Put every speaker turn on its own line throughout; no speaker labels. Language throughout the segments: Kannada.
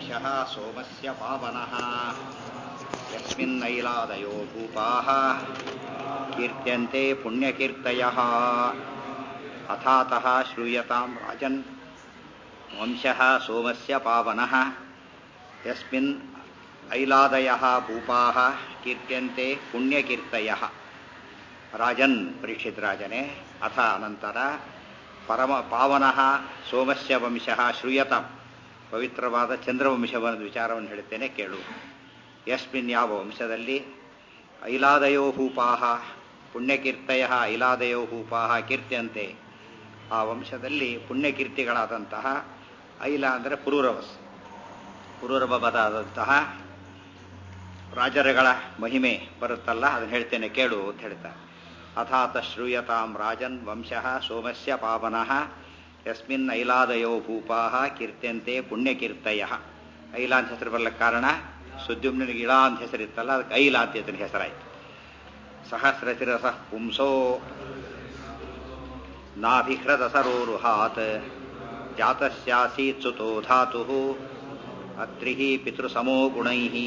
वंशः सोमस्य पावनः यस्मिन्नैलादयो भूपाः कीर्त्यन्ते पुण्यकीर्तयः अथातः श्रूयतां राजन् वंशः सोमस्य पावनः यस्मिन् ऐलादयः भूपाः कीर्त्यन्ते पुण्यकीर्तಯः ರಾಜನ್ ಪರೀಕ್ಷಿತ್ ರಾಜನೇ ಅಥ ಅನಂತರ ಪರಮ ಪಾವನಃ ಸೋಮಸ್ಯ ವಂಶಃ ಶ್ರೂಯತಾಂ ಪವಿತ್ರವಾದ ಚಂದ್ರವಂಶವನ್ನ ವಿಚಾರವನ್ನು ಹೇಳುತ್ತೇನೆ ಕೇಳು ಯಸ್ಮಿನ್ ಯಾವ ವಂಶದಲ್ಲಿ ಐಲಾದಯೋ ಹೂಪಾಹ ಪುಣ್ಯಕೀರ್ತಯ ಐಲಾದಯೋ ಹೂಪಾಹ ಕೀರ್ತಿಯಂತೆ ಆ ವಂಶದಲ್ಲಿ ಪುಣ್ಯಕೀರ್ತಿಗಳಾದಂತಹ ಐಲ ಅಂದರೆ ಪುರೂರವಸ್ ಪುರೂರವದಾದಂತಹ ರಾಜರುಗಳ ಮಹಿಮೆ ಬರುತ್ತಲ್ಲ ಅದನ್ನು ಹೇಳ್ತೇನೆ ಕೇಳು ಅಂತ ಹೇಳ್ತಾರೆ ಅಥಾತ ಶ್ರೂಯತಾಂ ರಾಜನ್ ವಂಶಃ ಸೋಮಸ್ಯ ಪಾವನಃ ಯಸ್ಮಿನ್ ಐಲಾದಯೋ ಭೂಪಾಹ ಕೀರ್ತ್ಯಂತೆ ಪುಣ್ಯಕೀರ್ತಯ ಐಲ ಅಂತ ಹೆಸರು ಬರ್ಲಿಕ್ಕೆ ಕಾರಣ ಸುದ್ಯುಮ್ನಿಗೆ ಇಳಾ ಅಂತ ಹೆಸರಿತ್ತಲ್ಲ ಅದಕ್ಕೆ ಐಲ ಅಂತ ಇದನ್ನ ಹೆಸರಾಯಿತು ಸಹಸ್ರಶಿರಸ ಪುಂಸೋ ನಾಭಿಹೃದ ಸರೋರುಹಾತ್ ಜಾತಸ್ಯಾಸೀತ್ ಸುತೋ ಧಾತು ಅತ್ರಿಃ ಪಿತೃಸಮೋ ಗುಣೈಃ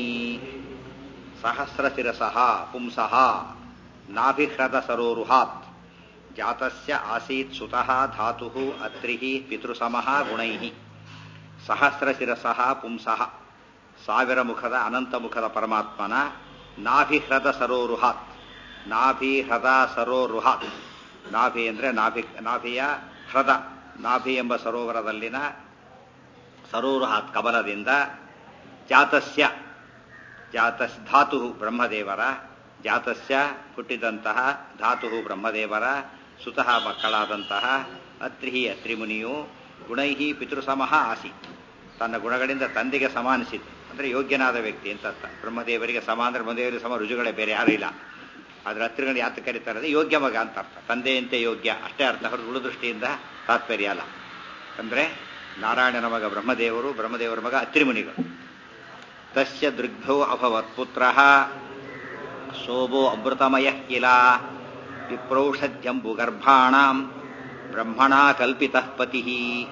ಸಹಸ್ರಶಿರಸಃ ಪುಂಸಃ ನಾಭಿಹೃದ ಸರೋರುಹಾತ್ ಜಾತಸ್ಯ ಆಸೀತ್ ಸುತಃ ಧಾತುಃ ಅತ್ರಿಃ ಪಿತೃಸಮಃ ಗುಣೈಃ ಸಹಸ್ರಶಿರಸಃ ಪುಂಸಃ ಸಾವಿರ ಮುಖದ ಅನಂತ ಮುಖದ ಪರಮಾತ್ಮನ ನಾಭಿಹೃದ ಸರೋರುಹಾತ್ ನಾಭಿಹೃದ ಸರೋರುಹಾತ್ ನಾಭಿ ಅಂದರೆ ನಾಭಿ ನಾಭಿಯ ಹೃದ ನಾಭಿ ಎಂಬ ಸರೋವರದಲ್ಲಿನ ಸರೋರುಹಾತ್ ಕಮಲದಿಂದ ಜಾತಸ್ಯ ಜಾತಸ್ ಧಾತು ಬ್ರಹ್ಮದೇವರ ಜಾತಸ್ಯ ಹುಟ್ಟಿದಂತಹ ಧಾತು ಬ್ರಹ್ಮದೇವರ ಸುತಃ ಮಕ್ಕಳಾದಂತಹ ಅತ್ರಿಹಿ ಅತ್ರಿಮುನಿಯು ಗುಣೈಹಿ ಪಿತೃಸಮಃ ಆಸೀತ್ ತನ್ನ ಗುಣಗಳಿಂದ ತಂದೆಗೆ ಸಮಾನಿಸಿತು ಅಂದರೆ ಯೋಗ್ಯನಾದ ವ್ಯಕ್ತಿ ಅಂತ ಅರ್ಥ ಬ್ರಹ್ಮದೇವರಿಗೆ ಸಮ ಅಂದರೆ ಬ್ರಹ್ಮದೇವರಿಗೆ ಸಮ ರುಜುಗಳೇ ಬೇರೆ ಯಾರೂ ಇಲ್ಲ ಆದರೆ ಹತ್ತಿರಗಳು ಯಾತ ಕರೀತಾರೆ ಯೋಗ್ಯ ಮಗ ಅಂತ ಅರ್ಥ ತಂದೆಯಂತೆ ಯೋಗ್ಯ ಅಷ್ಟೇ ಅರ್ಥ ಹೊರತು ಉಳುದೃಷ್ಟಿಯಿಂದ ತಾತ್ಪರ್ಯ ಅಲ್ಲ ಅಂದರೆ ನಾರಾಯಣನ ಮಗ ಬ್ರಹ್ಮದೇವರು ಬ್ರಹ್ಮದೇವರ ಮಗ ಅತ್ರಿಮುನಿಗಳು ತಸ್ಯ ದೃಗ್ಭೋ ಅಭವತ್ ಪುತ್ರ ಶೋಭೋ ಅಮೃತಮಯ ಕಿಲ ವಿಪ್ರೌಷಧ್ಯಂಬುಗರ್ಭಾಣ ಬ್ರಹ್ಮಣ ಕಲ್ಪಿತ ಪತಿ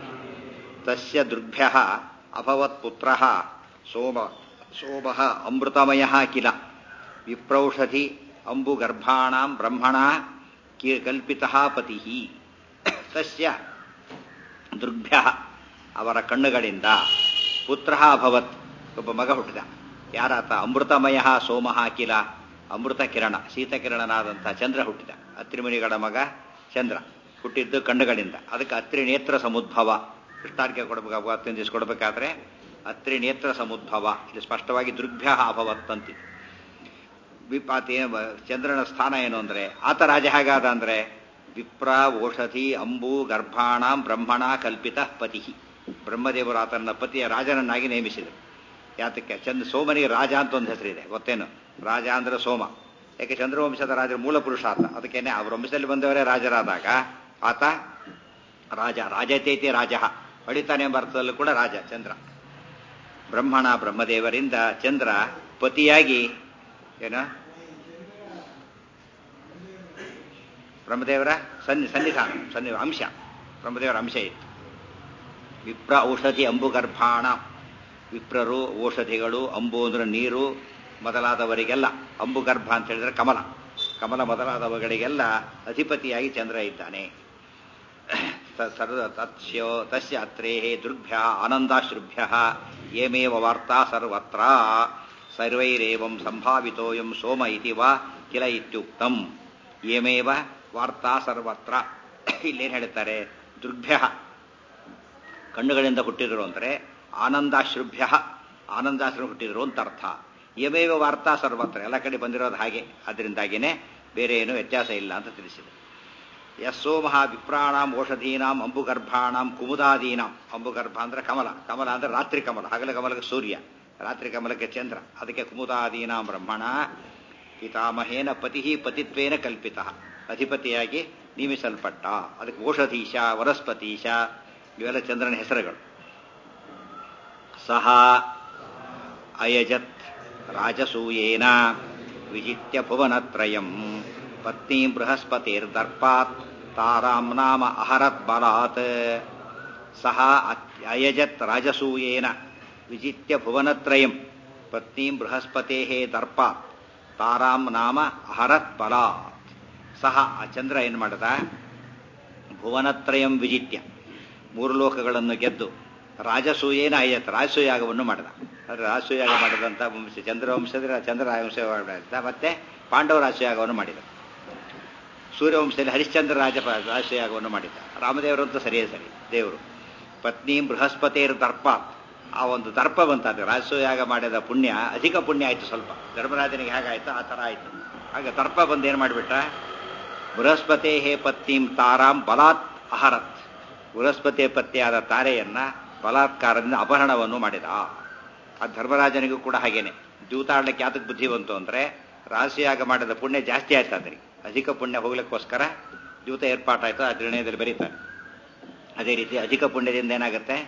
ತಸ್ಯ ದೃಗ್ಭ್ಯ ಅಭವತ್ ಪುತ್ರ ಸೋಮ ಶೋಭ ಅಮೃತಮಯ ಕಿಲ ವಿಪ್ರೌಷಧಿ ಅಂಬುಗರ್ಭಾಣ ಬ್ರಹ್ಮಣ ಕಲ್ಪಿತ ಪತಿ ತಸ್ಯ ದೃಗ್ಭ್ಯ ಅವರ ಕಣ್ಣುಗಳಿಂದ ಪುತ್ರ ಅಭವತ್ ಒಬ್ಬ ಮಗ ಹುಟ್ಟಿದ ಯಾರಾತ ಅಮೃತಮಯ ಸೋಮ ಕಿಲ ಅಮೃತ ಕಿರಣ ಶೀತಕಿರಣನಾದಂಥ ಚಂದ್ರ ಹುಟ್ಟಿದ ಅತ್ರಿಮುನಿಗಳ ಮಗ ಚಂದ್ರ ಹುಟ್ಟಿದ್ದು ಕಣ್ಣುಗಳಿಂದ ಅದಕ್ಕೆ ಅತ್ರಿ ನೇತ್ರ ಸಮುದ್ಭವ ಕೃಷ್ಣಾರ್ಗೆ ಕೊಡಬೇಕು ಹತ್ತಿನ ದಿವಸ ಕೊಡಬೇಕಾದ್ರೆ ಅತ್ರಿ ನೇತ್ರ ಸಮುದ್ಭವ ಇಲ್ಲಿ ಸ್ಪಷ್ಟವಾಗಿ ದೃಗ್ಭ್ಯ ಅಭವತ್ ಅಂತಿದೆ ವಿಪಾತಿ ಚಂದ್ರನ ಸ್ಥಾನ ಏನು ಅಂದರೆ ಆತ ರಾಜ ಹೇಗಾದ ಅಂದರೆ ವಿಪ್ರ ಓಷಧಿ ಅಂಬು ಗರ್ಭಾಣ ಬ್ರಹ್ಮಣ ಕಲ್ಪಿತ ಪತಿ ಬ್ರಹ್ಮದೇವರು ಆತನ ಪತಿಯ ರಾಜನನ್ನಾಗಿ ನೇಮಿಸಿದರು ಯಾತಕ್ಕೆ ಚಂದ್ರ ಸೋಮನಿಗೆ ರಾಜ ಅಂತ ಒಂದು ಹೆಸರಿದೆ ಗೊತ್ತೇನು ರಾಜ ಅಂದ್ರೆ ಸೋಮ ಯಾಕೆ ಚಂದ್ರವಂಶದ ರಾಜರ ಮೂಲ ಪುರುಷ ಆತ ಅದಕ್ಕೇನೆ ಆ ವಂಶದಲ್ಲಿ ಬಂದವರೇ ರಾಜರಾದಾಗ ಆತ ರಾಜ ರಾಜತೇತಿ ರಾಜ ಹೊಡಿತಾನೆ ಎಂಬ ಅರ್ಥದಲ್ಲೂ ಕೂಡ ರಾಜ ಚಂದ್ರ ಬ್ರಹ್ಮಣ ಬ್ರಹ್ಮದೇವರಿಂದ ಚಂದ್ರ ಪತಿಯಾಗಿ ಏನ ಬ್ರಹ್ಮದೇವರ ಸನ್ನಿ ಸನ್ನಿಧಾನ ಸನ್ನಿ ಅಂಶ ಬ್ರಹ್ಮದೇವರ ಅಂಶ ಇತ್ತು ವಿಪ್ರ ಔಷಧಿ ಅಂಬುಗರ್ಭಾಣ ವಿಪ್ರರು ಔಷಧಿಗಳು ಅಂಬು ಅಂದ್ರೆ ನೀರು ಮೊದಲಾದವರಿಗೆಲ್ಲ ಅಂಬುಗರ್ಭ ಅಂತ ಹೇಳಿದ್ರೆ ಕಮಲ ಕಮಲ ಮೊದಲಾದವುಗಳಿಗೆಲ್ಲ ಅಧಿಪತಿಯಾಗಿ ಚಂದ್ರ ಇದ್ದಾನೆ ತಸ್ಯೋ ತಸ್ಯ ಅತ್ರೇ ದುರ್ಭ್ಯ ಆನಂದಾಶ್ರುಭ್ಯ ಏಮೇವ ವಾರ್ತಾ ಸರ್ವತ್ರ ಸರ್ವೈರೇವಂ ಸಂಭಾವಿತೋಯಂ ಸೋಮ ಇತಿ ವಾ ಕಿಲ ಇತ್ಯುಕ್ತಂ ಏಮೇವ ವಾರ್ತಾ ಸರ್ವತ್ರ ಇಲ್ಲೇನು ಹೇಳ್ತಾರೆ ದುರ್ಭ್ಯ ಕಣ್ಣುಗಳಿಂದ ಹುಟ್ಟಿದರು ಅಂದರೆ ಆನಂದಾಶ್ರುಭ್ಯ ಆನಂದಾಶ್ರು ಹುಟ್ಟಿದರು ಅಂತ ಅರ್ಥ ಯಮೇವ ವಾರ್ತಾ ಸರ್ವತ್ರ ಎಲ್ಲ ಕಡೆ ಬಂದಿರೋದು ಹಾಗೆ ಅದರಿಂದಾಗಿಯೇ ಬೇರೆ ಏನು ವ್ಯತ್ಯಾಸ ಇಲ್ಲ ಅಂತ ತಿಳಿಸಿದೆ ಯಸ್ಸೋಮಃ ವಿಪ್ರಾಣಾಂ ಓಷಧೀನಾಂ ಅಂಬುಗರ್ಭಾಣಾಂ ಕುಮುದಾದೀನಾಂ ಅಂಬುಗರ್ಭ ಅಂದ್ರೆ ಕಮಲ ಕಮಲ ಅಂದ್ರೆ ರಾತ್ರಿ ಕಮಲ ಹಗಲ ಕಮಲಕ್ಕೆ ಸೂರ್ಯ ರಾತ್ರಿ ಕಮಲಕ್ಕೆ ಚಂದ್ರ ಅದಕ್ಕೆ ಕುಮುದಾದೀನಾಂ ಬ್ರಹ್ಮಣ ಪಿತಾಮಹೇನ ಪತಿ ಪತಿತ್ವೇನ ಕಲ್ಪಿತ ಅಧಿಪತಿಯಾಗಿ ನೇಮಿಸಲ್ಪಟ್ಟ ಅದಕ್ಕೆ ಓಷಧೀಶ ವನಸ್ಪತೀಶ ಇವೆಲ್ಲ ಚಂದ್ರನ ಹೆಸರುಗಳು ಸಹ ಅಯಜತ್ ರಾಜಸೂಯೇನ ವಿಜಿತ್ಯ ಭುವನತ್ರಯಂ ಪತ್ನಿ ಬೃಹಸ್ಪತಿರ್ದರ್ಪಾತ್ ತಾರಾಂ ನಾಮ ಅಹರತ್ ಬಲಾತ್ ಸಹ ಅಯಜತ್ ರಾಜಸೂಯೇನ ವಿಜಿತ್ಯ ಭುವನತ್ರಯಂ ಪತ್ನೀಂ ಬೃಹಸ್ಪತೆ ದರ್ಪ ತಾರಾಂ ನಾಮ ಅಹರತ್ ಬಲಾತ್ ಸಹ ಆ ಚಂದ್ರ ಏನು ಮಾಡದ ಭುವನತ್ರಯಂ ವಿಜಿತ್ಯ ಮೂರು ಲೋಕಗಳನ್ನು ಗೆದ್ದು ರಾಜಸೂಯೇನ ಅಯ್ಯತ್ ರಾಜಸೂಯಾಗವನ್ನು ಮಾಡಿದ ಅಂದ್ರೆ ರಾಜಸೂಯಾಗ ಮಾಡಿದಂಥ ವಂಶ ಚಂದ್ರವಂಶದ ಚಂದ್ರ ರಾಜವಂಶ ಮಾಡಿದ ಮತ್ತೆ ಪಾಂಡವ ರಾಜಸೂಯಾಗವನ್ನು ಮಾಡಿದ ಸೂರ್ಯವಂಶದಲ್ಲಿ ಹರಿಶ್ಚಂದ್ರ ರಾಜ ರಾಜಸೂಯಾಗವನ್ನು ಮಾಡಿದ ರಾಮದೇವರಂತೂ ಸರಿಯೇ ಸರಿ ದೇವರು ಪತ್ನಿ ಬೃಹಸ್ಪತಿಯರ ದರ್ಪ ಆ ಒಂದು ದರ್ಪ ಬಂತಾದ್ರೆ ರಾಜಸೂಯಾಗ ಮಾಡಿದ ಪುಣ್ಯ ಅಧಿಕ ಪುಣ್ಯ ಆಯಿತು ಸ್ವಲ್ಪ ಧರ್ಮರಾಜನಿಗೆ ಹೇಗಾಯ್ತು ಆ ಥರ ಆಯಿತು ಹಾಗೆ ದರ್ಪ ಬಂದು ಏನು ಮಾಡಿಬಿಟ್ಟ ಬೃಹಸ್ಪತಿ ಹೇ ಪತ್ನಿಂ ತಾರಾಂ ಬಲಾತ್ ಅಹರತ್ ಬೃಹಸ್ಪತಿ ಪತ್ನಿಯಾದ ತಾರೆಯನ್ನ ಬಲಾತ್ಕಾರದಿಂದ ಅಪಹರಣವನ್ನು ಮಾಡಿದ ಆ ಧರ್ಮರಾಜನಿಗೂ ಕೂಡ ಹಾಗೇನೆ ದೂತಾಡಲಿಕ್ಕೆ ಯಾತಕ್ಕೆ ಬುದ್ಧಿ ಬಂತು ಅಂದ್ರೆ ರಾಶಿಯಾಗ ಮಾಡಿದ ಪುಣ್ಯ ಜಾಸ್ತಿ ಆಯ್ತು ಅದರಿಗೆ ಅಧಿಕ ಪುಣ್ಯ ಹೋಗ್ಲಿಕ್ಕೋಸ್ಕರ ದೂತ ಏರ್ಪಾಟಾಯ್ತು ಆ ನಿರ್ಣಯದಲ್ಲಿ ಬರೀತಾರೆ ಅದೇ ರೀತಿ ಅಧಿಕ ಪುಣ್ಯದಿಂದ ಏನಾಗುತ್ತೆ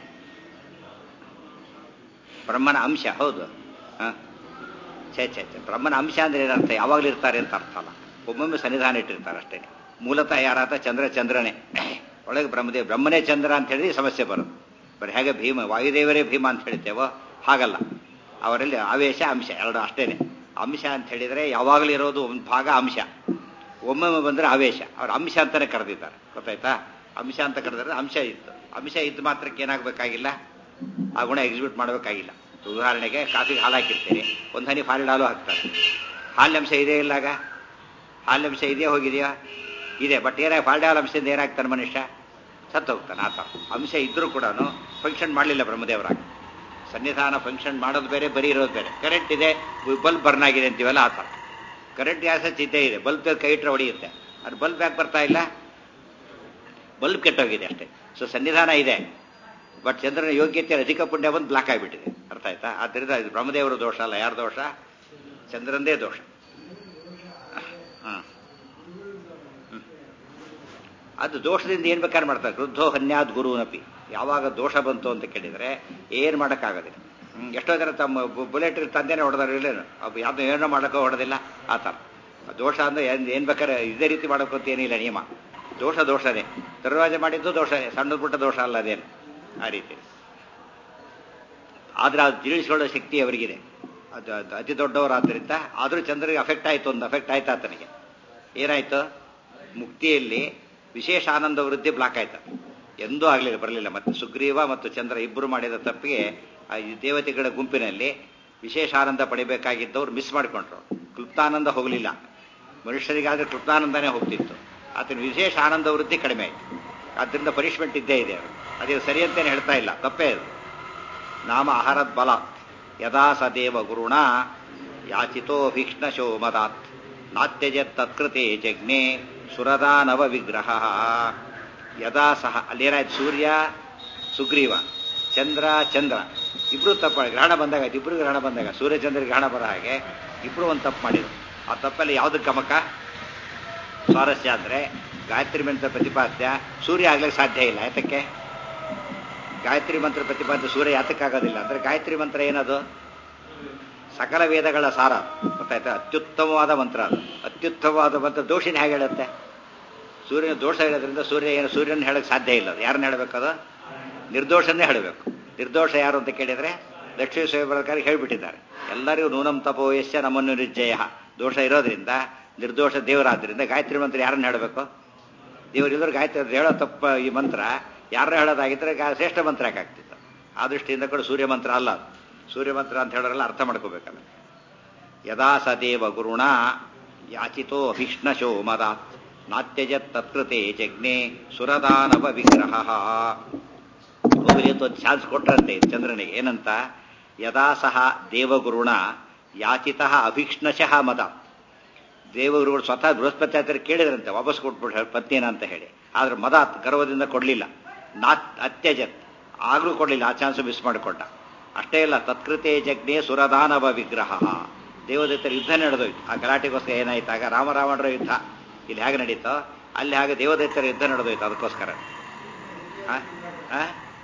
ಬ್ರಹ್ಮನ ಅಂಶ ಹೌದು ಹ ಛೇ ಛೇ ಛೇ ಬ್ರಹ್ಮನ ಅಂಶ ಅಂದ್ರೆ ಏನರ್ಥ ಯಾವಾಗಲೂ ಇರ್ತಾರೆ ಅಂತ ಅರ್ಥ ಅಲ್ಲ ಒಮ್ಮೊಮ್ಮೆ ಸನ್ನಿಧಾನ ಇಟ್ಟಿರ್ತಾರೆ ಅಷ್ಟೇ ಮೂಲತಃ ಯಾರಾತ ಚಂದ್ರ ಚಂದ್ರನೇ ಒಳಗೆ ಬ್ರಹ್ಮದೇವ್ ಬ್ರಹ್ಮನೇ ಚಂದ್ರ ಅಂತ ಹೇಳಿದ್ರೆ ಸಮಸ್ಯೆ ಬರೋದು ಬರೀ ಹೇಗೆ ಭೀಮ ವಾಯುದೇವರೇ ಭೀಮ ಅಂತ ಹೇಳ್ತೇವೋ ಹಾಗಲ್ಲ ಅವರಲ್ಲಿ ಆವೇಶ ಅಂಶ ಎರಡು ಅಷ್ಟೇನೆ ಅಂಶ ಅಂತ ಹೇಳಿದ್ರೆ ಯಾವಾಗಲೂ ಇರೋದು ಒಂದು ಭಾಗ ಅಂಶ ಒಮ್ಮೊಮ್ಮೆ ಬಂದರೆ ಆವೇಶ ಅವ್ರ ಅಂಶ ಅಂತಾನೆ ಕರೆದಿದ್ದಾರೆ ಗೊತ್ತಾಯ್ತಾ ಅಂಶ ಅಂತ ಕರೆದ್ರೆ ಅಂಶ ಇತ್ತು ಅಂಶ ಇದ್ದು ಮಾತ್ರಕ್ಕೆ ಏನಾಗಬೇಕಾಗಿಲ್ಲ ಆ ಗುಣ ಎಕ್ಸಿಕ್ಯೂಟ್ ಮಾಡಬೇಕಾಗಿಲ್ಲ ಉದಾಹರಣೆಗೆ ಕಾಫಿಗೆ ಹಾಲು ಹಾಕಿರ್ತೀರಿ ಒಂದು ಹನಿ ಫಾಲಿಡ್ ಹಾಲು ಹಾಕ್ತಾರೆ ಹಾಲಿನಂಶ ಇದೆ ಇಲ್ಲಾಗ ಹಾಲಿನಂಶ ಇದೆಯಾ ಹೋಗಿದೆಯಾ ಇದೆ ಬಟ್ ಏನಾಗ ಫಾಲ್ಡ್ ಹಾಲು ಅಂಶದಿಂದ ಏನಾಗ್ತಾನೆ ಮನುಷ್ಯ ಸತ್ತು ಹೋಗ್ತಾನೆ ಆ ಥರ ಅಂಶ ಇದ್ರೂ ಕೂಡ ಫಂಕ್ಷನ್ ಮಾಡಲಿಲ್ಲ ಬ್ರಹ್ಮದೇವರಾಗ ಸನ್ನಿಧಾನ ಫಂಕ್ಷನ್ ಮಾಡೋದು ಬೇರೆ ಬರೀ ಇರೋದು ಬೇರೆ ಕರೆಂಟ್ ಇದೆ ಬಲ್ಬ್ ಬರ್ನ್ ಆಗಿದೆ ಅಂತೀವಲ್ಲ ಆ ಥರ ಕರೆಂಟ್ ಗ್ಯಾಸ್ ಚಿದ್ದೆ ಇದೆ ಬಲ್ಬ್ ಕೈ ಇಟ್ಟರೆ ಹೊಡೆಯುತ್ತೆ ಅದು ಬಲ್ಬ್ ಯಾಕೆ ಬರ್ತಾ ಇಲ್ಲ ಬಲ್ಬ್ ಕೆಟ್ಟೋಗಿದೆ ಅಷ್ಟೇ ಸೊ ಸನ್ನಿಧಾನ ಇದೆ ಬಟ್ ಚಂದ್ರನ ಯೋಗ್ಯತೆ ಅಧಿಕ ಪುಣ್ಯ ಬಂದು ಬ್ಲಾಕ್ ಆಗಿಬಿಟ್ಟಿದೆ ಅರ್ಥ ಆಯ್ತಾ ಆದ್ದರಿಂದ ಇದು ಬ್ರಹ್ಮದೇವರ ದೋಷ ಅಲ್ಲ ಯಾರ ದೋಷ ಚಂದ್ರಂದೇ ದೋಷ ಹಾಂ ಅದು ದೋಷದಿಂದ ಏನ್ ಬೇಕಾದ್ರೆ ಮಾಡ್ತಾರೆ ವೃದ್ಧೋ ಹನ್ಯಾದ್ ಗುರುನಪಿ ಯಾವಾಗ ದೋಷ ಬಂತು ಅಂತ ಕೇಳಿದ್ರೆ ಏನ್ ಮಾಡೋಕ್ಕಾಗೋದಿಲ್ಲ ಹ್ಮ್, ಎಷ್ಟೋ ಜನ ತಮ್ಮ ಬುಲೆಟ್ ತಂದೆನೇ ಹೊಡೆದಾರ ಇಲ್ಲೇನು ಅವು ಯಾವ್ದು ಏನೋ ಮಾಡೋಕ್ಕೋ ಹೊಡೆದಿಲ್ಲ ಆ ಥರ ದೋಷ ಅಂದ್ರೆ ಏನ್ ಏನ್ ಬೇಕಾದ್ರೆ ಇದೇ ರೀತಿ ಮಾಡೋಕೆ ಅಂತ ಏನಿಲ್ಲ ನಿಯಮ ದೋಷ ದೋಷನೇ ದರ್ವಾಜ ಮಾಡಿದ್ದು ದೋಷನೇ ಸಣ್ಣ ಪುಟ್ಟ ದೋಷ ಅಲ್ಲ ಅದೇನು ಆ ರೀತಿ ಆದ್ರೆ ಅದು ತಿಳಿಸ್ಕೊಳ್ಳೋ ಶಕ್ತಿ ಅವರಿಗಿದೆ ಅದು ಅದು ಅತಿ ದೊಡ್ಡವರಾದ್ರಿಂದ ಆದರೂ ಚಂದ್ರನಿಗೆ ಅಫೆಕ್ಟ್ ಆಯಿತು ಒಂದು ಅಫೆಕ್ಟ್ ಆಯ್ತು ಆತನಿಗೆ ಏನಾಯ್ತು ಮುಕ್ತಿಯಲ್ಲಿ ವಿಶೇಷ ಆನಂದ ವೃದ್ಧಿ ಬ್ಲಾಕ್ ಆಯ್ತು ಎಂದೂ ಆಗಲಿಲ್ಲ ಬರಲಿಲ್ಲ ಮತ್ತೆ ಸುಗ್ರೀವ ಮತ್ತು ಚಂದ್ರ ಇಬ್ಬರು ಮಾಡಿದ ತಪ್ಪಿಗೆ ಆ ಈ ದೇವತೆಗಳ ಗುಂಪಿನಲ್ಲಿ ವಿಶೇಷ ಆನಂದ ಪಡಿಬೇಕಾಗಿದ್ದವ್ರು ಮಿಸ್ ಮಾಡಿಕೊಂಡ್ರು ಕ್ಲುಪ್ತಾನಂದ ಹೋಗಲಿಲ್ಲ ಮನುಷ್ಯರಿಗಾದ್ರೆ ಕ್ಲುಪ್ತಾನಂದನೇ ಹೋಗ್ತಿತ್ತು ಆತನ ವಿಶೇಷ ಆನಂದ ವೃದ್ಧಿ ಕಡಿಮೆ ಆಯಿತು ಆದ್ದರಿಂದ ಪನಿಷ್ಮೆಂಟ್ ಇದ್ದೇ ಇದೆ ಅದು ಅದೇ ಸರಿ ಅಂತೇನು ಹೇಳ್ತಾ ಇಲ್ಲ ತಪ್ಪೇ ಅದು ನಾಮ ಅಹರದ್ ಬಲ ಯದಾ ಸ ದೇವ ಗುರುಣ ಯಾಚಿತೋ ಭೀಕ್ಷ್ಣಶೋ ಮದಾತ್ ನಾತ್ಯಜತ್ ತತ್ಕೃತೆ ಜಜ್ಞೆ ಸುರದಾನವ ವಿಗ್ರಹ ಯದಾ ಸಹ ಅಲ್ಲೇನಾಯ್ತು ಸೂರ್ಯ ಸುಗ್ರೀವ ಚಂದ್ರ ಚಂದ್ರ ಇಬ್ರು ತಪ್ಪು ಗ್ರಹಣ ಬಂದಾಗ ಆಯ್ತು ಇಬ್ರು ಗ್ರಹಣ ಬಂದಾಗ ಸೂರ್ಯ ಚಂದ್ರ ಗ್ರಹಣ ಬರೋ ಹಾಗೆ ಇಬ್ರು ಒಂದು ತಪ್ಪು ಮಾಡಿದ್ರು ಆ ತಪ್ಪಲ್ಲಿ ಯಾವ್ದು ಗಮಕ ಸ್ವಾರಸ್ಯ ಅಂದ್ರೆ ಗಾಯತ್ರಿ ಮಂತ್ರ ಪ್ರತಿಪಾದ್ಯ ಸೂರ್ಯ ಆಗ್ಲಿಕ್ಕೆ ಸಾಧ್ಯ ಇಲ್ಲ ಯಾತಕ್ಕೆ ಗಾಯತ್ರಿ ಮಂತ್ರ ಪ್ರತಿಪಾದ್ಯ ಸೂರ್ಯ ಯಾತಕ್ಕಾಗೋದಿಲ್ಲ ಅಂದ್ರೆ ಗಾಯತ್ರಿ ಮಂತ್ರ ಏನದು ಸಕಲ ವೇದಗಳ ಸಾರ ಗೊತ್ತಾಯ್ತಾ ಅತ್ಯುತ್ತಮವಾದ ಮಂತ್ರ ಅದು ಅತ್ಯುತ್ತಮವಾದ ಮಂತ್ರ ದೋಷಿನ ಹೇಗೆ ಹೇಳುತ್ತೆ ಸೂರ್ಯನ ದೋಷ ಹೇಳೋದ್ರಿಂದ ಸೂರ್ಯ ಏನು ಸೂರ್ಯನ ಹೇಳಕ್ಕೆ ಸಾಧ್ಯ ಇಲ್ಲ ಅದು ಯಾರನ್ನ ಹೇಳಬೇಕದು ನಿರ್ದೋಷನ್ನೇ ಹೇಳಬೇಕು ನಿರ್ದೋಷ ಯಾರು ಅಂತ ಕೇಳಿದ್ರೆ ಲಕ್ಷ್ಮೀ ಸ್ವಯಂವರಕಾರಿ ಹೇಳಿಬಿಟ್ಟಿದ್ದಾರೆ ಎಲ್ಲರಿಗೂ ನೂನಂ ತಪೋ ಯಶ್ಯ ನಮ್ಮನ್ನು ನಿರ್ಜಯ ದೋಷ ಇರೋದ್ರಿಂದ ನಿರ್ದೋಷ ದೇವರಾದ್ರಿಂದ ಗಾಯತ್ರಿ ಮಂತ್ರ ಯಾರನ್ನ ಹೇಳಬೇಕು ದೇವರಿಲ್ಲದ್ರು ಗಾಯತ್ರಿ ಅದು ಹೇಳೋ ತಪ್ಪ ಈ ಮಂತ್ರ ಯಾರನ್ನ ಹೇಳೋದಾಗಿದ್ರೆ ಗಾ- ಶ್ರೇಷ್ಠ ಮಂತ್ರ ಯಾಕಾಗ್ತಿತ್ತು ಆ ದೃಷ್ಟಿಯಿಂದ ಕೂಡ ಸೂರ್ಯ ಮಂತ್ರ ಅಲ್ಲ ಅದು ಸೂರ್ಯ ಮಂತ್ರ ಅಂತ ಹೇಳೋರೆಲ್ಲ ಅರ್ಥ ಮಾಡ್ಕೋಬೇಕಲ್ಲ ಯದಾ ಸ ದೇವ ಗುರುಣ ಯಾಚಿತೋ ಅಭಿಷ್ಣಶೋ ಮದಾತ್ ನಾತ್ಯಜತ್ ತತ್ಕೃತೆ ಜಜ್ಞೆ ಸುರದಾನವ ವಿಗ್ರಹ ಹೋಗಲಿ ಅಂತ ಒಂದು ಚಾನ್ಸ್ ಕೊಟ್ರಂತೆ ಚಂದ್ರನಿಗೆ ಏನಂತ ಯದಾ ಸಹ ದೇವಗುರುಣ ಯಾಚಿತ ಅಭಿಕ್ಷ್ಣಶಃ ಮದ ದೇವಗುರುಗಳು ಸ್ವತಃ ಬೃಹಸ್ಪತಿ ಹತ್ತಿರ ಕೇಳಿದ್ರಂತೆ ವಾಪಸ್ ಕೊಟ್ಬಿಟ್ಟು ಪತ್ನಿನ ಅಂತ ಹೇಳಿ ಆದ್ರೆ ಮದ ಗರ್ವದಿಂದ ಕೊಡಲಿಲ್ಲ ನಾತ್ ಅತ್ಯಜತ್ ಆಗ್ಲೂ ಕೊಡಲಿಲ್ಲ ಆ ಚಾನ್ಸ್ ಮಿಸ್ ಮಾಡಿಕೊಂಡ ಅಷ್ಟೇ ಇಲ್ಲ ತತ್ಕೃತೆ ಜಗ್ನೇ ಸುರದಾನವ ವಿಗ್ರಹ ದೇವದತ್ತರ ಯುದ್ಧ ನಡೆದೋಯ್ತು ಆ ಗಲಾಟೆಗೋಸ್ಕರ ಏನಾಯ್ತಾಗ ರಾಮರಾವಣರ ಯುದ್ಧ ಇಲ್ಲಿ ಹೇಗೆ ನಡೀತೋ ಅಲ್ಲಿ ಹಾಗೆ ದೇವದತ್ತರ ಯುದ್ಧ ನಡೆದೋಯ್ತು ಅದಕ್ಕೋಸ್ಕರ ಆ? ಆ?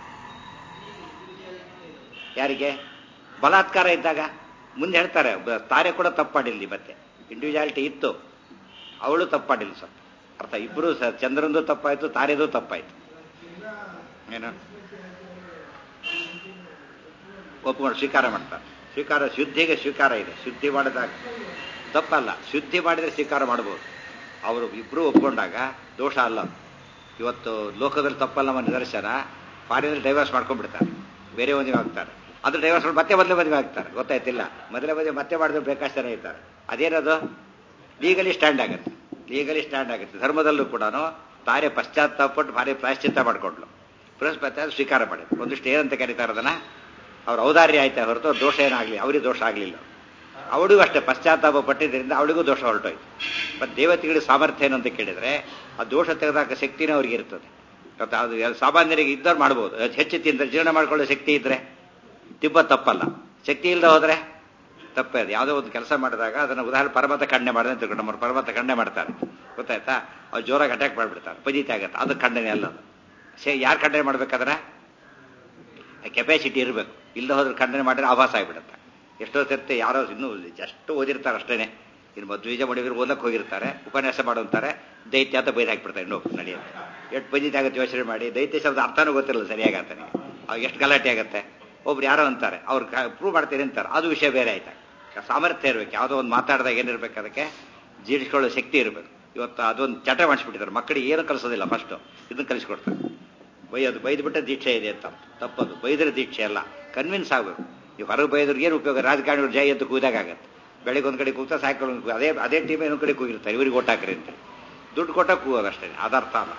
ಯಾರಿಗೆ ಬಲಾತ್ಕಾರ ಇದ್ದಾಗ ಮುಂದೆ ಹೇಳ್ತಾರೆ ಬ- ತಾರೆ ಕೂಡ ತಪ್ಪಾಡಿಲ್ಲ ಮತ್ತೆ ಇಂಡಿವಿಜುವಾಲಿಟಿ ಇತ್ತು ಅವಳು ತಪ್ಪಾಡಿಲ್ಲ ಸ್ವಲ್ಪ ಅರ್ಥ ಇಬ್ರು ಸ ಚಂದ್ರಂದು ತಪ್ಪಾಯ್ತು ತಾರೆದು ತಪ್ಪಾಯ್ತು ಏನು ಒಪ್ಕೊಂಡು ಸ್ವೀಕಾರ ಮಾಡ್ತಾರೆ ಸ್ವೀಕಾರ ಶುದ್ಧಿಗೆ ಸ್ವೀಕಾರ ಇದೆ ಶುದ್ಧಿ ಮಾಡಿದಾಗ ತಪ್ಪಲ್ಲ ಶುದ್ಧಿ ಮಾಡಿದರೆ ಸ್ವೀಕಾರ ಮಾಡ್ಬೋದು ಅವರು ಇಬ್ಬರು ಒಪ್ಕೊಂಡಾಗ ದೋಷ ಅಲ್ಲ ಇವತ್ತು ಲೋಕದಲ್ಲಿ ತಪ್ಪಲ್ಲ ನಮ್ಮ ನಿದರ್ಶನ ಫಾರಿನಲ್ಲಿ ಡೈವರ್ಸ್ ಮಾಡ್ಕೊಂಡ್ಬಿಡ್ತಾರೆ ಬೇರೆ ಮದುವೆ ಆಗ್ತಾರೆ ಅದು ಡೈವರ್ಸ್ ಮಾಡಿ ಮತ್ತೆ ಮೊದಲೇ ಮದುವೆ ಆಗ್ತಾರೆ ಗೊತ್ತಾಯ್ತಿಲ್ಲ ಮೊದಲೇ ಮದುವೆ ಮತ್ತೆ ಮಾಡಿದ್ರೆ ಬೇಕಾಷ್ಟು ಜನ ಇದ್ದಾರೆ ಅದೇನದು ಲೀಗಲಿ ಸ್ಟ್ಯಾಂಡ್ ಆಗುತ್ತೆ ಲೀಗಲಿ ಸ್ಟ್ಯಾಂಡ್ ಆಗುತ್ತೆ ಧರ್ಮದಲ್ಲೂ ಕೂಡ ತಾರೆ ಪಶ್ಚಾತ್ತಾಪಟ್ಟು ಭಾರಿ ಪ್ರಾಯಶ್ಚಿತ್ತ ಮಾಡಿಕೊಂಡ್ಲು ಬೃಹಸ್ಪತಿ ಸ್ವೀಕಾರ ಮಾಡಿದ್ರು ಒಂದಿಷ್ಟು ಏನಂತ ಕರೀತಾರೆ ಅದನ್ನ ಅವ್ರ ಔದಾರ್ಯ ಆಯ್ತಾ ಹೊರತು ದೋಷ ಏನಾಗಲಿ ಅವರಿಗೆ ದೋಷ ಆಗಲಿಲ್ಲ ಅವಳಿಗೂ ಅಷ್ಟೇ ಪಶ್ಚಾತ್ತಾಪ ಪಟ್ಟಿದ್ದರಿಂದ ಅವಳಿಗೂ ದೋಷ ಹೊರಟೋಯ್ತು ಮತ್ತು ದೇವತೆಗಳಿಗೆ ಸಾಮರ್ಥ್ಯ ಏನು ಅಂತ ಕೇಳಿದರೆ ಆ ದೋಷ ತೆಗೆದಾಕ ಶಕ್ತಿನೇ ಅವ್ರಿಗೆ ಇರ್ತದೆ ಮತ್ತು ಅದು ಎಲ್ಲ ಸಾಮಾನ್ಯರಿಗೆ ಇದ್ದವ್ರು ಮಾಡ್ಬೋದು ಅದು ಹೆಚ್ಚು ತಿಂದ್ರೆ ಜೀರ್ಣ ಮಾಡ್ಕೊಳ್ಳೋ ಶಕ್ತಿ ಇದ್ರೆ ತಿಬ್ಬ ತಪ್ಪಲ್ಲ ಶಕ್ತಿ ಇಲ್ಲದೆ ಹೋದರೆ ತಪ್ಪೇ ಅದು ಯಾವುದೋ ಒಂದು ಕೆಲಸ ಮಾಡಿದಾಗ ಅದನ್ನು ಉದಾಹರಣೆ ಪರ್ವತ ಖಂಡನೆ ಮಾಡಿದೆ ಅಂತ ತಿಳ್ಕೊಂಡು ನಮ್ಮ ಪರ್ವತ ಖಂಡನೆ ಮಾಡ್ತಾರೆ ಗೊತ್ತಾಯ್ತಾ ಅವ್ರು ಜೋರಾಗಿ ಅಟ್ಯಾಕ್ ಮಾಡಿಬಿಡ್ತಾರೆ ಪಜಿತಿ ಆಗತ್ತೆ ಅದು ಖಂಡನೆ ಅಲ್ಲ ಅದು ಸೇ ಯಾರು ಖಂಡನೆ ಮಾಡ್ಬೇಕಾದ್ರೆ ಕೆಪಾಸಿಟಿ ಇರಬೇಕು ಇಲ್ಲದೆ ಹೋದ್ರೆ ಖಂಡನೆ ಮಾಡಿದ್ರೆ ಆಭಾಸ ಆಗಿಬಿಡುತ್ತೆ ಎಷ್ಟೋ ಸರ್ತಿ ಯಾರೋ ಇನ್ನೂ ಜಸ್ಟ್ ಓದಿರ್ತಾರೆ ಅಷ್ಟೇನೆ ಇನ್ನು ಮಧ್ವೀಜ ಮಡಿಗರು ಓದಕ್ಕೆ ಹೋಗಿರ್ತಾರೆ ಉಪನ್ಯಾಸ ಮಾಡುವಂತಾರೆ ದೈತ್ಯ ಅಂತ ಬೈದು ಹಾಕ್ಬಿಡ್ತಾರೆ ಇನ್ನೊಬ್ಬ ನಡೆಯುತ್ತೆ ಎಷ್ಟು ಪಜಿತಿ ಆಗುತ್ತೆ ಯೋಚನೆ ಮಾಡಿ ದೈತ್ಯ ಶಬ್ದ ಅರ್ಥನೂ ಗೊತ್ತಿರಲ್ಲ ಸರಿಯಾಗಿ ಆತನಿಗೆ ಅವಾಗ ಎಷ್ಟು ಗಲಾಟೆ ಆಗುತ್ತೆ ಒಬ್ರು ಯಾರೋ ಅಂತಾರೆ ಅವ್ರು ಪ್ರೂವ್ ಮಾಡ್ತೀರಿ ಅಂತಾರೆ ಅದು ವಿಷಯ ಬೇರೆ ಆಯ್ತಾ ಸಾಮರ್ಥ್ಯ ಇರಬೇಕು ಯಾವುದೋ ಒಂದು ಮಾತಾಡಿದಾಗ ಏನಿರ್ಬೇಕು ಅದಕ್ಕೆ ಜೀರ್ಣಿಸ್ಕೊಳ್ಳೋ ಶಕ್ತಿ ಇರಬೇಕು ಇವತ್ತು ಅದೊಂದು ಚಟ ಮಾಡಿಸ್ಬಿಟ್ಟಿದ್ದಾರೆ ಮಕ್ಕಳಿಗೆ ಏನು ಕಲಿಸೋದಿಲ್ಲ ಫಸ್ಟು ಇದನ್ನು ಕಲಿಸ್ಕೊಡ್ತಾರೆ ಬೈಯೋದು ಬೈದ್ಬಿಟ್ಟೆ ದೀಕ್ಷೆ ಇದೆ ಅಂತ ತಪ್ಪದು ಬೈದ್ರೆ ದೀಕ್ಷೆ ಅಲ್ಲ ಕನ್ವಿನ್ಸ್ ಆಗಬೇಕು ನೀವು ಹೊರಗೆ ಬೈದ್ರಿಗೆ ಏನು ಉಪಯೋಗ ರಾಜಕಾರಣಿಗಳು ಜೈ ಅಂತ ಕೂದಾಗತ್ತೆ ಬೆಳಿಗ್ಗೆ ಒಂದು ಕಡೆ ಕೂಗ್ತಾ ಸಾಯಂಕಾಲ ಅದೇ ಅದೇ ಟೀಮ್ ಇನ್ನೊಂದು ಕಡೆ ಕೂಗಿರ್ತಾರೆ ಇವ್ರಿಗೆ ಓಟ್ ಹಾಕ್ರಿ ಅಂತ ದುಡ್ಡು ಕೊಟ್ಟ ಕೂಗೋದು ಅಷ್ಟೇ ಅದರ್ಥ ಅಲ್ಲ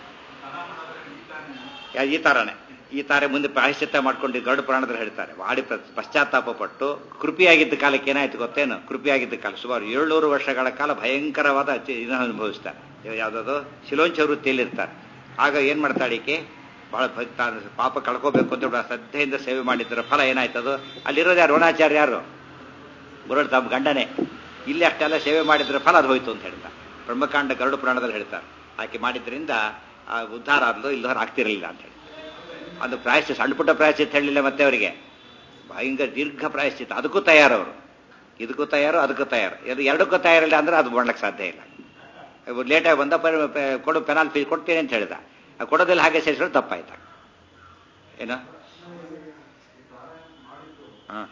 ಈ ಥರನೇ ಈ ತಾರೆ ಮುಂದೆ ಪ್ರಾಯಶ್ಚಿತ್ತ ಮಾಡ್ಕೊಂಡು ಗರುಡ ಪುರಾಣದಲ್ಲಿ ಹೇಳ್ತಾರೆ ವಾಡಿ ಪಶ್ಚಾತ್ತಾಪ ಪಟ್ಟು ಕೃಪಿಯಾಗಿದ್ದ ಕಾಲಕ್ಕೆ ಏನಾಯ್ತು ಗೊತ್ತೇನು ಕೃಪಿಯಾಗಿದ್ದ ಕಾಲ ಸುಮಾರು ಏಳ್ನೂರು ವರ್ಷಗಳ ಕಾಲ ಭಯಂಕರವಾದ ಇದನ್ನು ಅನುಭವಿಸ್ತಾರೆ ಯಾವುದಾದ್ರು ಶಿಲೋಂಚ ವೃತ್ತಿಯಲ್ಲಿರ್ತಾರೆ ಆಗ ಏನ್ ಮಾಡ್ತಾಳೆ ಈಕೆ ಬಹಳ ಪಾಪ ಕಳ್ಕೋಬೇಕು ಅಂತ ಶ್ರದ್ಧೆಯಿಂದ ಸೇವೆ ಮಾಡಿದ್ದರ ಫಲ ಏನಾಯ್ತದು ಅಲ್ಲಿರೋದು ಯಾರು ರೋಣಾಚಾರ್ಯ ಯಾರು ಗುರುಡು ತಮ್ಮ ಗಂಡನೇ ಇಲ್ಲಿ ಅಷ್ಟೆಲ್ಲ ಸೇವೆ ಮಾಡಿದ್ರ ಫಲ ಅದು ಹೋಯ್ತು ಅಂತ ಹೇಳ್ತಾರೆ ಬ್ರಹ್ಮಕಾಂಡ ಗರುಡು ಪುರಾಣದಲ್ಲಿ ಹೇಳ್ತಾರೆ ಆಕೆ ಮಾಡಿದ್ರಿಂದ ಆ ಉದ್ಧಾರ ಆದ್ಲು ಇಲ್ದವ್ರು ಆಗ್ತಿರಲಿಲ್ಲ ಅಂತ ಹೇಳಿ ಅದು ಪ್ರಾಯಶ್ಚಿತ ಸಣ್ಣ ಪುಟ್ಟ ಪ್ರಾಯಶ್ಚಿತ ಹೇಳಲಿಲ್ಲ ಮತ್ತೆ ಅವರಿಗೆ ಭಯಂಕರ ದೀರ್ಘ ಪ್ರಾಯಶ್ಚಿತ ಅದಕ್ಕೂ ತಯಾರವರು ಇದಕ್ಕೂ ತಯಾರು ಅದಕ್ಕೂ ತಯಾರು ಇದು ಎರಡಕ್ಕೂ ತಯಾರಿಲ್ಲ ಅಂದ್ರೆ ಅದು ಮಾಡ್ಲಿಕ್ಕೆ ಸಾಧ್ಯ ಇಲ್ಲ ಲೇಟಾಗಿ ಬಂದ ಕೊಡು ಪೆನಾಲ್ ಫೀಸ್ ಕೊಡ್ತೀನಿ ಅಂತ ಹೇಳಿದ ಆ ಕೊಡೋದಿಲ್ಲ ಹಾಗೆ ಸೇರಿಸೋದು ತಪ್ಪಾಯ್ತ ಏನು ಹಾಂ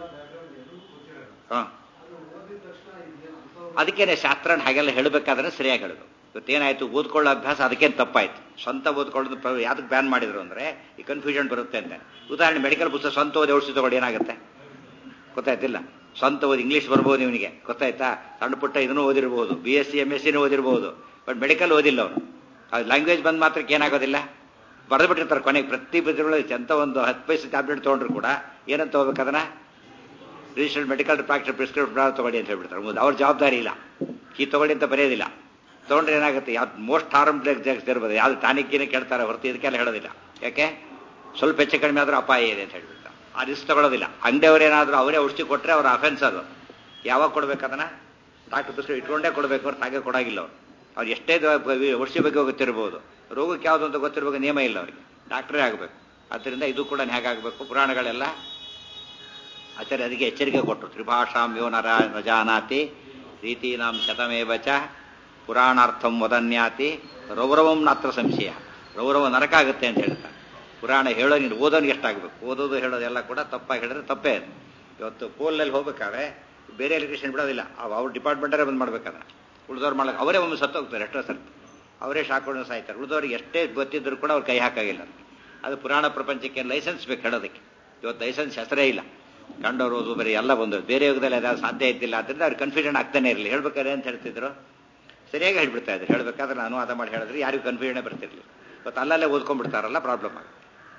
ಹಾಂ ಅದಕ್ಕೇನೆ ಶಾಸ್ತ್ರ ಹಾಗೆಲ್ಲ ಹೇಳಬೇಕಾದ್ರೆ ಸರಿಯಾಗಿ ಹೇಳಬೇಕು ಇವತ್ತೇನಾಯ್ತು ಓದ್ಕೊಳ್ಳೋ ಅಭ್ಯಾಸ ಅದಕ್ಕೇನು ತಪ್ಪಾಯ್ತು ಸ್ವಂತ ಓದ್ಕೊಳ್ಳೋದು ಯಾವ್ದಕ್ಕೆ ಬ್ಯಾನ್ ಮಾಡಿದ್ರು ಅಂದ್ರೆ ಈ ಕನ್ಫ್ಯೂಷನ್ ಬರುತ್ತೆ ಅಂತ ಉದಾಹರಣೆ ಮೆಡಿಕಲ್ ಪುಸ್ತಕ ಸ್ವಂತ ಓದಿ ಔಷಧಿ ತಗೊಂಡು ಏನಾಗುತ್ತೆ ಗೊತ್ತಾಯ್ತಿಲ್ಲ ಸ್ವಂತ ಓದಿ ಇಂಗ್ಲೀಷ್ ಬರ್ಬೋದು ಇವನಿಗೆ ಗೊತ್ತಾಯ್ತಾ ಸಣ್ಣ ಪುಟ್ಟ ಇದನ್ನು ಓದಿರ್ಬೋದು B S C M S ಸಿನೂ ಓದಿರ್ಬೋದು ಬಟ್ ಮೆಡಿಕಲ್ ಓದಿಲ್ಲ ಅವನು ಅದು ಲ್ಯಾಂಗ್ವೇಜ್ ಬಂದ್ ಮಾತ್ರಕ್ಕೆ ಏನಾಗೋದಿಲ್ಲ ಬರೆದು ಬಿಟ್ಟಿರ್ತಾರೆ ಕೊನೆಗೆ ಪ್ರತಿ ಪ್ರತಿಯೊಳಗೆ ಎಂತ ಒಂದು ಹತ್ತು ಪೈಸೆ ಟ್ಯಾಬ್ಲೆಟ್ ತೊಗೊಂಡ್ರು ಕೂಡ ಏನಂತ ಹೋಗ್ಬೇಕು ಅದನ್ನ ರಿಜಿಸ್ಟರ್ಡ್ ಮೆಡಿಕಲ್ ಪ್ರಾಕ್ಟರ್ ಪ್ರಿಸ್ಕ್ರಿಪ್ಷನ್ ತಗೊಳ್ಳಿ ಅಂತ ಹೇಳ್ಬಿಡ್ತಾರೆ ಮುಂದೆ ಅವ್ರ ಜವಾಬ್ದಾರಿ ಇಲ್ಲ ಈ ತಗೊಳ್ಳಿ ಅಂತ ಬರೆಯೋದಿಲ್ಲ ತೊಗೊಂಡ್ರೆ ಏನಾಗುತ್ತೆ ಯಾವ್ದು ಮೋಸ್ಟ್ ಹಾರ್ಮ್ ಡ್ರಗ್ಸ್ ಇರ್ಬೋದು ಯಾವ್ದು ಟಾನಿಕ್ಕಿನೇ ಕೇಳ್ತಾರೆ ಹೊರತು ಇದಕ್ಕೆಲ್ಲ ಹೇಳೋದಿಲ್ಲ ಯಾಕೆ ಸ್ವಲ್ಪ ಹೆಚ್ಚು ಕಡಿಮೆ ಆದ್ರೂ ಅಪಾಯ ಇದೆ ಅಂತ ಹೇಳ್ಬಿಡ್ತಾರೆ ಆ ರಿಸ್ಕ್ ತಗೊಳ್ಳೋದಿಲ್ಲ ಅಂಗಡಿಯವ್ರು ಏನಾದರೂ ಅವರೇ ಔಷಧಿ ಕೊಟ್ಟರೆ ಅವ್ರ ಅಫೆನ್ಸ್ ಅದು ಯಾವಾಗ ಕೊಡ್ಬೇಕು ಅದನ್ನ ಡಾಕ್ಟರ್ ಪುಸ್ತಕ ಇಟ್ಕೊಂಡೇ ಕೊಡಬೇಕು ಅವ್ರು ಹಾಗೆ ಕೊಡಾಗಿಲ್ಲ ಅವ್ರು ಅವ್ರು ಎಷ್ಟೇ ಔಷಧಿ ಬಗ್ಗೆ ಗೊತ್ತಿರ್ಬೋದು ರೋಗಕ್ಕೆ ಯಾವುದು ಅಂತ ಗೊತ್ತಿರ್ಬೇಕು ನಿಯಮ ಇಲ್ಲ ಅವರಿಗೆ ಡಾಕ್ಟ್ರೇ ಆಗಬೇಕು ಆದ್ದರಿಂದ ಇದು ಕೂಡ ಹೇಗಾಗಬೇಕು ಪುರಾಣಗಳೆಲ್ಲ ಆಚಾರ್ಯ ಅದಕ್ಕೆ ಎಚ್ಚರಿಕೆ ಕೊಟ್ಟರು ತ್ರಿಭಾಷಾಂ ಯೋ ನರ ನಜಾನಾತಿ ರೀತೀನಾಂ ಶತಮೇವ ಚ ಪುರಾಣಾರ್ಥಂ ವದನ್ಯಾತಿ ರೌರವಂ ನಾತ್ರ ಸಂಶಯ ರೌರವ ನರಕ ಆಗುತ್ತೆ ಅಂತ ಹೇಳ್ತಾರೆ ಪುರಾಣ ಹೇಳೋ ನೀನು ಓದೋನಿಗೆ ಎಷ್ಟಾಗಬೇಕು ಓದೋದು ಹೇಳೋದೆಲ್ಲ ಕೂಡ ತಪ್ಪಾಗಿ ಹೇಳಿದ್ರೆ ತಪ್ಪೇ ಅದು ಇವತ್ತು ಪೋಲ್ನಲ್ಲಿ ಹೋಗ್ಬೇಕಾದ್ರೆ ಬೇರೆ ಎಲೆಕ್ಟ್ರಿಷಿಯನ್ ಬಿಡೋದಿಲ್ಲ ಅವ್ರ ಡಿಪಾರ್ಟ್ಮೆಂಟರೇ ಬಂದು ಮಾಡ್ಬೇಕಾದ್ರೆ ಉಳಿದವ್ರು ಮಾಡಕ್ಕೆ ಅವರೇ ಒಮ್ಮೆ ಸತ್ತೋಗ್ತಾರೆ ಎಷ್ಟೋ ಸರ್ತಿ ಅವರೇ ಶಾಕೊಂಡು ಸಾಯ್ತಾರೆ ಉಳಿದವ್ರಿಗೆ ಎಷ್ಟೇ ಗೊತ್ತಿದ್ರು ಕೂಡ ಅವ್ರು ಕೈ ಹಾಕಾಗಿಲ್ಲ ಅದು ಪುರಾಣ ಪ್ರಪಂಚಕ್ಕೆ ಲೈಸೆನ್ಸ್ ಬೇಕು ಹೇಳೋದಕ್ಕೆ ಇವತ್ತು ಲೈಸೆನ್ಸ್ ಹೆಸರೇ ಇಲ್ಲ ಕಂಡವರು ಓದು ಬರೀ ಎಲ್ಲ ಬಂದು ಬೇರೆ ಯುಗದಲ್ಲಿ ಅದಾದ್ರು ಸಾಧ್ಯ ಇದ್ದಿಲ್ಲ ಅದರಿಂದ ಅವ್ರಿಗೆ ಕನ್ಫ್ಯೂಷನ್ ಆಗ್ತಾನೆ ಇರಲಿ ಹೇಳ್ಬೇಕಾದ್ರೆ ಅಂತ ಹೇಳ್ತಿದ್ರು ಸರಿಯಾಗಿ ಹೇಳ್ಬಿಡ್ತಾ ಇದ್ರು ಹೇಳ್ಬೇಕಾದ್ರೆ ನಾನು ಅನುವಾದ ಮಾಡಿ ಹೇಳಿದ್ರೆ ಯಾರಿಗೂ ಕನ್ಫ್ಯೂಷನ್ ಬರ್ತಿರ್ಲಿಲ್ಲ ಇವತ್ತು ಅಲ್ಲಲ್ಲೇ ಓದ್ಕೊಂಡ್ಬಿಡ್ತಾರಲ್ಲ ಪ್ರಾಬ್ಲಮ್ ಆಗುತ್ತೆ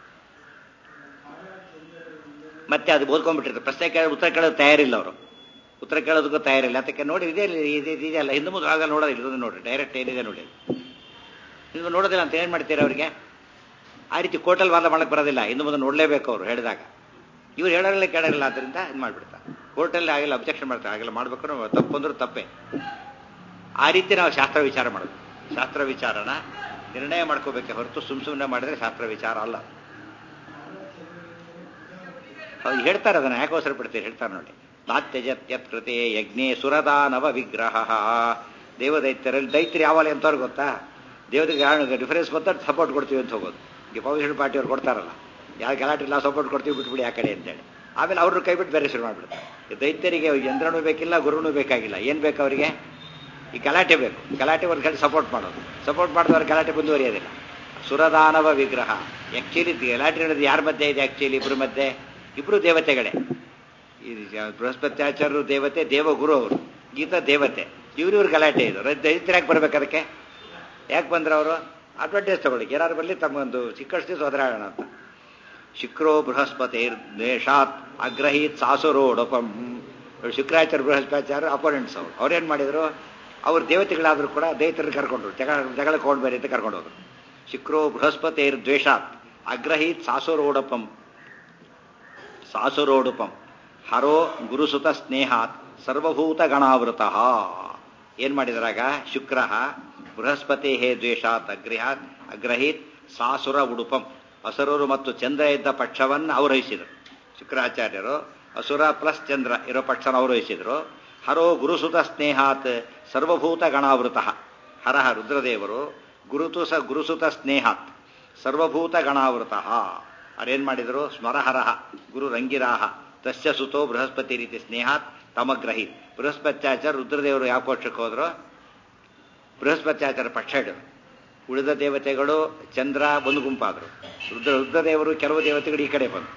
ಮತ್ತೆ ಅದು ಓದ್ಕೊಂಡ್ಬಿಟ್ಟಿರ್ತಾರೆ ಪ್ರಶ್ನೆ ಕೇಳ ಉತ್ತರ ಕೇಳೋದು ತಯಾರಿಲ್ಲ ಅವರು ಉತ್ತರ ಕೇಳೋದಕ್ಕೂ ತಯಾರಿಲ್ಲ ಅದಕ್ಕೆ ನೋಡಿ ಇದೇ ಇದೆಯಲ್ಲ ಹಿಂದೆ ಮುಂದೆ ಆಗ ನೋಡೋದಿಲ್ಲ ಇದನ್ನು ನೋಡ್ರಿ ಡೈರೆಕ್ಟ್ ಏನಿದೆ ನೋಡಿ ನೀವು ನೋಡೋದಿಲ್ಲ ಅಂತ ಏನು ಮಾಡ್ತೀರಾ ಅವರಿಗೆ ಆ ರೀತಿ ಕೋರ್ಟಲ್ ವಾದ ಮಾಡಕ್ಕೆ ಬರೋದಿಲ್ಲ ಇನ್ನು ಮುಂದೆ ನೋಡಲೇಬೇಕು ಅವರು ಹೇಳಿದಾಗ ಇವ್ರು ಹೇಳೋಲ್ಲ ಕೇಳೋಲ್ಲ ಅದರಿಂದ ಇದು ಮಾಡಿಬಿಡ್ತಾರೆ ಕೋರ್ಟಲ್ಲಿ ಆಗಿಲ್ಲ ಅಬ್ಜೆಕ್ಷನ್ ಮಾಡ್ತಾರೆ ಆಗಿಲ್ಲ ಮಾಡ್ಬೇಕು ತಪ್ಪು ಅಂದ್ರೆ ತಪ್ಪೇ ಆ ರೀತಿ ನಾವು ಶಾಸ್ತ್ರ ವಿಚಾರ ಮಾಡಬೇಕು ಶಾಸ್ತ್ರ ವಿಚಾರನ ನಿರ್ಣಯ ಮಾಡ್ಕೋಬೇಕೆ ಹೊರತು ಸುಮ್ ಸುಮ್ಮನೆ ಮಾಡಿದ್ರೆ ಶಾಸ್ತ್ರ ವಿಚಾರ ಅಲ್ಲ ಅವ್ರು ಹೇಳ್ತಾರೆ ಅದನ್ನ ಯಾಕೆ ಅವಸರ ಪಡ್ತೀರಿ ಹೇಳ್ತಾರೆ ನೋಡಿ ನಾತ್ಯಜತ್ಯತ್ ಕೃತೆ ಯಜ್ಞೆ ಸುರದಾನವ ವಿಗ್ರಹ ದೇವದೈತ್ಯರಲ್ಲಿ ದೈತ್ಯರು ಯಾವಲ್ಲಿ ಅಂತವ್ರು ಗೊತ್ತಾ ದೇವರಿಗೆ ಡಿಫರೆನ್ಸ್ ಗೊತ್ತಾ ಸಪೋರ್ಟ್ ಕೊಡ್ತೀವಿ ಅಂತ ಹೋಗೋದು ಈ ಪೌಷನ್ ಪಾರ್ಟಿಯವ್ರು ಕೊಡ್ತಾರಲ್ಲ ಯಾವ ಗಲಾಟೆ ಇಲ್ಲ ಸಪೋರ್ಟ್ ಕೊಡ್ತೀವಿ ಬಿಟ್ಬಿಡಿ ಆ ಕಡೆ ಅಂತೇಳಿ ಆಮೇಲೆ ಅವ್ರನ್ನ ಕೈ ಬಿಟ್ಟು ಬೇರೆ ಶುರು ಮಾಡಿಬಿಡ್ತಾರೆ ಈ ದೈತ್ಯರಿಗೆ ಯಂತ್ರನೂ ಬೇಕಿಲ್ಲ ಗುರುನೂ ಬೇಕಾಗಿಲ್ಲ ಏನು ಬೇಕು ಅವರಿಗೆ ಈ ಗಲಾಟೆ ಬೇಕು ಗಲಾಟೆ ಒಂದು ಕಡೆ ಸಪೋರ್ಟ್ ಮಾಡೋದು ಸಪೋರ್ಟ್ ಮಾಡಿದವ್ರು ಗಲಾಟೆ ಮುಂದುವರಿಯೋದಿಲ್ಲ ಸುರದಾನವ ವಿಗ್ರಹ ಆ್ಯಕ್ಚುಲಿ ಗಲಾಟೆ ನಡೆದು ಯಾರ ಮಧ್ಯೆ ಇದೆ ಆ್ಯಕ್ಚುಲಿ ಇಬ್ಬರ ಮಧ್ಯೆ ಇಬ್ಬರು ದೇವತೆಗಳೇ ಈ ಬೃಹಸ್ಪತ್ಯಾಚಾರ್ಯರು ದೇವತೆ ದೇವಗುರು ಅವರು ಗೀತಾ ದೇವತೆ ಇವ್ರು ಇವ್ರ ಗಲಾಟೆ ಇದು ದೈತ್ಯರು ಯಾಕೆ ಬರ್ಬೇಕು ಅದಕ್ಕೆ ಯಾಕೆ ಬಂದ್ರು ಅವರು ಅಡ್ವಾಂಟೇಜ್ ತಗೊಳ್ಳಿ ಯಾರು ಬರಲಿ ತಮ್ಮೊಂದು ಚಿಕ್ಕಷ್ಟು ಸೋದರಾಯಣ ಅಂತ ಶುಕ್ರೋ ಬೃಹಸ್ಪತಿರ್ ದ್ವೇಷಾತ್ ಅಗ್ರಹೀತ್ ಸಾಸುರೋಡಪಂ ಶುಕ್ರಾಚಾರ್ಯ ಬೃಹಸ್ಪತ್ಯಾಚಾರ್ಯ ಅಪೋನೆಂಟ್ಸ್ ಅವರು ಅವ್ರೇನು ಮಾಡಿದ್ರು ಅವ್ರ ದೇವತೆಗಳಾದರೂ ಕೂಡ ದೈತ್ಯರು ಕರ್ಕೊಂಡ್ರು ಜಗಳ ಜಗಳಕ್ಕೆ ಹೋಗ್ಬೇಡಿ ಅಂತ ಕರ್ಕೊಂಡು ಹೋದ್ರು ಶುಕ್ರೋ ಬೃಹಸ್ಪತಿರ್ ದ್ವೇಷಾತ್ ಅಗ್ರಹೀತ್ ಸಾಸುರೋಡಪಂ ಸಾಸುರೋಡುಪಂ ಹರೋ ಗುರುಸುತ ಸ್ನೇಹಾತ್ ಸರ್ವಭೂತ ಗಣಾವೃತ ಏನ್ ಮಾಡಿದ್ರಾಗ ಶುಕ್ರ ಬೃಹಸ್ಪತಿ ಹೇ ದ್ವೇಷಾತ್ ಅಗ್ರಹಾತ್ ಅಗ್ರಹೀತ್ ಸಾಸುರ ಉಡುಪಂ ಅಸುರರು ಮತ್ತು ಚಂದ್ರ ಇದ್ದ ಪಕ್ಷವನ್ನು ಅವರಹಿಸಿದರು ಶುಕ್ರಾಚಾರ್ಯರು ಅಸುರ ಪ್ಲಸ್ ಚಂದ್ರ ಇರೋ ಪಕ್ಷನ ಅವರಹಿಸಿದ್ರು ಹರೋ ಗುರುಸುತ ಸ್ನೇಹಾತ್ ಸರ್ವಭೂತ ಗಣಾವೃತ ಹರಹ ರುದ್ರದೇವರು ಗುರುತು ಸ ಗುರುಸುತ ಸ್ನೇಹಾತ್ ಸರ್ವಭೂತ ಗಣಾವೃತ ಅವ್ರೇನ್ ಮಾಡಿದ್ರು ಸ್ಮರಹರಹ ಗುರು ರಂಗಿರಾಹ ತಸ್ಯ ಸುತೋ ಬೃಹಸ್ಪತಿ ರೀತಿ ಸ್ನೇಹಾತ್ ತಮಗ್ರಹಿ ಬೃಹಸ್ಪತ್ಯಾಚಾರ ರುದ್ರದೇವರು ಯಾವ ಪಕ್ಷಕ್ಕೆ ಹೋದ್ರು ಬೃಹಸ್ಪತ್ಯಾಚಾರ ಪಕ್ಷ ಹಿಡಿದ್ರು ಉಳಿದ ದೇವತೆಗಳು ಚಂದ್ರ ಒಂದು ಗುಂಪಾದ್ರು ರುದ್ರ ರುದ್ರದೇವರು ಕೆಲವು ದೇವತೆಗಳು ಈ ಕಡೆ ಬಂದು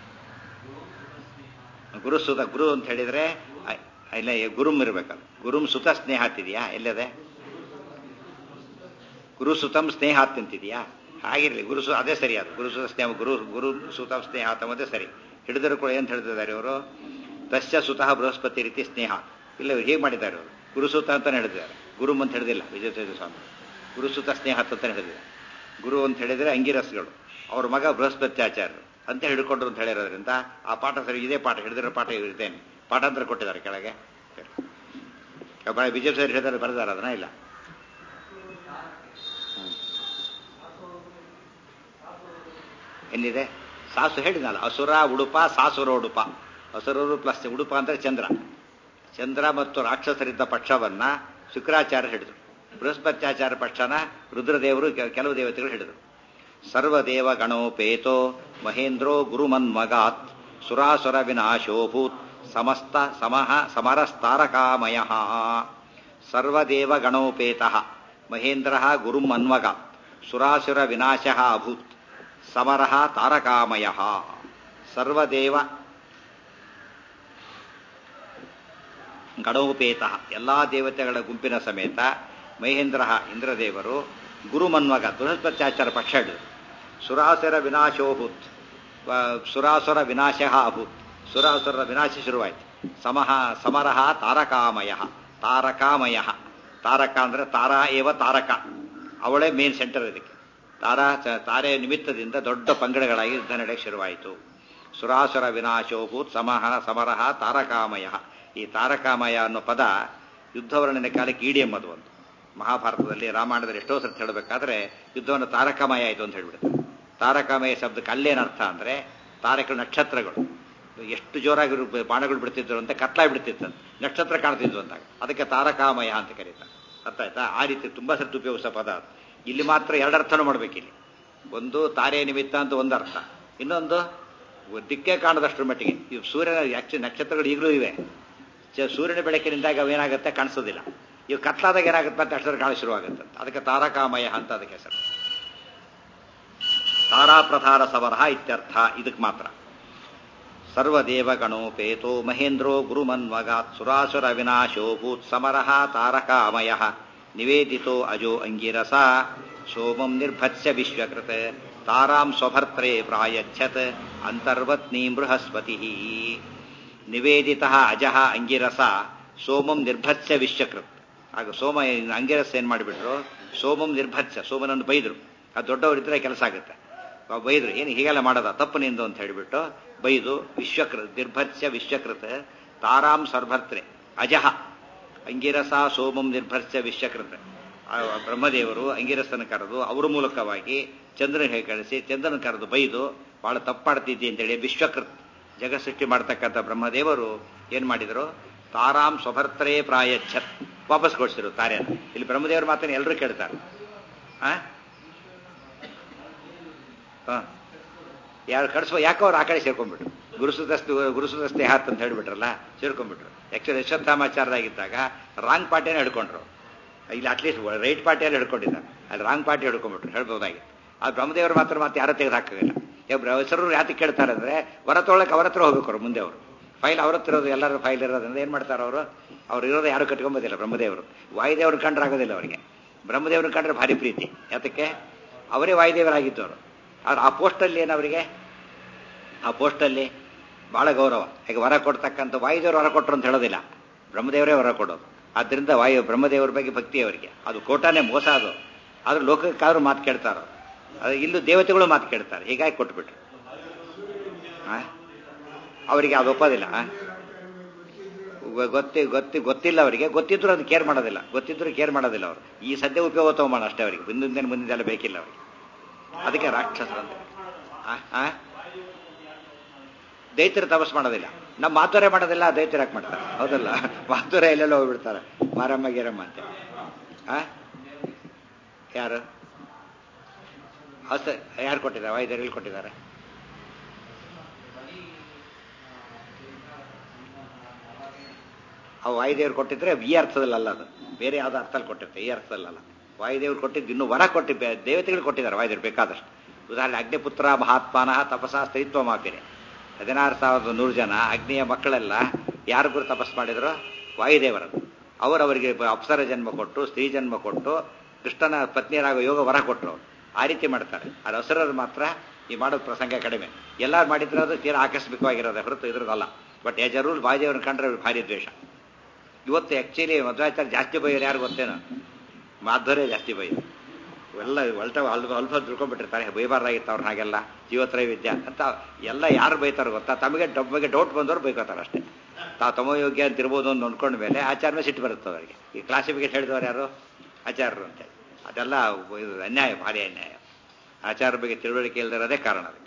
ಗುರು ಸುತ ಗುರು ಅಂತ ಹೇಳಿದ್ರೆ ಇಲ್ಲ ಗುರುಮ್ ಇರ್ಬೇಕಲ್ಲ ಗುರುಮ್ ಸುತ ಸ್ನೇಹಾತ್ ಇದೆಯಾ ಎಲ್ಲದೆ ಗುರು ಸುತಂ ಸ್ನೇಹಾತ್ ಅಂತಿದೆಯಾ ಹಾಗಿರಲಿ ಗುರುಸು ಅದೇ ಸರಿ ಅದು ಗುರುಸುತ ಸ್ನೇಹ ಗುರು ಗುರು ಸುತ ಸ್ನೇಹ ತಮ್ಮದೇ ಸರಿ ಹಿಡಿದರು ಕೂಡ ಏನು ಹೇಳ್ತಿದ್ದಾರೆ ಇವರು ತಸ್ಯ ಸುತಃ ಬೃಹಸ್ಪತಿ ರೀತಿ ಸ್ನೇಹ ಇಲ್ಲ ಇವ್ರು ಹೇಗೆ ಮಾಡಿದ್ದಾರೆ ಅವರು ಗುರುಸುತ ಅಂತಾನೆ ಹೇಳಿದ್ದಾರೆ ಗುರುಮ್ ಅಂತ ಹೇಳಿದಿಲ್ಲ ವಿಜಯ ಸೇತು ಸ್ವಾಮಿ ಗುರುಸುತ ಸ್ನೇಹ ಅಂತ ಹೇಳಿದಿದ್ದಾರೆ ಗುರು ಅಂತ ಹೇಳಿದರೆ ಅಂಗಿರಸ್ಗಳು ಅವ್ರ ಮಗ ಬೃಹಸ್ಪತ್ಯಾಚಾರ್ಯರು ಅಂತ ಹಿಡ್ಕೊಂಡ್ರು ಅಂತ ಹೇಳಿರೋದ್ರಿಂದ ಆ ಪಾಠ ಸರಿ ಇದೇ ಪಾಠ ಹಿಡಿದಿರೋ ಪಾಠ ಇರ್ತೇನೆ ಪಾಠಾಂತರ ಕೊಟ್ಟಿದ್ದಾರೆ ಕೆಳಗೆ ವಿಜಯ ಸರ್ ಹೇಳಿದಾರೆ ಬರೆದಾರ ಅದನ್ನ ಇಲ್ಲ ಎಲ್ಲಿದೆ ಸಾಸು ಹೇಳಿದ್ನಲ್ಲ ಅಸುರ ಉಡುಪ ಸಾಸುರ ಉಡುಪ ಅಸುರರು ಪ್ಲಸ್ ಉಡುಪ ಅಂದ್ರೆ ಚಂದ್ರ ಚಂದ್ರ ಮತ್ತು ರಾಕ್ಷಸರಿದ್ದ ಪಕ್ಷವನ್ನ ಶುಕ್ರಾಚಾರ್ಯ ಹಿಡಿದ್ರು ಬೃಹಸ್ಪತ್ಯಾಚಾರ ಪಕ್ಷನ ರುದ್ರದೇವರು ಕೆಲವು ದೇವತೆಗಳು ಹಿಡಿದ್ರು ಸರ್ವದೇವ ಗಣೋಪೇತೋ ಮಹೇಂದ್ರೋ ಗುರುಮನ್ಮಗಾತ್ ಸುರಾಸುರ ವಿನಾಶೋಭೂತ್ ಸಮಸ್ತ ಸಮಃ ಸಮರಸ್ತಾರಕಾಮಯ ಸರ್ವದೇವ ಗಣೋಪೇತ ಮಹೇಂದ್ರ ಗುರುಮನ್ಮಗಾತ್ ಸುರಾಸುರ ವಿನಾಶ ಅಭೂತ್ ಸಮರ ತಾರಕಾಮಯ ಸರ್ವದೇವ ಗಣೋಪೇತ ಎಲ್ಲಾ ದೇವತೆಗಳ ಗುಂಪಿನ ಸಮೇತ ಮಹೇಂದ್ರ ಇಂದ್ರದೇವರು ಗುರುಮನ್ಮಗ ಬೃಹಸ್ಪತ್ಯಾಚಾರ ಪಕ್ಷ ಹಿಡಿದು ಸುರಾಸುರ ವಿನಾಶೋಭೂತ್ ಸುರಾಸುರ ವಿನಾಶ ಅಭೂತ್ ಸುರಾಸುರರ ವಿನಾಶ ಶುರುವಾಯಿತು ಸಮಹ ಸಮರಹ ತಾರಕಾಮಯ ತಾರಕಾಮಯ ತಾರಕ ಅಂದ್ರೆ ತಾರಾ ಏವ ತಾರಕ ಅವಳೇ ಮೇನ್ ಸೆಂಟರ್ ಇದಕ್ಕೆ ತಾರಾ ತಾರೆ ನಿಮಿತ್ತದಿಂದ ದೊಡ್ಡ ಪಂಗಡಗಳಾಗಿ ಯುದ್ಧ ನಡೆಯಕ್ಕೆ ಶುರುವಾಯಿತು ಸುರಾಸುರ ವಿನಾಶೋಭೂತ್ ಸಮಹ ಸಮರಹ ತಾರಕಾಮಯ ಈ ತಾರಕಾಮಯ ಅನ್ನೋ ಪದ ಯುದ್ಧವರ್ಣನೆ ಕಾಲಕ್ಕೆ ಇಡಿಯಂ ಅದು ಒಂದು ಮಹಾಭಾರತದಲ್ಲಿ ರಾಮಾಯಣದಲ್ಲಿ ಎಷ್ಟೋ ಸರ್ತಿ ಹೇಳಬೇಕಾದ್ರೆ ಯುದ್ಧವನ್ನು ತಾರಕಮಯ ಆಯಿತು ಅಂತ ಹೇಳ್ಬಿಡುತ್ತೆ ತಾರಕಮಯ ಶಬ್ದಕ್ಕೆ ಅಲ್ಲೇನು ಅರ್ಥ ಅಂದ್ರೆ ತಾರಕ ನಕ್ಷತ್ರಗಳು ಎಷ್ಟು ಜೋರಾಗಿ ಬಾಣಗಳು ಬಿಡ್ತಿದ್ರು ಅಂತ ಕತ್ಲಾಗಿ ಬಿಡ್ತಿತ್ತಂತೆ ನಕ್ಷತ್ರ ಕಾಣ್ತಿದ್ವು ಅಂದಾಗ ಅದಕ್ಕೆ ತಾರಕಾಮಯ ಅಂತ ಕರೀತಾರೆ ಅರ್ಥ ಆಯ್ತಾ ಆ ರೀತಿ ತುಂಬಾ ಸರ್ತಿ ಉಪಯೋಗಿಸೋ ಪದ ಅದು ಇಲ್ಲಿ ಮಾತ್ರ ಎರಡರ್ಥನೂ ಮಾಡ್ಬೇಕಿಲ್ಲಿ ಒಂದು ತಾರೆ ನಿಮಿತ್ತ ಅಂತ ಒಂದು ಅರ್ಥ ಇನ್ನೊಂದು ದಿಕ್ಕೇ ಕಾಣದಷ್ಟರ ಮಟ್ಟಿಗೆ ಇವು ಸೂರ್ಯನ ಆಕ್ಚುಲಿ ನಕ್ಷತ್ರಗಳು ಈಗಲೂ ಇವೆ ಸೂರ್ಯನ ಬೆಳಕಿನಿಂದಾಗ ಅವೇನಾಗುತ್ತೆ ಕಾಣಿಸೋದಿಲ್ಲ ಇವು ಕತ್ಲಾದಾಗ ಏನಾಗುತ್ತೆ ಅಂತ ಅಷ್ಟರ ಕಾಣ ಶುರುವಾಗುತ್ತೆ ಅದಕ್ಕೆ ತಾರಕಾಮಯ ಅಂತ ಅದಕ್ಕೆ ಹೆಸರು ತಾರಾಪ್ರಧಾರ ಸವರಹ ಇತ್ಯರ್ಥ ಇದಕ್ಕೆ ಮಾತ್ರ ಸರ್ವದೇವ ಗಣೋಪೇತೋ ಮಹೇಂದ್ರೋ ಗುರುಮನ್ವಗಾತ್ ಸುರಾಸುರ ವಿನಾಶೋ ಭೂತ್ ಸಮರಃ ತಾರಕಾಮಯ ನಿವೇದಿತೋ ಅಜೋ ಅಂಗಿರಸ ಸೋಮಂ ನಿರ್ಭತ್ಸ್ಯ ವಿಶ್ವಕೃತ ತಾರಾಂ ಸ್ವಭರ್ತ್ರೇ ಪ್ರಾಯಚ್ಛತ್ ಅಂತರ್ವತ್ನೀ ಬೃಹಸ್ಪತಿ ನಿವೇದಿತ ಅಜಃ ಅಂಗಿರಸ ಸೋಮಂ ನಿರ್ಭತ್ಸ್ಯ ವಿಶ್ವಕೃತ್ ಆಗ ಸೋಮ ಅಂಗಿರಸ ಏನ್ ಮಾಡಿಬಿಟ್ರು ಸೋಮಂ ನಿರ್ಭತ್ಸ್ಯ ಸೋಮನನ್ನು ಬೈದ್ರು ಅದು ದೊಡ್ಡವರಿದ್ರೆ ಕೆಲಸ ಆಗುತ್ತೆ ಬೈದ್ರು ಏನು ಹೀಗೆಲ್ಲ ಮಾಡೋದ ತಪ್ಪು ನಿಂದು ಅಂತ ಹೇಳಿಬಿಟ್ಟು ಬೈದು ವಿಶ್ವಕೃತ್ ನಿರ್ಭತ್ಸ್ಯ ವಿಶ್ವಕೃತ ತಾರಾಂ ಸರ್ಭರ್ತ್ರೆ ಅಜಃ ಅಂಗಿರಸ ಸೋಮಂ ನಿರ್ಭರ್ಸ್ಯ ವಿಶ್ವಕೃತ ಬ್ರಹ್ಮದೇವರು ಅಂಗಿರಸನ ಕರೆದು ಅವರ ಮೂಲಕವಾಗಿ ಚಂದ್ರನ ಹೇಗೆ ಕಳಿಸಿ ಚಂದ್ರನ ಕರೆದು ಬೈದು ಬಹಳ ತಪ್ಪಾಡ್ತಿದ್ದಿ ಅಂತೇಳಿ ವಿಶ್ವಕೃತ್ ಜಗಸೃಷ್ಟಿ ಮಾಡ್ತಕ್ಕಂಥ ಬ್ರಹ್ಮದೇವರು ಏನ್ ಮಾಡಿದ್ರು ತಾರಾಂ ಸ್ವಭರ್ತ್ರೇ ಪ್ರಾಯಚ್ಛತ್ ವಾಪಸ್ ಕೊಡಿಸಿರು ತಾರೆ ಇಲ್ಲಿ ಬ್ರಹ್ಮದೇವರು ಮಾತನ್ನು ಎಲ್ಲರೂ ಕೇಳ್ತಾರೆ ಯಾರು ಕಳಿಸುವ ಯಾಕೆ ಅವ್ರು ಆ ಕಡೆ ಸೇರ್ಕೊಂಡ್ಬಿಟ್ರು ಗುರುಸುದಸ್ತು ಗುರುಸುದಸ್ತೆ ಹಾತ್ ಅಂತ ಹೇಳ್ಬಿಟ್ರಲ್ಲ ಸೇರ್ಕೊಂಡ್ಬಿಟ್ರು ಆಕ್ಚುಲಿ ಯಶೋತ್ಥಾಮಾಚಾರದಾಗಿದ್ದಾಗ ರಾಂಗ್ ಪಾರ್ಟಿನ ಹಿಡ್ಕೊಂಡ್ರು ಇಲ್ಲಿ ಅಟ್ಲೀಸ್ಟ್ ರೈಟ್ ಪಾರ್ಟಿಯಲ್ಲಿ ಹಿಡ್ಕೊಂಡಿದ್ದಾರೆ ಅಲ್ಲಿ ರಾಂಗ್ ಪಾರ್ಟಿ ಹಿಡ್ಕೊಂಡ್ಬಿಟ್ರು ಹೇಳ್ಬೋದಾಗಿತ್ತು ಆ ಬ್ರಹ್ಮದೇವರು ಮಾತ್ರ ಮತ್ತೆ ಯಾರು ತೆಗೆದು ಹಾಕೋದಿಲ್ಲ ಹೆಸರು ಯಾತಿ ಕೇಳ್ತಾರೆ ಅಂದ್ರೆ ವರ ತೊಗೊಳಕ್ಕೆ ಅವ್ರ ಹತ್ರ ಹೋಗ್ಬೇಕು ಅವ್ರು ಮುಂದೆ ಅವರು ಫೈಲ್ ಅವ್ರ ಹತ್ರ ಇರೋದು ಎಲ್ಲರೂ ಫೈಲ್ ಇರೋದ್ರಿಂದ ಏನು ಮಾಡ್ತಾರೆ ಅವರು ಅವ್ರು ಇರೋದು ಯಾರು ಕಟ್ಕೊಂಬೋದಿಲ್ಲ ಬ್ರಹ್ಮದೇವರು ವಾಯುದೇವ್ರ ಕಂಡ್ರೆ ಆಗೋದಿಲ್ಲ ಅವರಿಗೆ ಬ್ರಹ್ಮದೇವ್ರ ಕಂಡ್ರೆ ಭಾರಿ ಪ್ರೀತಿ ಯಾತಕ್ಕೆ ಅವರೇ ವಾಯುದೇವರಾಗಿದ್ದವರು ಆದ್ರೆ ಆ ಪೋಸ್ಟಲ್ಲಿ ಏನು ಅವರಿಗೆ ಆ ಪೋಸ್ಟಲ್ಲಿ ಬಹಳ ಗೌರವ ಈಗ ವರ ಕೊಡ್ತಕ್ಕಂಥ ವಾಯುದೇವರು ವರ ಕೊಟ್ಟರು ಅಂತ ಹೇಳೋದಿಲ್ಲ ಬ್ರಹ್ಮದೇವರೇ ವರ ಕೊಡೋದು ಆದ್ದರಿಂದ ವಾಯು ಬ್ರಹ್ಮದೇವರ ಬಗ್ಗೆ ಭಕ್ತಿ ಅವರಿಗೆ ಅದು ಕೋಟಾನೇ ಮೋಸ ಅದು ಆದ್ರೆ ಲೋಕಕ್ಕಾದ್ರೂ ಮಾತು ಕೇಳ್ತಾರೋ ಅದು ಇಲ್ಲೂ ದೇವತೆಗಳು ಮಾತು ಕೇಳ್ತಾರೆ ಹೀಗಾಗಿ ಕೊಟ್ಬಿಟ್ರು ಆ? ಅವರಿಗೆ ಅದು ಒಪ್ಪೋದಿಲ್ಲ ಆ? ಗೊತ್ತಿ ಗೊತ್ತಿ ಗೊತ್ತಿಲ್ಲ ಅವರಿಗೆ ಗೊತ್ತಿದ್ರು ಅದು ಕೇರ್ ಮಾಡೋದಿಲ್ಲ ಗೊತ್ತಿದ್ರು ಕೇರ್ ಮಾಡೋದಿಲ್ಲ ಅವರು ಈ ಸದ್ಯ ಉಪಯೋಗ ತಗೊಂಬೋಣ ಅಷ್ಟೇ ಅವರಿಗೆ ಮುಂದಿನ ಮುಂದಿಂದೆಲ್ಲ ಬೇಕಿಲ್ಲ ಅವರಿಗೆ ಅದಕ್ಕೆ ರಾಕ್ಷಸರು ಅಂತ ಆ? ಆ? ದೈತ್ಯರು ತಪಸ್ ಮಾಡೋದಿಲ್ಲ ನಮ್ಮ ಮಾತುರೆ ಮಾಡೋದಿಲ್ಲ ದೈತ್ಯರು ಯಾಕೆ ಮಾಡ್ತಾರೆ ಹೌದಲ್ಲ ಮಾತುರೆ ಎಲ್ಲೆಲ್ಲ ಹೋಗ್ಬಿಡ್ತಾರೆ ಮಾರಮ್ಮ ಗೀರಮ್ಮ ಅಂತ ಆ ಯಾರು ಹೌದು ಯಾರು ಕೊಟ್ಟಿದ್ದಾರೆ ವೈದ್ಯರು ಎಲ್ಲಿ ಕೊಟ್ಟಿದ್ದಾರೆ ಅವು ವಾಯುದೇವ್ರು ಕೊಟ್ಟಿದ್ರೆ ಈ ಅರ್ಥದಲ್ಲಿ ಅಲ್ಲ ಅದು ಬೇರೆ ಯಾವ್ದೋ ಅರ್ಥದಲ್ಲಿ ಕೊಟ್ಟಿರ್ತಾರೆ ಈ ಅರ್ಥದಲ್ಲಿ ಅಲ್ಲ ವಾಯುದೇವ್ರು ಕೊಟ್ಟಿದ್ದು ಇನ್ನೂ ವರ ಕೊಟ್ಟಿ ದೇವತೆಗಳು ಕೊಟ್ಟಿದ್ದಾರೆ ವಾಯುದೇವ್ರು ಬೇಕಾದಷ್ಟು ಉದಾಹರಣೆ ಅಗ್ನಿಪುತ್ರ ಮಹಾತ್ಮಾನ ತಪಸ ಸ್ತ್ರೀತ್ವ ಮಾಪಿರೆ ಹದಿನಾರು ಸಾವಿರದ ನೂರು ಜನ ಅಗ್ನಿಯ ಮಕ್ಕಳೆಲ್ಲ ಯಾರು ಗುರು ತಪಸ್ ಮಾಡಿದ್ರು ವಾಯುದೇವರನ್ನು ಅವರು ಅವರಿಗೆ ಅಪ್ಸರ ಜನ್ಮ ಕೊಟ್ಟು ಸ್ತ್ರೀ ಜನ್ಮ ಕೊಟ್ಟು ಕೃಷ್ಣನ ಪತ್ನಿಯರಾಗೋ ಯೋಗ ವರ ಕೊಟ್ಟರು ಅವರು ಆ ರೀತಿ ಮಾಡ್ತಾರೆ ಅದು ಹಸರರು ಮಾತ್ರ ಈ ಮಾಡೋದು ಪ್ರಸಂಗ ಕಡಿಮೆ ಎಲ್ಲರೂ ಮಾಡಿದ್ರೆ ಅದು ತೀರಾ ಆಕಸ್ಮಿಕವಾಗಿರೋದು ಹೊರತು ಇದ್ರದಲ್ಲ ಬಟ್ ಎಜ್ ರೂಲ್ ವಾಯುದೇವ್ರನ್ನ ಕಂಡ್ರೆ ಅವ್ರಿಗೆ ಭಾರಿ ದ್ವೇಷ ಇವತ್ತು ಆ್ಯಕ್ಚುಲಿ ಮಧ್ವಾಚಾರ್ಯ ಜಾಸ್ತಿ ಬೈಯೋರು ಯಾರು ಗೊತ್ತೇನೋ ಮಾಧ್ವರೇ ಜಾಸ್ತಿ ಬೈಯೋರು ಎಲ್ಲ ಅಲ್ಪ ಅಲ್ಪ ಅಲ್ಪ ತಿಳ್ಕೊಂಡ್ಬಿಟ್ಟಿರ್ತಾರೆ ಬೈಬಾರ್ದಾಗಿತ್ತು ಅವ್ರನ್ನ ಹಾಗೆಲ್ಲ ಜೀವತ್ರಯ ವಿದ್ಯೆ ಅಂತ ಎಲ್ಲ ಯಾರು ಬೈತಾರೋ ಗೊತ್ತಾ ತಮಗೆ ಬಗ್ಗೆ ಡೌಟ್ ಬಂದವರು ಬೈಕೋತಾರೆ ಅಷ್ಟೇ ತಾವು ತಮೋಯೋಗ್ಯ ಅಂತ ಇರ್ಬೋದು ಅಂತ ಅಂದ್ಕೊಂಡ ಮೇಲೆ ಆಚಾರ ಮೇಲೆ ಸಿಟ್ಟು ಬರುತ್ತೆ ಅವರಿಗೆ ಈ ಕ್ಲಾಸಿಫಿಕೇಟ್ ಹೇಳಿದವರು ಯಾರು ಆಚಾರ್ಯರು ಅಂತೇಳಿ ಅದೆಲ್ಲ ಇದು ಅನ್ಯಾಯ ಭಾರಿ ಅನ್ಯಾಯ ಆಚಾರ ಬಗ್ಗೆ ತಿಳುವಳಿಕೆ ಇಲ್ಲದಿರೋದೇ ಕಾರಣ ಅದಕ್ಕೆ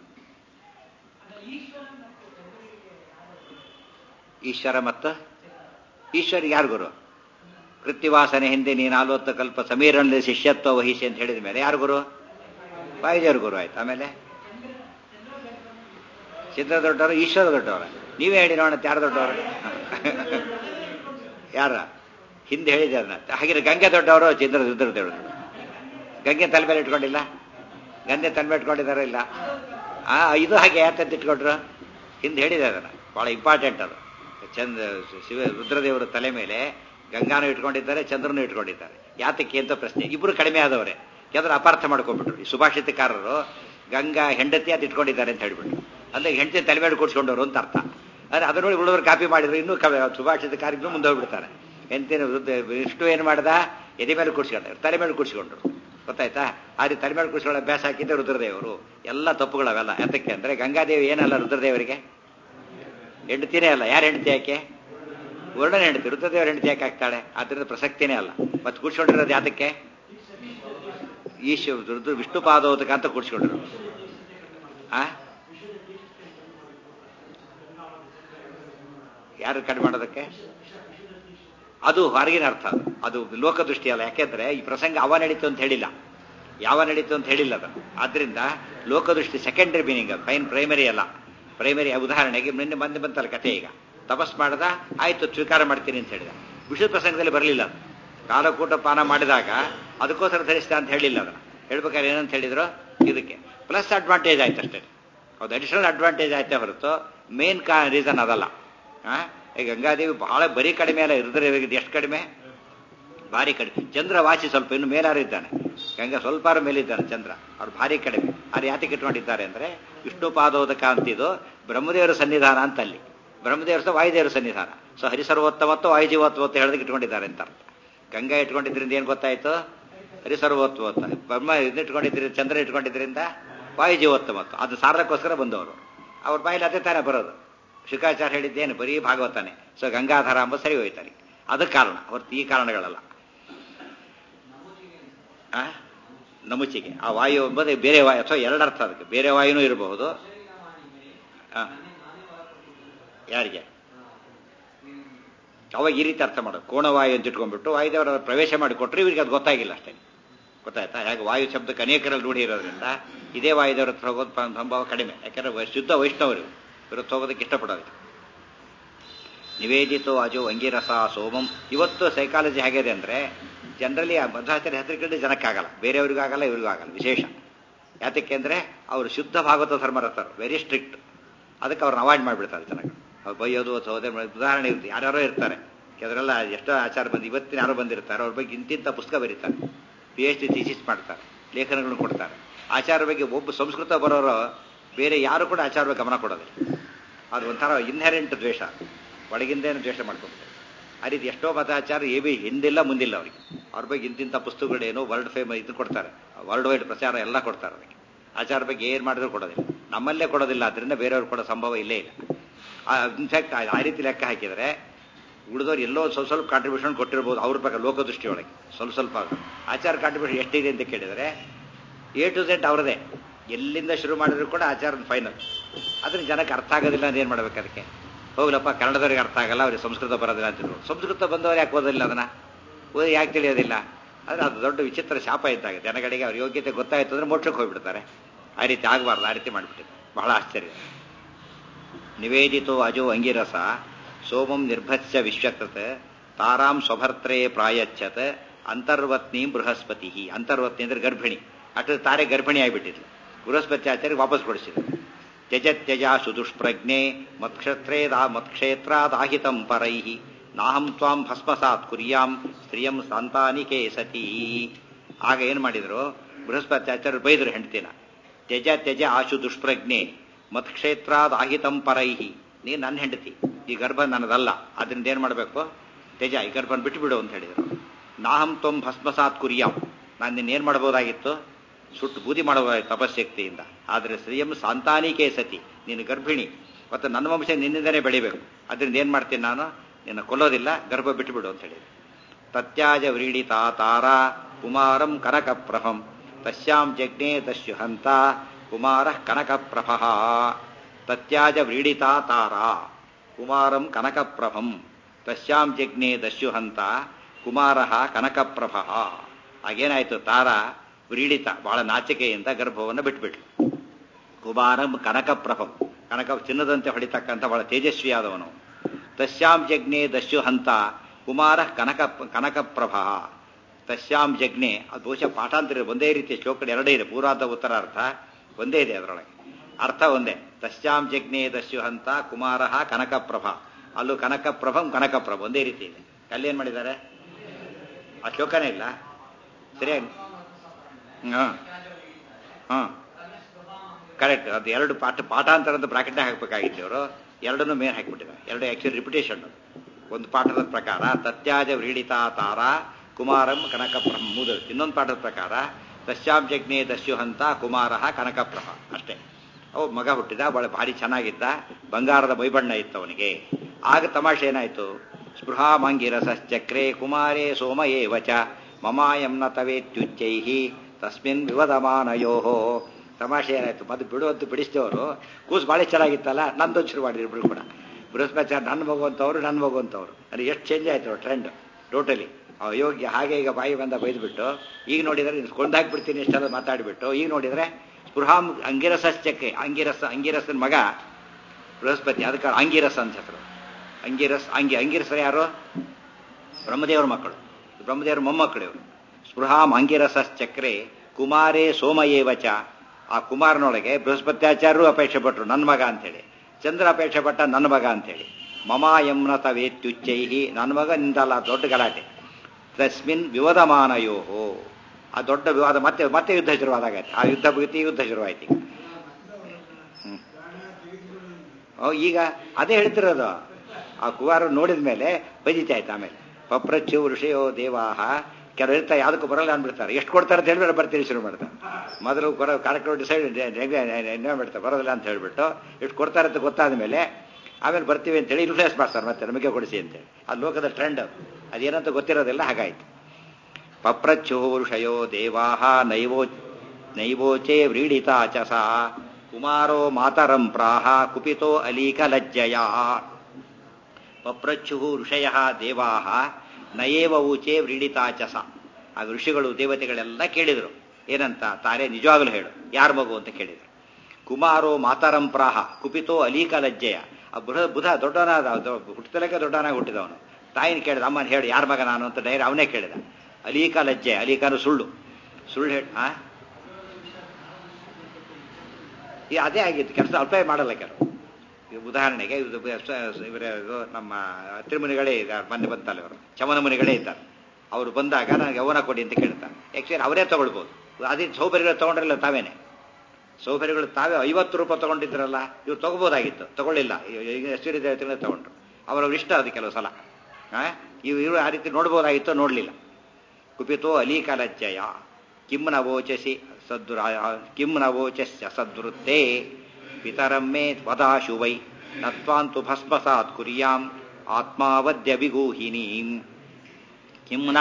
ಈಶ್ವರ ಮತ್ತು ಈಶ್ವರಿಗೆ ಯಾರು ಗುರು ಕೃತ್ಯವಾಸನೆ ಹಿಂದೆ ನೀನು ನಾಲ್ವತ್ತು ಕಲ್ಪ ಸಮೀರಲ್ಲಿ ಶಿಷ್ಯತ್ವ ವಹಿಸಿ ಅಂತ ಹೇಳಿದ ಮೇಲೆ ಯಾರು ಗುರು ವಾಯುದೇವ್ರ ಗುರು ಆಯ್ತು ಆಮೇಲೆ ಸಿದ್ಧ ದೊಡ್ಡವರು ಈಶ್ವರ ದೊಡ್ಡವರ ನೀವೇ ಹೇಳಿ ನೋಡೋಣ ಯಾರು ದೊಡ್ಡವರು ಯಾರ ಹಿಂದೆ ಹೇಳಿದೆ ಅದನ್ನ ಹಾಗಿದ್ರೆ ಗಂಗೆ ದೊಡ್ಡವರು ಚಿದ್ರ ರುದ್ರ ದೊಡ್ಡವರು ಗಂಗೆ ತಲೆ ಮೇಲೆ ಇಟ್ಕೊಂಡಿಲ್ಲ ಗಂಗೆ ತಲೆ ಮೇಲೆ ಇಟ್ಕೊಂಡಿದಾರ ಇಲ್ಲ ಆ ಇದು ಹಾಗೆ ಯಾತಂತ ಇಟ್ಕೊಂಡ್ರು ಹಿಂದೆ ಹೇಳಿದೆ ಅದನ್ನ ಬಹಳ ಇಂಪಾರ್ಟೆಂಟ್ ಅದು ಚಂದ್ರ ಶಿವ ರುದ್ರದೇವರ ತಲೆ ಮೇಲೆ ಗಂಗಾನು ಇಟ್ಕೊಂಡಿದ್ದಾರೆ ಚಂದ್ರನು ಇಟ್ಕೊಂಡಿದ್ದಾರೆ ಯಾತಕ್ಕೆ ಅಂತ ಪ್ರಶ್ನೆ ಇಬ್ರು ಕಡಿಮೆ ಆದವರೇ ಯಾವ್ದಾರು ಅಪಾರ್ಥ ಮಾಡ್ಕೊಂಡ್ಬಿಟ್ರು ಈ ಸುಭಾಷಿತಕಾರರು ಗಂಗಾ ಹೆಂಡತಿ ಅದು ಇಟ್ಕೊಂಡಿದ್ದಾರೆ ಅಂತ ಹೇಳ್ಬಿಟ್ರು ಅಂದ್ರೆ ಹೆಂಡತಿ ತಲೆ ಮೇಲೆ ಕೂಡ್ಸ್ಕೊಂಡವರು ಅಂತ ಅರ್ಥ ಅಂದ್ರೆ ಅದನ್ನ ನೋಡಿ ಉಳಿದವರು ಕಾಪಿ ಮಾಡಿದ್ರು ಇನ್ನೂ ಸುಭಾಷಿತಕಾರ ಇನ್ನೂ ಮುಂದೆ ಹೋಗ್ಬಿಡ್ತಾರೆ ಎಂತೇನು ಇಷ್ಟು ಏನು ಮಾಡ್ದ ಎದೆ ಮೇಲೆ ಕೂಡ್ಸ್ಕೊಂಡ್ರು ತಲೆ ಮೇಲೆ ಕೂಡ್ಸ್ಕೊಂಡ್ರು ಗೊತ್ತಾಯ್ತಾ ಆ ರೀತಿ ತಲೆ ಮೇಲೆ ಕೂಡ್ಸ್ಕೊಳ್ಳೋ ಅಭ್ಯಾಸ ಹಾಕಿದ್ದೆ ರುದ್ರದೇವರು ಎಲ್ಲ ತಪ್ಪುಗಳವೆಲ್ಲ ಯಾತಕ್ಕೆ ಅಂದ್ರೆ ಗಂಗಾದೇವಿ ಏನಲ್ಲ ರುದ್ರದೇವರಿಗೆ ಹೆಂಡತಿನೇ ಅಲ್ಲ ಯಾರು ಹೆಂಡತಿ ಯಾಕೆ ವರ್ಣನ ಹೆಂಡತಿ ರುದ್ರದೇವರ ಹೆಂಡತಿ ಯಾಕೆ ಆಗ್ತಾಳೆ ಆದ್ರಿಂದ ಪ್ರಸಕ್ತಿನೇ ಅಲ್ಲ ಮತ್ತೆ ಕೂಡ್ಸ್ಕೊಂಡಿರೋದು ಯಾತಕ್ಕೆ ಈಶ ರುದ್ರ ವಿಷ್ಣು ಪಾದೋದಕ ಅಂತ ಕೂಡ್ಸ್ಕೊಂಡಿರೋ ಆ ಯಾರು ಕಡಿಮೆ ಮಾಡೋದಕ್ಕೆ ಅದು ಹೊರಗಿನ ಅರ್ಥ ಅದು ಅದು ಲೋಕದೃಷ್ಟಿ ಅಲ್ಲ ಯಾಕೆಂದ್ರೆ ಈ ಪ್ರಸಂಗ ಅವ ನಡೀತು ಅಂತ ಹೇಳಿಲ್ಲ ಯಾವ ನಡೀತು ಅಂತ ಹೇಳಿಲ್ಲ ಅದನ್ನು ಆದ್ರಿಂದ ಲೋಕದೃಷ್ಟಿ ಸೆಕೆಂಡರಿ ಮೀನಿಂಗ್ ಅದು ಫೈನ್ ಪ್ರೈಮರಿ ಅಲ್ಲ ಪ್ರೈಮರಿ ಉದಾಹರಣೆಗೆ ನಿನ್ನೆ ಬಂದು ಬಂತಲ್ಲ ಕಥೆ ಈಗ ತಪಸ್ ಮಾಡದ ಆಯ್ತು ಸ್ವೀಕಾರ ಮಾಡ್ತೀನಿ ಅಂತ ಹೇಳಿದ ವಿಷಯ ಪ್ರಸಂಗದಲ್ಲಿ ಬರಲಿಲ್ಲ ಅದು ಕಾಲಕೂಟ ಪಾನ ಮಾಡಿದಾಗ ಅದಕ್ಕೋಸ್ಕರ ಧರಿಸಿದ ಅಂತ ಹೇಳಿಲ್ಲ ಅದನ್ನ ಹೇಳ್ಬೇಕಾದ್ರೆ ಏನಂತ ಹೇಳಿದ್ರು ಇದಕ್ಕೆ ಪ್ಲಸ್ ಅಡ್ವಾಂಟೇಜ್ ಆಯ್ತು ಅಷ್ಟೇ ಹೌದು ಅಡಿಷನಲ್ ಅಡ್ವಾಂಟೇಜ್ ಆಯ್ತೇ ಹೊರತು ಮೇನ್ ಕಾ ರೀಸನ್ ಅದಲ್ಲ ಆ ಈ ಗಂಗಾದೇವಿ ಬಹಳ ಬರೀ ಕಡಿಮೆ ಅಲ್ಲ ರುದ್ರದೇವಿಗೆ ಎಷ್ಟು ಕಡಿಮೆ ಭಾರಿ ಕಡಿಮೆ ಚಂದ್ರ ವಾಸಿ ಸ್ವಲ್ಪ ಇನ್ನು ಮೇಲಾರು ಇದ್ದಾನೆ ಗಂಗಾ ಸ್ವಲ್ಪ ಮೇಲಿದ್ದಾನೆ ಚಂದ್ರ ಅವ್ರು ಭಾರಿ ಕಡಿಮೆ ಅವ್ರು ಯಾತಕ್ಕೆ ಇಟ್ಕೊಂಡಿದ್ದಾರೆ ಅಂದ್ರೆ ವಿಷ್ಣು ಪಾದೋದಕ ಅಂತಿದ್ದು ಬ್ರಹ್ಮದೇವರ ಸನ್ನಿಧಾನ ಅಂತ ಅಲ್ಲಿ ಬ್ರಹ್ಮದೇವರ ಸಹ ವಾಯುದೇವರ ಸನ್ನಿಧಾನ ಸೊ ಹರಿಸರ್ವೋತ್ತಮತ್ತು ವಾಯುಜೀವೋತ್ತಮತ್ತು ಹೇಳೋದಕ್ಕೆ ಇಟ್ಕೊಂಡಿದ್ದಾರೆ ಅಂತ ಗಂಗಾ ಇಟ್ಕೊಂಡಿದ್ರಿಂದ ಏನು ಗೊತ್ತಾಯ್ತು ಹರಿಸರ್ವೋತ್ತಮತ್ತ ಬ್ರಹ್ಮ ಇದನ್ನ ಇಟ್ಕೊಂಡಿದ್ರಿಂದ ಚಂದ್ರ ಇಟ್ಕೊಂಡಿದ್ರಿಂದ ವಾಯುಜೀವೋತ್ತಮತ್ತು ಅದು ಸಾರದಕ್ಕೋಸ್ಕರ ಬಂದವರು ಅವ್ರ ಬಾಯಲ್ಲಿ ಅದೇ ತಾನೇ ಬರೋದು ಶುಕಾಚಾರ್ಯ ಹೇಳಿದ್ದೇನು ಬರೀ ಭಾಗವತಾನೆ ಸೊ ಗಂಗಾಧರ ಎಂಬ ಸರಿ ಹೋಯ್ತಾರೆ ಅದಕ್ಕೆ ಕಾರಣ ಹೊರತು ಈ ಕಾರಣಗಳಲ್ಲ ಆ ನಮುಚಿಗೆ ಆ ವಾಯು ಎಂಬುದು ಬೇರೆ ವಾಯು ಅಥವಾ ಎರಡರ್ಥ ಅದಕ್ಕೆ ಬೇರೆ ವಾಯುನೂ ಇರಬಹುದು ಆ, ಯಾರಿಗೆ ಅವಾಗ ಈ ರೀತಿ ಅರ್ಥ ಮಾಡೋದು ಕೋಣವಾಯು ಅಂತ ಇಟ್ಕೊಂಡ್ಬಿಟ್ಟು ವಾಯುದೇವರ ಪ್ರವೇಶ ಮಾಡಿ ಕೊಟ್ಟರೆ ಇವರಿಗೆ ಅದು ಗೊತ್ತಾಗಿಲ್ಲ ಅಷ್ಟೇ ಗೊತ್ತಾಯ್ತಾ ಹೇಗೆ ವಾಯು ಶಬ್ದಕ್ಕೆ ಅನೇಕರಲ್ಲಿ ರೂಢಿ ಇರೋದ್ರಿಂದ ಇದೇ ವಾಯುದೇವರ ಹತ್ರ ಹೋಗೋದು ಪ- ಸಂಭವ ಕಡಿಮೆ ಯಾಕಂದ್ರೆ ವೈ- ಶುದ್ಧ ವೈಷ್ಣವರು ವಿರುದ್ಧ ಹೋಗೋದಕ್ಕೆ ಇಷ್ಟಪಡೋದಿಲ್ಲ ನಿವೇದಿತೋ ಅಜೋ ಅಂಗಿರಸ ಸೋಮಂ ಇವತ್ತು ಸೈಕಾಲಜಿ ಹೇಗಿದೆ ಅಂದರೆ ಜನರಲಿ ಆ ಮಧ್ವಾಚಾರ್ಯ ಹೆಸರುಗಂಡು ಜನಕ್ಕಾಗಲ್ಲ ಬೇರೆಯವ್ರಿಗಾಗಲ್ಲ ಇವ್ರಿಗೂ ಆಗಲ್ಲ ವಿಶೇಷ ಯಾತಕ್ಕೆ ಅಂದರೆ ಅವರು ಶುದ್ಧ ಭಾಗವತ ಧರ್ಮರತರು ವೆರಿ ಸ್ಟ್ರಿಕ್ಟ್ ಅದಕ್ಕೆ ಅವ್ರನ್ನ ಅವಾಯ್ಡ್ ಮಾಡಿಬಿಡ್ತಾರೆ ಜನಗಳು ಅವ್ರು ಬೈಯೋದು ಅಥವಾ ಹೋದೆ ಉದಾಹರಣೆ ಇರುತ್ತೆ ಯಾರ್ಯಾರೋ ಇರ್ತಾರೆ ಕೆಲವರೆಲ್ಲ ಎಷ್ಟೋ ಆಚಾರ ಬಂದು ಇವತ್ತಿನ ಯಾರೋ ಬಂದಿರ್ತಾರೆ ಅವ್ರ ಬಗ್ಗೆ ಇಂತಿಂಥ ಪುಸ್ತಕ ಬರೀತಾರೆ ಪಿ ಎಚ್ ಡಿ ಥೀಸಿಸ್ ಮಾಡ್ತಾರೆ ಲೇಖನಗಳನ್ನು ಕೊಡ್ತಾರೆ ಆಚಾರ ಬಗ್ಗೆ ಒಬ್ಬ ಸಂಸ್ಕೃತ ಬರೋರು ಬೇರೆ ಯಾರು ಕೂಡ ಆಚಾರ ಬಗ್ಗೆ ಗಮನ ಕೊಡೋದಿಲ್ಲ ಅದು ಒಂಥರ ಇನ್ಹೆರೆಂಟ್ ದ್ವೇಷ ಒಳಗಿಂದೇನು ದ್ವೇಷ ಮಾಡ್ಕೊತಾರೆ ಆ ರೀತಿ ಎಷ್ಟೋ ಮತಾಚಾರ ಎ ಬಿ ಹಿಂದಿಲ್ಲ ಮುಂದಿಲ್ಲ ಅವರಿಗೆ ಅವ್ರ ಬಗ್ಗೆ ಇಂತಿಂಥ ಪುಸ್ತಕಗಳೇನು ವರ್ಲ್ಡ್ ಫೇಮ್ ಇದು ಕೊಡ್ತಾರೆ ವರ್ಲ್ಡ್ ವೈಡ್ ಪ್ರಚಾರ ಎಲ್ಲ ಕೊಡ್ತಾರೆ ಅದಕ್ಕೆ ಆಚಾರ ಬಗ್ಗೆ ಏನು ಮಾಡಿದ್ರು ಕೊಡೋದಿಲ್ಲ ನಮ್ಮಲ್ಲೇ ಕೊಡೋದಿಲ್ಲ ಅದರಿಂದ ಬೇರೆಯವ್ರು ಕೊಡೋ ಸಂಭವ ಇಲ್ಲೇ ಇಲ್ಲ ಇನ್ಫ್ಯಾಕ್ಟ್ ಆ ರೀತಿ ಲೆಕ್ಕ ಹಾಕಿದರೆ ಉಳಿದವ್ರು ಎಲ್ಲೋ ಸ್ವಲ್ಪ ಸ್ವಲ್ಪ ಕಾಂಟ್ರಿಬ್ಯೂಷನ್ ಕೊಟ್ಟಿರ್ಬೋದು ಅವ್ರ ಪ್ರಕಾರ ಲೋಕದೃಷ್ಟಿಯೊಳಗೆ ಸ್ವಲ್ಪ ಸ್ವಲ್ಪ ಆಚಾರ ಕಾಂಟ್ರಿಬ್ಯೂಷನ್ ಎಷ್ಟಿದೆ ಅಂತ ಕೇಳಿದರೆ ಎ ಟು ಝೆಡ್ ಅವರದೇ ಎಲ್ಲಿಂದ ಶುರು ಮಾಡಿದ್ರು ಕೂಡ ಆಚಾರದ ಫೈನಲ್ ಅದ್ರ ಜನಕ್ಕೆ ಅರ್ಥ ಆಗೋದಿಲ್ಲ ಅಂತ ಏನು ಮಾಡ್ಬೇಕು ಅದಕ್ಕೆ ಹೋಗ್ಲಪ್ಪ ಕನ್ನಡದವ್ರಿಗೆ ಅರ್ಥ ಆಗಲ್ಲ ಅವ್ರಿಗೆ ಸಂಸ್ಕೃತ ಬರೋದಿಲ್ಲ ಅಂತಿದ್ರು ಸಂಸ್ಕೃತ ಬಂದವರು ಯಾಕೆ ಓದೋದಿಲ್ಲ ಅದನ್ನ ಓದಿ ಯಾಕೆ ತಿಳಿಯೋದಿಲ್ಲ ಆದರೆ ಅದು ದೊಡ್ಡ ವಿಚಿತ್ರ ಶಾಪ ಇದ್ದಾಗ ಜನಗಳಿಗೆ ಅವ್ರ ಯೋಗ್ಯತೆ ಗೊತ್ತಾಯ್ತು ಅಂದ್ರೆ ಮೋಕ್ಷಕ್ಕೆ ಹೋಗ್ಬಿಡ್ತಾರೆ ಆ ರೀತಿ ಆಗಬಾರ್ದು ಆ ರೀತಿ ಮಾಡಿಬಿಟ್ಟಿದೆ ಬಹಳ ಆಶ್ಚರ್ಯ ನಿವೇದಿತೋ ಅಜೋ ಅಂಗಿರಸ ಸೋಮಂ ನಿರ್ಭತ್ಸ್ಯ ವಿಶ್ವಕೃತ್ ತಾರಾಂ ಸ್ವಭರ್ತ್ರೇ ಪ್ರಾಯಚ್ಛತ್ ಅಂತರ್ವತ್ನಿ ಬೃಹಸ್ಪತಿ ಅಂತರ್ವತ್ನಿ ಅಂದ್ರೆ ಗರ್ಭಿಣಿ ಅಷ್ಟು ತಾರೆ ಗರ್ಭಿಣಿ ಆಗಿಬಿಟ್ಟಿದ್ಲು ಬೃಹಸ್ಪತಿ ಆಚಾರ್ಯ ವಾಪಸ್ ಕೊಡಿಸಿದ್ರು ತ್ಯಜ ತ್ಯಜ ಸುದುಷ್ಪ್ರಜ್ಞೆ ಮತ್ಕ್ಷತ್ರೇದಾ ಮತ್ಕ್ಷೇತ್ರಾದಾಹಿತಂ ಪರೈ ನಾಹಂ ತ್ವಾಂ ಭಸ್ಮಸಾತ್ ಕುರ್ಯಾಂ ಸ್ತ್ರೀಯಂ ಸಂತಾನಿಕೆ ಸತಿ ಆಗ ಏನು ಮಾಡಿದ್ರು ಬೃಹಸ್ಪತಿ ಆಚಾರ್ಯರು ಬೈದರು ಹೆಂಡ್ತಿನ ತ್ಯಜ ತ್ಯಜ ಆಶು ದುಷ್ಪ್ರಜ್ಞೆ ಮತ್ಕ್ಷೇತ್ರಾದಾಹಿತಂ ಪರೈಹಿ ನೀ ನನ್ನ ಹೆಂಡತಿ ಈ ಗರ್ಭ ನನ್ನದಲ್ಲ ಅದರಿಂದ ಏನು ಮಾಡಬೇಕು ತ್ಯಜ ಈ ಗರ್ಭನ ಬಿಟ್ಟುಬಿಡು ಅಂತ ಹೇಳಿದರು ನಾಹಂ ತ್ವಂ ಭಸ್ಮಸಾತ್ ಕುರ್ಯಾಂ ನಾನು ನಿನ್ನೇನು ಮಾಡ್ಬೋದಾಗಿತ್ತು ಸುಟ್ಟು ಬೂದಿ ಮಾಡಬಹುದಾಗಿತ್ತು ತಪಶಕ್ತಿಯಿಂದ ಆದರೆ ಶ್ರೀಯಂ ಸಂತಾನಿಕೆ ಸತಿ ನೀನು ಗರ್ಭಿಣಿ ಮತ್ತು ನನ್ನ ವಂಶ ನಿನ್ನಿಂದನೇ ಬೆಳಿಬೇಕು ಅದರಿಂದ ಏನು ಮಾಡ್ತೀನಿ ನಾನು ನಿನ್ನ ಕೊಲ್ಲೋದಿಲ್ಲ ಗರ್ಭ ಬಿಟ್ಟುಬಿಡು ಅಂತ ಹೇಳಿದೆ ತತ್ಯಾಜ ವ್ರೀಡಿತ ತಾರ ಕುಮಾರಂ ಕನಕಪ್ರಭಂ ತಸ್ಯಾಂ ಜಜ್ಞೆ ದಸ್ಯು ಹಂತ ಕುಮಾರ ಕನಕಪ್ರಭ ತತ್ಯಾಜ ವ್ರೀಡಿತ ತಾರ ಕುಮಾರಂ ಕನಕಪ್ರಭಂ ತಸ್ಯಾಂ ಜಜ್ಞೆ ದಸ್ಯು ಹಂತ ಕುಮಾರ ಕನಕಪ್ರಭ ಆಗೇನಾಯ್ತು ತಾರ ವ್ರೀಡಿತ ಬಹಳ ನಾಚಿಕೆಯಿಂದ ಗರ್ಭವನ್ನು ಬಿಟ್ಬಿಟ್ಲು ಕುಮಾರಂ ಕನಕಪ್ರಭಂ ಕನಕ ಚಿನ್ನದಂತೆ ಹೊಡಿತಕ್ಕಂಥ ಬಹಳ ತೇಜಸ್ವಿಯಾದವನು ತಸ್ಯಾಂ ಜಜ್ಞೆ ದಸ್ಯು ಹಂತ ಕುಮಾರ ಕನಕ ಕನಕಪ್ರಭ ತಸ್ಯಾಂ ಜಜ್ಞೆ ಅದು ಬಹುಶಃ ಪಾಠಾಂತರ ಒಂದೇ ರೀತಿಯ ಶ್ಲೋಕ ಎರಡೇ ಇದೆ ಪೂರ್ವಾರ್ಧ ಉತ್ತರಾರ್ಥ ಒಂದೇ ಇದೆ ಅದರೊಳಗೆ ಅರ್ಥ ಒಂದೇ ತಸ್ಯಾಂ ಜಜ್ಞೆ ದಸ್ಯು ಹಂತ ಕುಮಾರ ಕನಕಪ್ರಭ ಅಲ್ಲೂ ಕನಕಪ್ರಭಂ ಕನಕಪ್ರಭ ಒಂದೇ ರೀತಿ ಇದೆ ಅಲ್ಲೇನು ಮಾಡಿದ್ದಾರೆ ಆ ಶ್ಲೋಕನೇ ಇಲ್ಲ ಸರಿಯಾಗಿ ಹಾಂ ಹಾಂ ಕರೆಕ್ಟ್ ಅದು ಎರಡು ಪಾಠ ಪಾಠಾಂತರ ಅಂತ ಬ್ರಾಕೆಟ್ನೇ ಹಾಕಬೇಕಾಗಿತ್ತು ಇವರು ಎರಡನ್ನೂ ಮೇನ್ ಹಾಕಿಬಿಟ್ಟಿದ್ದಾರೆ ಎರಡು ಆ್ಯಕ್ಚುಲಿ ರಿಪಿಟೇಷನ್ ಒಂದು ಪಾಠದ ಪ್ರಕಾರ ತತ್ಯಾಜ ವ್ರೀಡಿತ ತಾರ ಕುಮಾರಂ ಕನಕಪ್ರಹ ಮೂದು ಇನ್ನೊಂದು ಪಾಠದ ಪ್ರಕಾರ ದಸ್ಯಾಂ ಜಜ್ಞೆ ದಸ್ಯು ಹಂತ ಕುಮಾರ ಕನಕಪ್ರಹ ಅಷ್ಟೇ ಅವು ಮಗ ಹುಟ್ಟಿದ ಭಾಳ ಭಾರಿ ಚೆನ್ನಾಗಿದ್ದ ಬಂಗಾರದ ಬೈಬಣ್ಣ ಇತ್ತು ಅವನಿಗೆ ಆಗ ತಮಾಷೆ ಏನಾಯಿತು ಸ್ಪೃಹಾ ಮಂಗಿರಸಶ್ಚಕ್ರೆ ಕುಮಾರೇ ಸೋಮ ಏವಚ ಮಮಾಯಂನ ತವೇತ್ಯುಚ್ಚೈ ತಸ್ಮಿನ್ ವಿವದಮಾನಯೋ ತಮಾಷೆ ಏನಾಯ್ತು ಮತ್ತೆ ಬಿಡುವಂತ ಬಿಡಿಸಿದವರು ಕೂಸು ಭಾಳ ಚೆನ್ನಾಗಿತ್ತಲ್ಲ ನಂದು ಶುರು ಮಾಡಿದ್ರು ಇಬ್ರು ಕೂಡ ಬೃಹಸ್ಪಚಾರ ನನ್ನ ಮಗುವಂಥವ್ರು ನನ್ನ ಮಗುವಂಥವ್ರು ಅದು ಎಷ್ಟು ಚೇಂಜ್ ಆಯ್ತು ಟ್ರೆಂಡ್ ಟೋಟಲಿ ಯೋಗ್ಯ ಹಾಗೆ ಈಗ ಬಾಯಿ ಬಂದ ಬೈದ್ಬಿಟ್ಟು ಈಗ ನೋಡಿದರೆ ಕೊಂದಾಕ್ಬಿಡ್ತೀನಿ ಇಷ್ಟೆಲ್ಲ ಮಾತಾಡಿಬಿಟ್ಟು ಈಗ ನೋಡಿದರೆ ಸ್ಪೃಹಾಂ ಅಂಗಿರಸಶ್ಚಕ್ಕೆ ಅಂಗಿರಸ ಅಂಗಿರಸನ ಮಗ ಬೃಹಸ್ಪತಿ ಅದಕ್ಕೆ ಅಂಗಿರಸ ಅಂತ ಹೆಸರು ಅಂಗಿರಸ್ ಅಂಗಿ ಅಂಗಿರಸರು ಯಾರು ಬ್ರಹ್ಮದೇವರ ಮಕ್ಕಳು ಬ್ರಹ್ಮದೇವರ ಮೊಮ್ಮಕ್ಕಳು ಇವರು ಸ್ಪೃಹಾಂ ಅಂಗಿರಸಶ್ಚಕ್ರೆ ಕುಮಾರೇ ಸೋಮಯೇವಚ ಆ ಕುಮಾರನೊಳಗೆ ಬೃಹಸ್ಪತ್ಯಾಚಾರ್ಯರು ಅಪೇಕ್ಷೆ ಪಟ್ಟರು ನನ್ನ ಮಗ ಅಂತೇಳಿ ಚಂದ್ರ ಅಪೇಕ್ಷೆ ಪಟ್ಟ ನನ್ನ ಮಗ ಅಂತೇಳಿ ಮಮ ಯಮ್ನತ ವೇತ್ಯುಚ್ಚೈಹಿ ನನ್ನ ಮಗ ನಿಂದಲ್ಲ ದೊಡ್ಡ ಗಲಾಟೆ ತಸ್ಮಿನ್ ವಿವದಮಾನಯೋ ಆ ದೊಡ್ಡ ವಿವಾದ ಮತ್ತೆ ಮತ್ತೆ ಯುದ್ಧ ಶುರುವಾದಾಗೈತೆ ಆ ಯುದ್ಧ ಮುಗಿತಿ ಯುದ್ಧ ಶುರುವಾಯ್ತು ಈಗ ಹ್ಮ್ ಈಗ ಅದೇ ಹೇಳ್ತಿರೋದು ಆ ಕುಮಾರ ನೋಡಿದ ಮೇಲೆ ಬಜಿತಾಯ್ತು ಆಮೇಲೆ ಪಪ್ರಚ್ಚು ಋಷಿಯೋ ದೇವಾಹ ಕೆಲವರು ಇರ್ತಾರೆ ಯಾವುದಕ್ಕೂ ಬರಲ್ಲ ಅಂದ್ಬಿಡ್ತಾರೆ ಎಷ್ಟು ಕೊಡ್ತಾರೆ ಅಂತ ಹೇಳಿದ್ರೆ ಬರ್ತೀರಿ ಶುರು ಮಾಡ್ತಾರೆ ಮೊದಲು ಬರೋ ಕಾರ್ಯಕ್ರಮ ಡಿಸೈಡ್ ಬಿಡ್ತಾರೆ ಬರೋದಿಲ್ಲ ಅಂತ ಹೇಳ್ಬಿಟ್ಟು ಎಷ್ಟು ಕೊಡ್ತಾರೆ ಅಂತ ಗೊತ್ತಾದ ಮೇಲೆ ಆಮೇಲೆ ಬರ್ತೀವಿ ಅಂತೇಳಿ ಇನ್ಫ್ಲೂಯೆನ್ಸ್ ಮಾಡ್ತಾರೆ ಮತ್ತೆ ನಮಗೆ ಕೊಡಿಸಿ ಅಂತೇಳಿ ಅದು ಲೋಕದ ಟ್ರೆಂಡ್ ಅದೇನಂತ ಗೊತ್ತಿರೋದಿಲ್ಲ ಹಾಗಾಯ್ತು ಪಪ್ರಚ್ಚು ಋಷಯೋ ದೇವಾಹ ನೈವೋ ನೈವೋಚೆ ವ್ರೀಡಿತ ಚಸ ಕುಮಾರೋ ಮಾತರಂ ಪ್ರಾಹ ಕುಪಿತೋ ಅಲೀಕ ಲಜ್ಜಯ ಪಪ್ರಚ್ಚು ಋಷಯ ದೇವಾಹ ನಯೇವ ಊಚೆ ವ್ರೀಡಿತಾಚಸ ಆ ಋಷಿಗಳು ದೇವತೆಗಳೆಲ್ಲ ಕೇಳಿದರು ಏನಂತ ತಾರೆ ನಿಜವಾಗಲೂ ಹೇಳು ಯಾರ ಮಗು ಅಂತ ಕೇಳಿದರು ಕುಮಾರೋ ಮಾತರಂ ಪ್ರಾಹ ಕುಪಿತೋ ಅಲೀಕ ಲಜ್ಜೆಯ ಆ ಬುಧ ಬುಧ ದೊಡ್ಡವನಾದ ಹುಟ್ಟಿದಲಕ್ಕೆ ದೊಡ್ಡವನಾಗಿ ಹುಟ್ಟಿದವನು ತಾಯಿನ ಕೇಳಿದ ಅಮ್ಮನ ಹೇಳಿ ಯಾರ ಮಗ ನಾನು ಅಂತ ಡೈರಿ ಅವನೇ ಕೇಳಿದ ಅಲೀಕ ಲಜ್ಜೆ ಅಲೀಕಾನು ಸುಳ್ಳು ಸುಳ್ಳು ಹೇಳಿ ಆ ಈ ಅದೇ ಆಗಿತ್ತು ಕೆಲಸ ಅಪ್ಲೈ ಮಾಡಲ್ಲ ಕೆಲವು ಈ ಉದಾಹರಣೆಗೆ ಇದು ಬ- ಸ- ಸ- ಇವರ ಇದು ನಮ್ಮ ತಿರುಮುನಿಗಳೇ ಇದ್ದಾರೆ ಮೊನ್ನೆ ಬಂತಲ್ಲ ಇವರು ಚಮನ ಮುನಿಗಳೇ ಇದ್ದಾರೆ ಅವರು ಬಂದಾಗ ನನಗೆ ಯೌವನ ಕೊಡಿ ಅಂತ ಕೇಳ್ತಾರೆ ಆ್ಯಕ್ಚುಲಿ ಅವರೇ ತಗೊಳ್ಬೋದು ಅದೇ ಸೌಕರ್ಯಗಳು ತಗೊಂಡ್ರಲ್ಲ ತಾವೇನೆ ಸೌಕರ್ಯಗಳು ತಾವೇ ಐವತ್ತು ರೂಪಾಯಿ ತಗೊಂಡಿದ್ರಲ್ಲ ಇವ್ರು ತಗೋಬೋದಾಗಿತ್ತು ತಗೊಳ್ಳಿಲ್ಲ ಈಗ ಎಷ್ಟು ಇದೆ ತಿಂಗಳು ತಗೊಂಡ್ರು ಅವರವ್ರ ಇಷ್ಟ ಅದು ಕೆಲವು ಸಲ ಆ? ಇವ್ ಇವರು ಆ ರೀತಿ ನೋಡ್ಬೋದಾಗಿತ್ತು ನೋಡಲಿಲ್ಲ ಕುಪಿತೋ ಅಲೀಕಲಜ್ಜಯ ಕಿಂ ನ ವೋಚಸಿ ಸದ್ದುರ ಕಿಂ ನ ವೋಚಸ್ಯ ಸದ್ವೃತ್ತೇ ಪಿತರಮ್ಮೆ ವದಾಶು ವೈ ನತ್ವಾಂತು ಭಸ್ಮಸಾತ್ ಕುರ್ಯಾಂ ಆತ್ಮಾವದ್ಯ ವಿಗೂಹಿನೀಂ ಕಿಂ ನ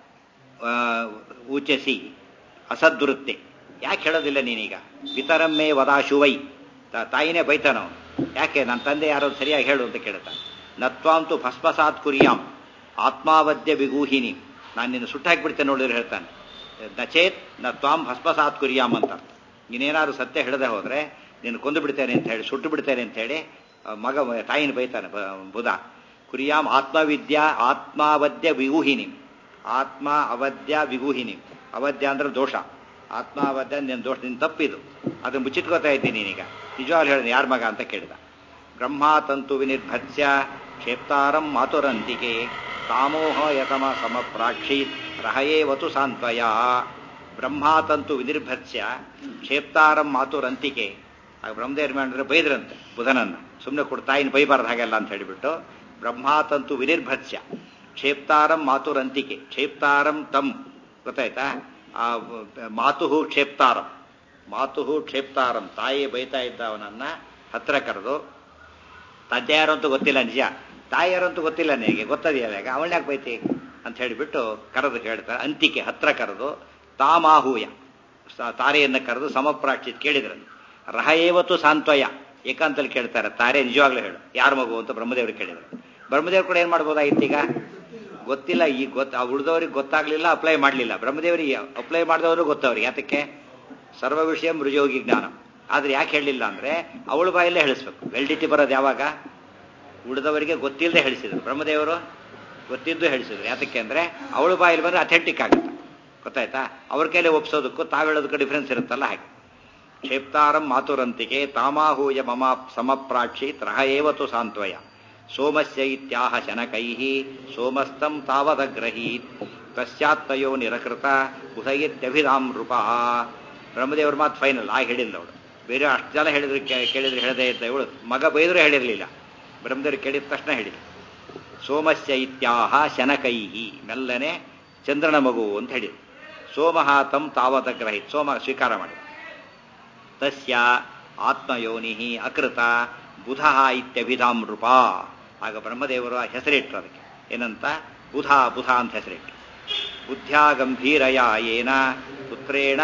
ಆ, ಊಚಸಿ ಅಸದ್ವೃತ್ತೆ ಯಾಕೆ ಹೇಳೋದಿಲ್ಲ ನೀನೀಗ ಪಿತರಮ್ಮೆ ವದಾಶು ವೈ ತ- ತಾಯಿನೇ ಬೈತಾನವನು ಯಾಕೆ ನನ್ನ ತಂದೆ ಯಾರೋ ಸರಿಯಾಗಿ ಹೇಳು ಅಂತ ಕೇಳ್ತಾನೆ ನತ್ವಾಂತು ಭಸ್ಮಸಾತ್ ಕುರ್ಯಾಂ ಆತ್ಮಾವದ್ಯ ವಿಗೂಹಿನಿ ನಾನು ನಿನ್ನ ಸುಟ್ಟಾಕ್ಬಿಡ್ತೇನೆ ನೋಡಿದ್ರೆ ಹೇಳ್ತಾನೆ ನಚೇತ್ ನ ತ್ವಾಂ ಭಸ್ಮಸಾತ್ ಕುರ್ಯಾಂ ಅಂತ ನೀನೇನಾದ್ರು ಸತ್ಯ ಹೇಳದೆ ಹೋದ್ರೆ ನೀನು ಕೊಂದು ಬಿಡ್ತೇನೆ ಅಂತ ಹೇಳಿ ಸುಟ್ಟು ಬಿಡ್ತೇನೆ ಅಂತ ಹೇಳಿ ಆ, ಮಗ ತಾಯಿನ ಬೈತಾನೆ ಬ- ಬುಧ ಕುರ್ಯಾಂ ಆತ್ಮವಿದ್ಯಾ ಆತ್ಮಾವದ್ಯ ವಿಗೂಹಿನಿ ಆತ್ಮ ಅವಧ್ಯ ವಿಗೂಹಿನಿ ಅವಧ್ಯ ಅಂದ್ರೆ ದೋಷ ಆತ್ಮಾವಧ್ಯ ನಿನ್ನ ದೋಷ ನಿನ್ನ ತಪ್ಪಿದು ಅದನ್ನು ಮುಚ್ಚಿಟ್ಕೋತಾ ಇದ್ದೀನಿ ನೀನೀಗ ನಿಜವಾಗ್ಲೂ ಹೇಳಿದ ಯಾರ ಮಗ ಅಂತ ಕೇಳಿದ ಬ್ರಹ್ಮಾತಂತು ವಿನಿರ್ಭತ್ಸ್ಯ ಕ್ಷೇಪ್ತಾರಂ ಮಾತುರಂತಿಕೆ ತಾಮೋಹ ಯತಮ ಸಮಪ್ರಾಕ್ಷೀತ್ ರಹಯೇವತು ಸಾಂತ್ವಯ ಬ್ರಹ್ಮಾತಂತು ವಿನಿರ್ಭತ್ಸ್ಯ ಕ್ಷೇಪ್ತಾರಂ ಮಾತುರಂತಿಕೆ ಆಗ ಬ್ರಹ್ಮದೇವ್ರ ಮಾಡಿದ್ರೆ ಬೈದ್ರಂತೆ ಬುಧನನ್ನ ಸುಮ್ಮನೆ ಕೊಡು ತಾಯಿನ ಬೈಬಾರ್ದು ಹಾಗೆಲ್ಲ ಅಂತ ಹೇಳಿಬಿಟ್ಟು ಬ್ರಹ್ಮಾತಂತು ವಿನಿರ್ಭತ್ಸ್ಯ ಕ್ಷೇಪ್ತಾರಂ ಮಾತುರಂತಿಕೆ ಕ್ಷೇಪ್ತಾರಂ ತಮ್ ಗೊತ್ತಾಯ್ತಾ ಆ ಮಾತುಹು ಕ್ಷೇಪ್ತಾರಂ ಮಾತುಹು ಕ್ಷೇಪ್ತಾರಂ ತಾಯಿ ಬೈತಾ ಇದ್ದ ಅವನನ್ನ ಹತ್ರ ಕರೆದು ತಂದೆ ಯಾರು ಅಂತ ಗೊತ್ತಿಲ್ಲ ನಿಜ ತಾಯಿ ಯಾರು ಅಂತ ಗೊತ್ತಿಲ್ಲ ನಿನಗೆ ಗೊತ್ತದೆಯಲ್ಲ ಈಗ ಅವಳ್ನ್ಯಾಕೆ ಬೈತಿ ಅಂತ ಹೇಳಿಬಿಟ್ಟು ಕರೆದು ಹೇಳ್ತಾರೆ ಅಂತಿಕೆ ಹತ್ರ ಕರೆದು ತಾಮಾಹೂಯ ಸ- ತಾರೆಯನ್ನು ಕರೆದು ಸಮಪ್ರಾಕ್ಷಿತ್ ಕೇಳಿದ್ರು ರಹಯೇವತ್ತು ಸಾಂತ್ವಯ ಏಕಾಂತಲ್ಲಿ ಕೇಳ್ತಾರೆ ತಾರೆ ನಿಜವಾಗ್ಲೂ ಹೇಳು ಯಾರ ಮಗು ಅಂತ ಬ್ರಹ್ಮದೇವರು ಕೇಳಿದ್ರು ಬ್ರಹ್ಮದೇವ್ರು ಕೂಡ ಏನ್ ಮಾಡ್ಬೋದಾಗಿತ್ತು ಈಗ ಗೊತ್ತಿಲ್ಲ ಈ ಗೊತ್ತ ಉಳಿದವ್ರಿಗೆ ಗೊತ್ತಾಗ್ಲಿಲ್ಲ ಅಪ್ಲೈ ಮಾಡಲಿಲ್ಲ ಬ್ರಹ್ಮದೇವರಿಗೆ ಅಪ್ಲೈ ಮಾಡಿದವರು ಗೊತ್ತವ್ರಿಗೆ ಯಾತಕ್ಕೆ ಸರ್ವ ವಿಷಯ ಮೃಜೋಗಿ ಜ್ಞಾನ ಆದ್ರೆ ಯಾಕೆ ಹೇಳಲಿಲ್ಲ ಅಂದ್ರೆ ಅವಳ ಬಾಯಲ್ಲೇ ಹೇಳಿಸ್ಬೇಕು ವೆಲ್ಡಿಟಿ ಬರೋದು ಯಾವಾಗ ಉಳಿದವರಿಗೆ ಗೊತ್ತಿಲ್ಲದೆ ಹೇಳಿಸಿದ್ರು ಬ್ರಹ್ಮದೇವರು ಗೊತ್ತಿದ್ದು ಹೇಳಿಸಿದ್ರು ಯಾತಕ್ಕೆ ಅಂದ್ರೆ ಅವಳ ಬಾಯಲ್ಲಿ ಬಂದ್ರೆ ಅಥೆಂಟಿಕ್ ಆಗುತ್ತೆ ಗೊತ್ತಾಯ್ತಾ ಅವ್ರ ಕೈಲಿ ಒಪ್ಸೋದಕ್ಕೂ ತಾವು ಹೇಳೋದಕ್ಕೂ ಡಿಫ್ರೆನ್ಸ್ ಇರುತ್ತಲ್ಲ ಹಾಗೆ ಕ್ಷೇಪ್ತಾರಂ ಮಾತುರಂತಿಕೆ ತಾಮಾಹೂಯ ಮಮ ಸಮಪ್ರಾಕ್ಷಿ ತ್ರಹ ಏವತು ಸಾಂತ್ವಯ ಸೋಮಸ್ಯ ಇತ್ಯಾಹ ಶನಕೈ ಸೋಮಸ್ತಂ ತಾವದಗ್ರಹೀತ್ ತಸ್ಯಾತ್ತಯೋ ನಿರಕೃತ ಬುಧಯಿತ್ಯಭಿಧಾಂ ನೃಪ ಬ್ರಹ್ಮದೇವ್ರ ಮಾತು ಫೈನಲ್ ಆಗಿ ಹೇಳಿಲ್ಲ ಅವಳು ಬೇರೆ ಅಷ್ಟು ಜನ ಹೇಳಿದ್ರು ಕೇ- ಕೇಳಿದ್ರೆ ಹೇಳದೇ ಇದ್ದ ಇವಳು ಮಗ ಬೈದರೂ ಹೇಳಿರಲಿಲ್ಲ ಬ್ರಹ್ಮದೇವ್ರು ಕೇಳಿದ ತಕ್ಷಣ ಹೇಳಿದ್ರು ಸೋಮಸ್ಯ ಇತ್ಯಾಹ ಶನಕೈಹಿ ಮೆಲ್ಲನೆ ಚಂದ್ರನ ಮಗು ಅಂತ ಹೇಳಿದ್ರು ಸೋಮಃ ತಂ ತಾವದಗ್ರಹಿತ್ ಸೋಮ ಸ್ವೀಕಾರ ಮಾಡಿ ತಸ್ಯ ಆತ್ಮಯೋನಿ ಅಕೃತ ಬುಧ ಇತ್ಯಭಿಧಾಂ ನೃಪ ಆಗ ಬ್ರಹ್ಮದೇವರು ಆ ಹೆಸರಿಟ್ರು ಅದಕ್ಕೆ ಏನಂತ ಬುಧ ಬುಧ ಅಂತ ಹೆಸರಿಟ್ರು ಬುದ್ಧ್ಯಾ ಗಂಭೀರಯ ಏನ ಪುತ್ರೇಣ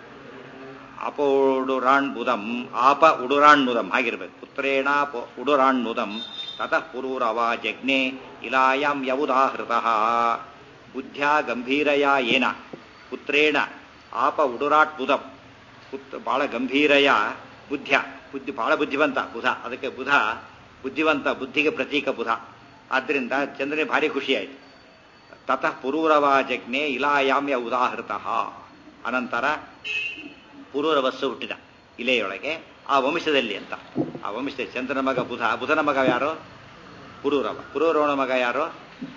ಅಪೋಡುರಾಣ್ಬುದಂ ಆಪ ಉಡುರಾಣ್ಬುದಂ ಹಾಗಿರ್ಬೇಕು ಪುತ್ರೇಣ ಪ- ಉಡುರಾಣ್ಬುದಂ ತತಃ ಪುರೂರವ ಜಜ್ಞೆ ಇಲಾಯಾಂ ಯವುದಾಹೃತಃ ಬುದ್ಧ್ಯಾ ಗಂಭೀರಯ ಏನ ಪುತ್ರೇಣ ಆಪ ಉಡುರಾಟ್ ಬುಧಂ ಪುತ್ ಬಹಳ ಗಂಭೀರಯ ಬುದ್ಧ್ಯ ಬುದ್ಧಿ ಬಹಳ ಬುದ್ಧಿವಂತ ಬುಧ ಅದಕ್ಕೆ ಬುಧ ಬುದ್ಧಿವಂತ ಬುದ್ಧಿಗೆ ಪ್ರತೀಕ ಬುಧ ಆದ್ದರಿಂದ ಚಂದ್ರನಿಗೆ ಭಾರಿ ಖುಷಿ ಆಯಿತು ತತಃ ಪುರೂರವ ಜಜ್ಞೆ ಇಲಾಯಾಮ್ಯ ಉದಾಹೃತಃ ಅನಂತರ ಪುರೂರವಸ್ಸು ಹುಟ್ಟಿದ ಇಲೆಯೊಳಗೆ ಆ ವಂಶದಲ್ಲಿ ಅಂತ ಆ ವಂಶದಲ್ಲಿ ಚಂದ್ರನ ಮಗ ಬುಧ ಬುಧನ ಮಗ ಯಾರು ಪುರೂರವ ಪುರೂರವನ ಮಗ ಯಾರು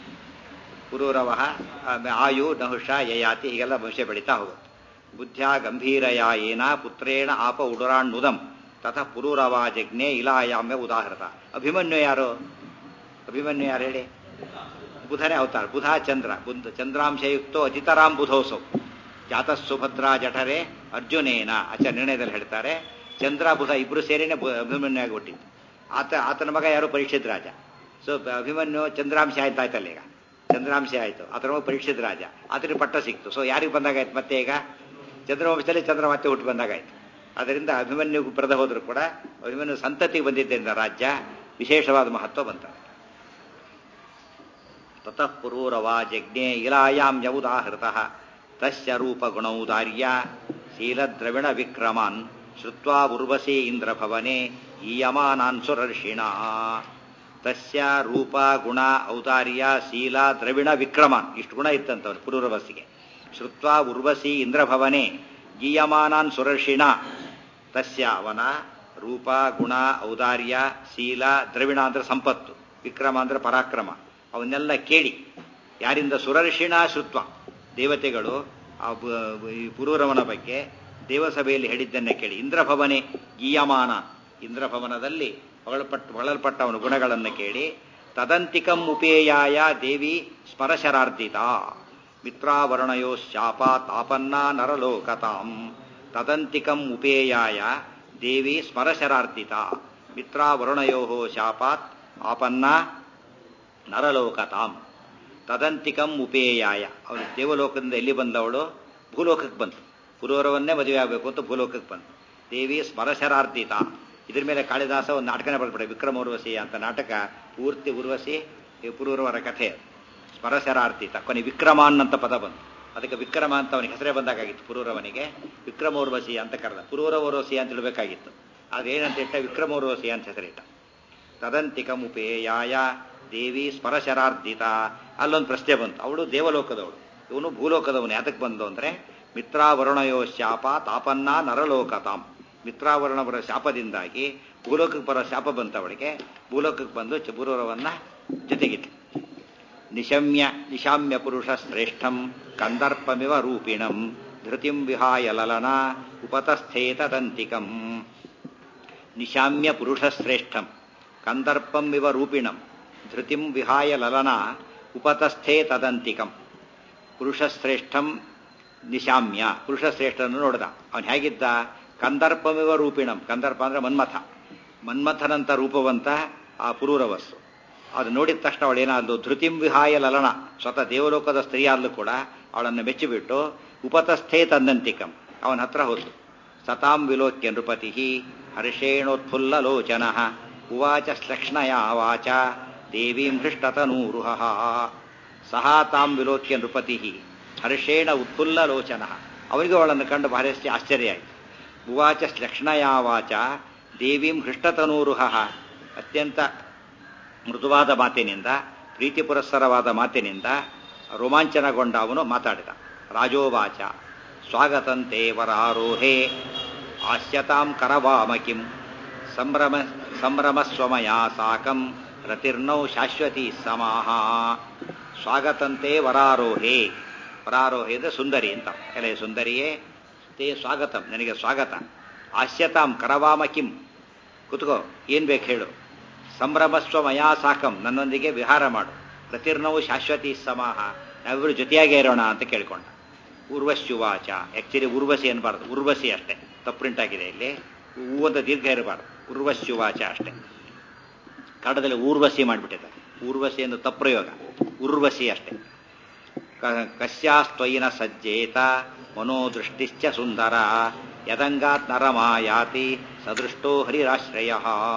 ಪುರೂರವ ಆಯು ನಹುಷ ಯಯಾತಿ ಹೀಗೆಲ್ಲ ವಂಶ ಬೆಳೀತಾ ಹೋಗುತ್ತೆ ಬುದ್ಧ್ಯಾ ಗಂಭೀರಯ ಏನ ಪುತ್ರೇಣ ಆಪ ಉಡುರಾಣ್ಣುದಂ ತಥ ಪುರೂರವ ಜಜ್ಞೆ ಇಲಾಯಾಮ್ಯ ಉದಾಹೃತ ಅಭಿಮನ್ಯು ಯಾರು ಅಭಿಮನ್ಯು ಯಾರು ಹೇಳಿ ಬುಧನೇ ಅವತಾರ ಬುಧ ಚಂದ್ರ ಬುದ್ಧ ಚಂದ್ರಾಂಶಯುಕ್ತೋ ಅತಿತರಾಂ ಬುಧೋಸೌ ಜಾತ ಸುಭದ್ರಾ ಜಠರೆ ಅರ್ಜುನೇನ ಆಚ ನಿರ್ಣಯದಲ್ಲಿ ಹೇಳ್ತಾರೆ ಚಂದ್ರ ಬುಧ ಇಬ್ರು ಸೇರಿನೇ ಬು- ಅಭಿಮನ್ಯುವಾಗಿ ಹುಟ್ಟಿದ್ದು ಆತ ಆತನ ಮಗ ಯಾರು ಪರೀಕ್ಷಿತ್ ರಾಜ ಸೊ ಅಭಿಮನ್ಯು ಚಂದ್ರಾಂಶ ಆಯ್ತು ಆಯ್ತಲ್ಲ ಈಗ ಚಂದ್ರಾಂಶ ಆಯ್ತು ಆತನ ಮಗ ಪರೀಕ್ಷಿತ್ ರಾಜ ಆತನಿಗೆ ಪಟ್ಟ ಸಿಕ್ತು ಸೊ ಯಾರಿಗೆ ಬಂದಾಗಾಯ್ತು ಮತ್ತೆ ಈಗ ಚಂದ್ರವಂಶದಲ್ಲಿ ಚಂದ್ರ ಮತ್ತೆ ಹುಟ್ಟು ಬಂದಾಗಾಯ್ತು ಅದರಿಂದ ಅಭಿಮನ್ಯು ಬರದ ಹೋದ್ರು ಕೂಡ ಅಭಿಮನ್ಯು ಸಂತತಿಗೆ ಬಂದಿದ್ದರಿಂದ ರಾಜ್ಯ ವಿಶೇಷವಾದ ಮಹತ್ವ ಬಂತ ತತಃ ಪುರೂರವ ಜಜ್ಞೆ ಇಲಾಯಾಂ ಯವುದಾಹೃತಃ ತಸ್ಯ ರೂಪಗುಣೌದಾರ್ಯ ಶೀಲದ್ರವಿಣ ವಿಕ್ರಮಾನ್ ಶ್ರುತ್ವಾ ಉರ್ವಶಿ ಇಂದ್ರಭವನೆ ಈಯಮಾನಾನ್ ಸುರರ್ಷಿಣ ತಸ್ಯ ರೂಪ ಗುಣ ಔದಾರ್ಯ ಶೀಲ ದ್ರವಿಣ ವಿಕ್ರಮಾನ್ ಇಷ್ಟು ಗುಣ ಇತ್ತಂತವನು ಪುರೂರವಸಿಗೆ ಶ್ರುತ್ವಾ ಉರ್ವಶಿ ಇಂದ್ರಭವನೆ ಗೀಯಮಾನಾನ್ ಸುರರ್ಷಿಣ ತಸ್ಯ ಅವನ ರೂಪ ಗುಣ ಔದಾರ್ಯ ಶೀಲ ದ್ರವಿಣ ಅಂದ್ರೆ ಸಂಪತ್ತು ವಿಕ್ರಮ ಅಂದ್ರೆ ಪರಾಕ್ರಮ ಅವನ್ನೆಲ್ಲ ಕೇಳಿ ಯಾರಿಂದ ಸುರರ್ಷಿಣ ಶ್ರುತ್ವ ದೇವತೆಗಳು ಆ ಬ- ಈ ಪುರೂರವನ ಬಗ್ಗೆ ದೇವಸಭೆಯಲ್ಲಿ ಹೇಳಿದ್ದನ್ನೇ ಕೇಳಿ ಇಂದ್ರಭವನೆ ಗೀಯಮಾನ ಇಂದ್ರಭವನದಲ್ಲಿ ಹೊಗಳಪಟ್ಟ ಹೊಗಳಲ್ಪಟ್ಟ ಅವನ ಗುಣಗಳನ್ನು ಕೇಳಿ ತದಂತಿಕಂ ಉಪೇಯಾಯ ದೇವಿ ಸ್ಮರಶರಾರ್ಧಿತ ಮಿತ್ರಾವರ್ಣಯೋ ಶಾಪ ತಾಪನ್ನ ನರಲೋಕತಾಂ ತದಂತಿಕಂ ಉಪೇಯಾಯ ದೇವಿ ಸ್ಮರಶರಾರ್ಧಿತ ಮಿತ್ರಾವರುಣಯೋ ಶಾಪಾತ್ ಆಪನ್ನ ನರಲೋಕತಾಂ ತದಂತಿಕಂ ಉಪೇಯಾಯ ಅವಳು ದೇವಲೋಕದಿಂದ ಎಲ್ಲಿ ಬಂದವಳು ಭೂಲೋಕಕ್ಕೆ ಬಂತು ಪುರೂರವನ್ನೇ ಮದುವೆ ಆಗಬೇಕು ಅಂತ ಭೂಲೋಕಕ್ಕೆ ಬಂತು ದೇವಿ ಸ್ಮರಶರಾರ್ಧಿತ ಇದ್ರ ಮೇಲೆ ಕಾಳಿದಾಸ ಒಂದು ನಾಟಕನೇ ಬರ್ಬಿಟ್ಟೆ ವಿಕ್ರಮ ಉರ್ವಶಿ ಅಂತ ನಾಟಕ ಪೂರ್ತಿ ಉರ್ವಶಿ ಈ ಪುರೂರವರ ಕಥೆ ಸ್ಮರಶರಾರ್ಧಿತ ಕೊನೆ ವಿಕ್ರಮಾನ್ ಅಂತ ಪದ ಬಂತು ಅದಕ್ಕೆ ವಿಕ್ರಮ ಅಂತ ಅವನಿಗೆ ಹೆಸರೇ ಬಂದಾಗಿತ್ತು ಪುರೂರವನಿಗೆ ವಿಕ್ರಮ ಉರ್ವಶಿ ಅಂತ ಕರೆದ ಪುರೂರ ಉರ್ವಶಿ ಅಂತ ಇಡಬೇಕಾಗಿತ್ತು ಆದ್ರೆ ಏನಂತ ಇಟ್ಟ ವಿಕ್ರಮ ಉರ್ವಶಿ ಅಂತ ಹೆಸರಿಟ್ಟ ತದಂತಿಕಮುಪೇಯಾಯ ದೇವಿ ಸ್ಮರಶರಾರ್ಧಿತ ಅಲ್ಲೊಂದು ಪ್ರಶ್ನೆ ಬಂತು ಅವಳು ದೇವಲೋಕದವಳು ಇವನು ಭೂಲೋಕದವನು ಯಾತಕ್ಕೆ ಬಂದು ಅಂದ್ರೆ ಮಿತ್ರಾವರುಣಯೋ ಶಾಪ ತಾಪನ್ನ ನರಲೋಕತಾಂ ಮಿತ್ರಾವರುಣವರ ಶಾಪದಿಂದಾಗಿ ಭೂಲೋಕಕ್ಕೆ ಬರೋ ಶಾಪ ಬಂತು ಅವಳಿಗೆ ಭೂಲೋಕಕ್ಕೆ ಬಂದು ಚಬುರವನ್ನ ಜೊತೆಗಿತ್ತು ನಿಶಮ್ಯ ನಿಶಾಮ್ಯ ಪುರುಷ ಶ್ರೇಷ್ಠಂ ಕಂದರ್ಪಮಿವ ರೂಪಿಣಂ ಧೃತಿಂ ವಿಹಾಯ ಲಲನ ಉಪತಸ್ಥೇತದಂತಿಕಂ ನಿಶಾಮ್ಯ ಪುರುಷ ಶ್ರೇಷ್ಠಂ ಕಂದರ್ಪಂ ಇವ ರೂಪಿಣಂ ಧೃತಿಂ ವಿಹಾಯ ಲಲನ ಉಪತಸ್ಥೇ ತದಂತಿಕಂ ಪುರುಷಶ್ರೇಷ್ಠಂ ನಿಶಾಮ್ಯ ಪುರುಷಶ್ರೇಷ್ಠನನ್ನು ನೋಡ್ದ ಅವನು ಹೇಗಿದ್ದ ಕಂದರ್ಪಮಿವ ರೂಪಿಣಂ ಕಂದರ್ಪ ಅಂದ್ರೆ ಮನ್ಮಥ ಮನ್ಮಥನಂತ ರೂಪವಂತ ಆ ಪುರೂರವಸ್ಸು ಅದು ನೋಡಿದ ತಕ್ಷಣ ಅವಳೇನಾದ್ಲು ಧೃತಿಂ ವಿಹಾಯ ಲಲನ ಸ್ವತಃ ದೇವಲೋಕದ ಸ್ತ್ರೀಯಾದ್ಲು ಕೂಡ ಅವಳನ್ನು ಮೆಚ್ಚಿಬಿಟ್ಟು ಉಪತಸ್ಥೇ ತಂದಂತಿಕಂ ಅವನ ಹತ್ರ ಹೋದ್ಲು ಸತಾಂ ವಿಲೋಕ್ಯ ನೃಪತಿ ಹರ್ಷೇಣೋತ್ಫುಲ್ಲಲೋಚನ ಉವಾಚ ಶ್ಲಕ್ಷ್ಣಯ ವಾಚ ದೇವೀಂ ಹೃಷ್ಟತನೂರುಹ ಸಹ ತಾಂ ವಿಲೋಕ್ಯ ನೃಪತಿ ಹರ್ಷೇಣ ಉತ್ಫುಲ್ಲಲೋಚನ ಅವನಿಗೆ ಅವಳನ್ನು ಕಂಡು ಭಾರಿ ಆಶ್ಚರ್ಯ ಆಯಿತು ಉವಾಚ ಶ್ಲಕ್ಷ್ಣಯ ವಾಚ ದೇವೀಂ ಹೃಷ್ಟತನೂರುಹ ಅತ್ಯಂತ ಮೃದುವಾದ ಮಾತಿನಿಂದ ಪ್ರೀತಿ ಪುರಸ್ಸರವಾದ ಮಾತಿನಿಂದ ರೋಮಾಂಚನಗೊಂಡ ಅವನು ಮಾತಾಡಿದ ರಾಜೋವಾಚ ಸ್ವಾಗತಂತೆ ವರಾರೋಹೇ ಆಸ್ಯತಾಂ ಕರವಾಮಕಿಂ ಸಂಭ್ರಮ ಸಂಭ್ರಮಸ್ವಮಯ ಸಾಕಂ ರತಿರ್ನೌ ಶಾಶ್ವತಿ ಸಮಾಹ ಸ್ವಾಗತಂತೆ ವರಾರೋಹೇ ವರಾರೋಹೆ ಅಂದ್ರೆ ಸುಂದರಿ ಅಂತ ಎಲೆ ಸುಂದರಿಯೇ ತೇ ಸ್ವಾಗತಂ ನನಗೆ ಸ್ವಾಗತ ಆಸ್ಯತಾಂ ಕರವಾಮ ಕಿಂ ಕುತ್ಕೋ ಏನ್ ಬೇಕು ಹೇಳು ಸಂಭ್ರಮಸ್ವ ಮಯಾ ಸಾಕಂ ನನ್ನೊಂದಿಗೆ ವಿಹಾರ ಮಾಡು ಪ್ರತಿರ್ನವು ಶಾಶ್ವತಿ ಸಮಾಹ ನಾವಿಬ್ಬರು ಜೊತೆಯಾಗೇ ಇರೋಣ ಅಂತ ಕೇಳ್ಕೊಂಡ ಉರ್ವಶ್ಯುವಾಚ ಆಕ್ಚುಲಿ ಉರ್ವಶಿ ಅನ್ಬಾರ್ದು ಉರ್ವಶಿ ಅಷ್ಟೇ ತಪ್ಪು ಪ್ರಿಂಟ್ ಆಗಿದೆ ಇಲ್ಲಿ ಹೂ ಅಂತ ದೀರ್ಘ ಇರಬಾರ್ದು ಉರ್ವಶ್ಯುವಾಚ ಅಷ್ಟೇ ಕನ್ನಡದಲ್ಲಿ ಊರ್ವಶಿ ಮಾಡಿಬಿಟ್ಟಿದ್ದಾರೆ ಊರ್ವಶಿ ಎಂದು ತಪ್ಪ್ರಯೋಗ ಉರ್ವಶಿ ಅಷ್ಟೇ ಕ- ಕಸ್ಯಾಸ್ತ್ವಯಿನ ಸಜ್ಜೇತ ಮನೋದೃಷ್ಟಿಶ್ಚ ಸುಂದರ ಯದಂಗಾತ್ ನರಮಾಯಾತಿ ಸದೃಷ್ಟೋ ಹರಿರಾಶ್ರಯ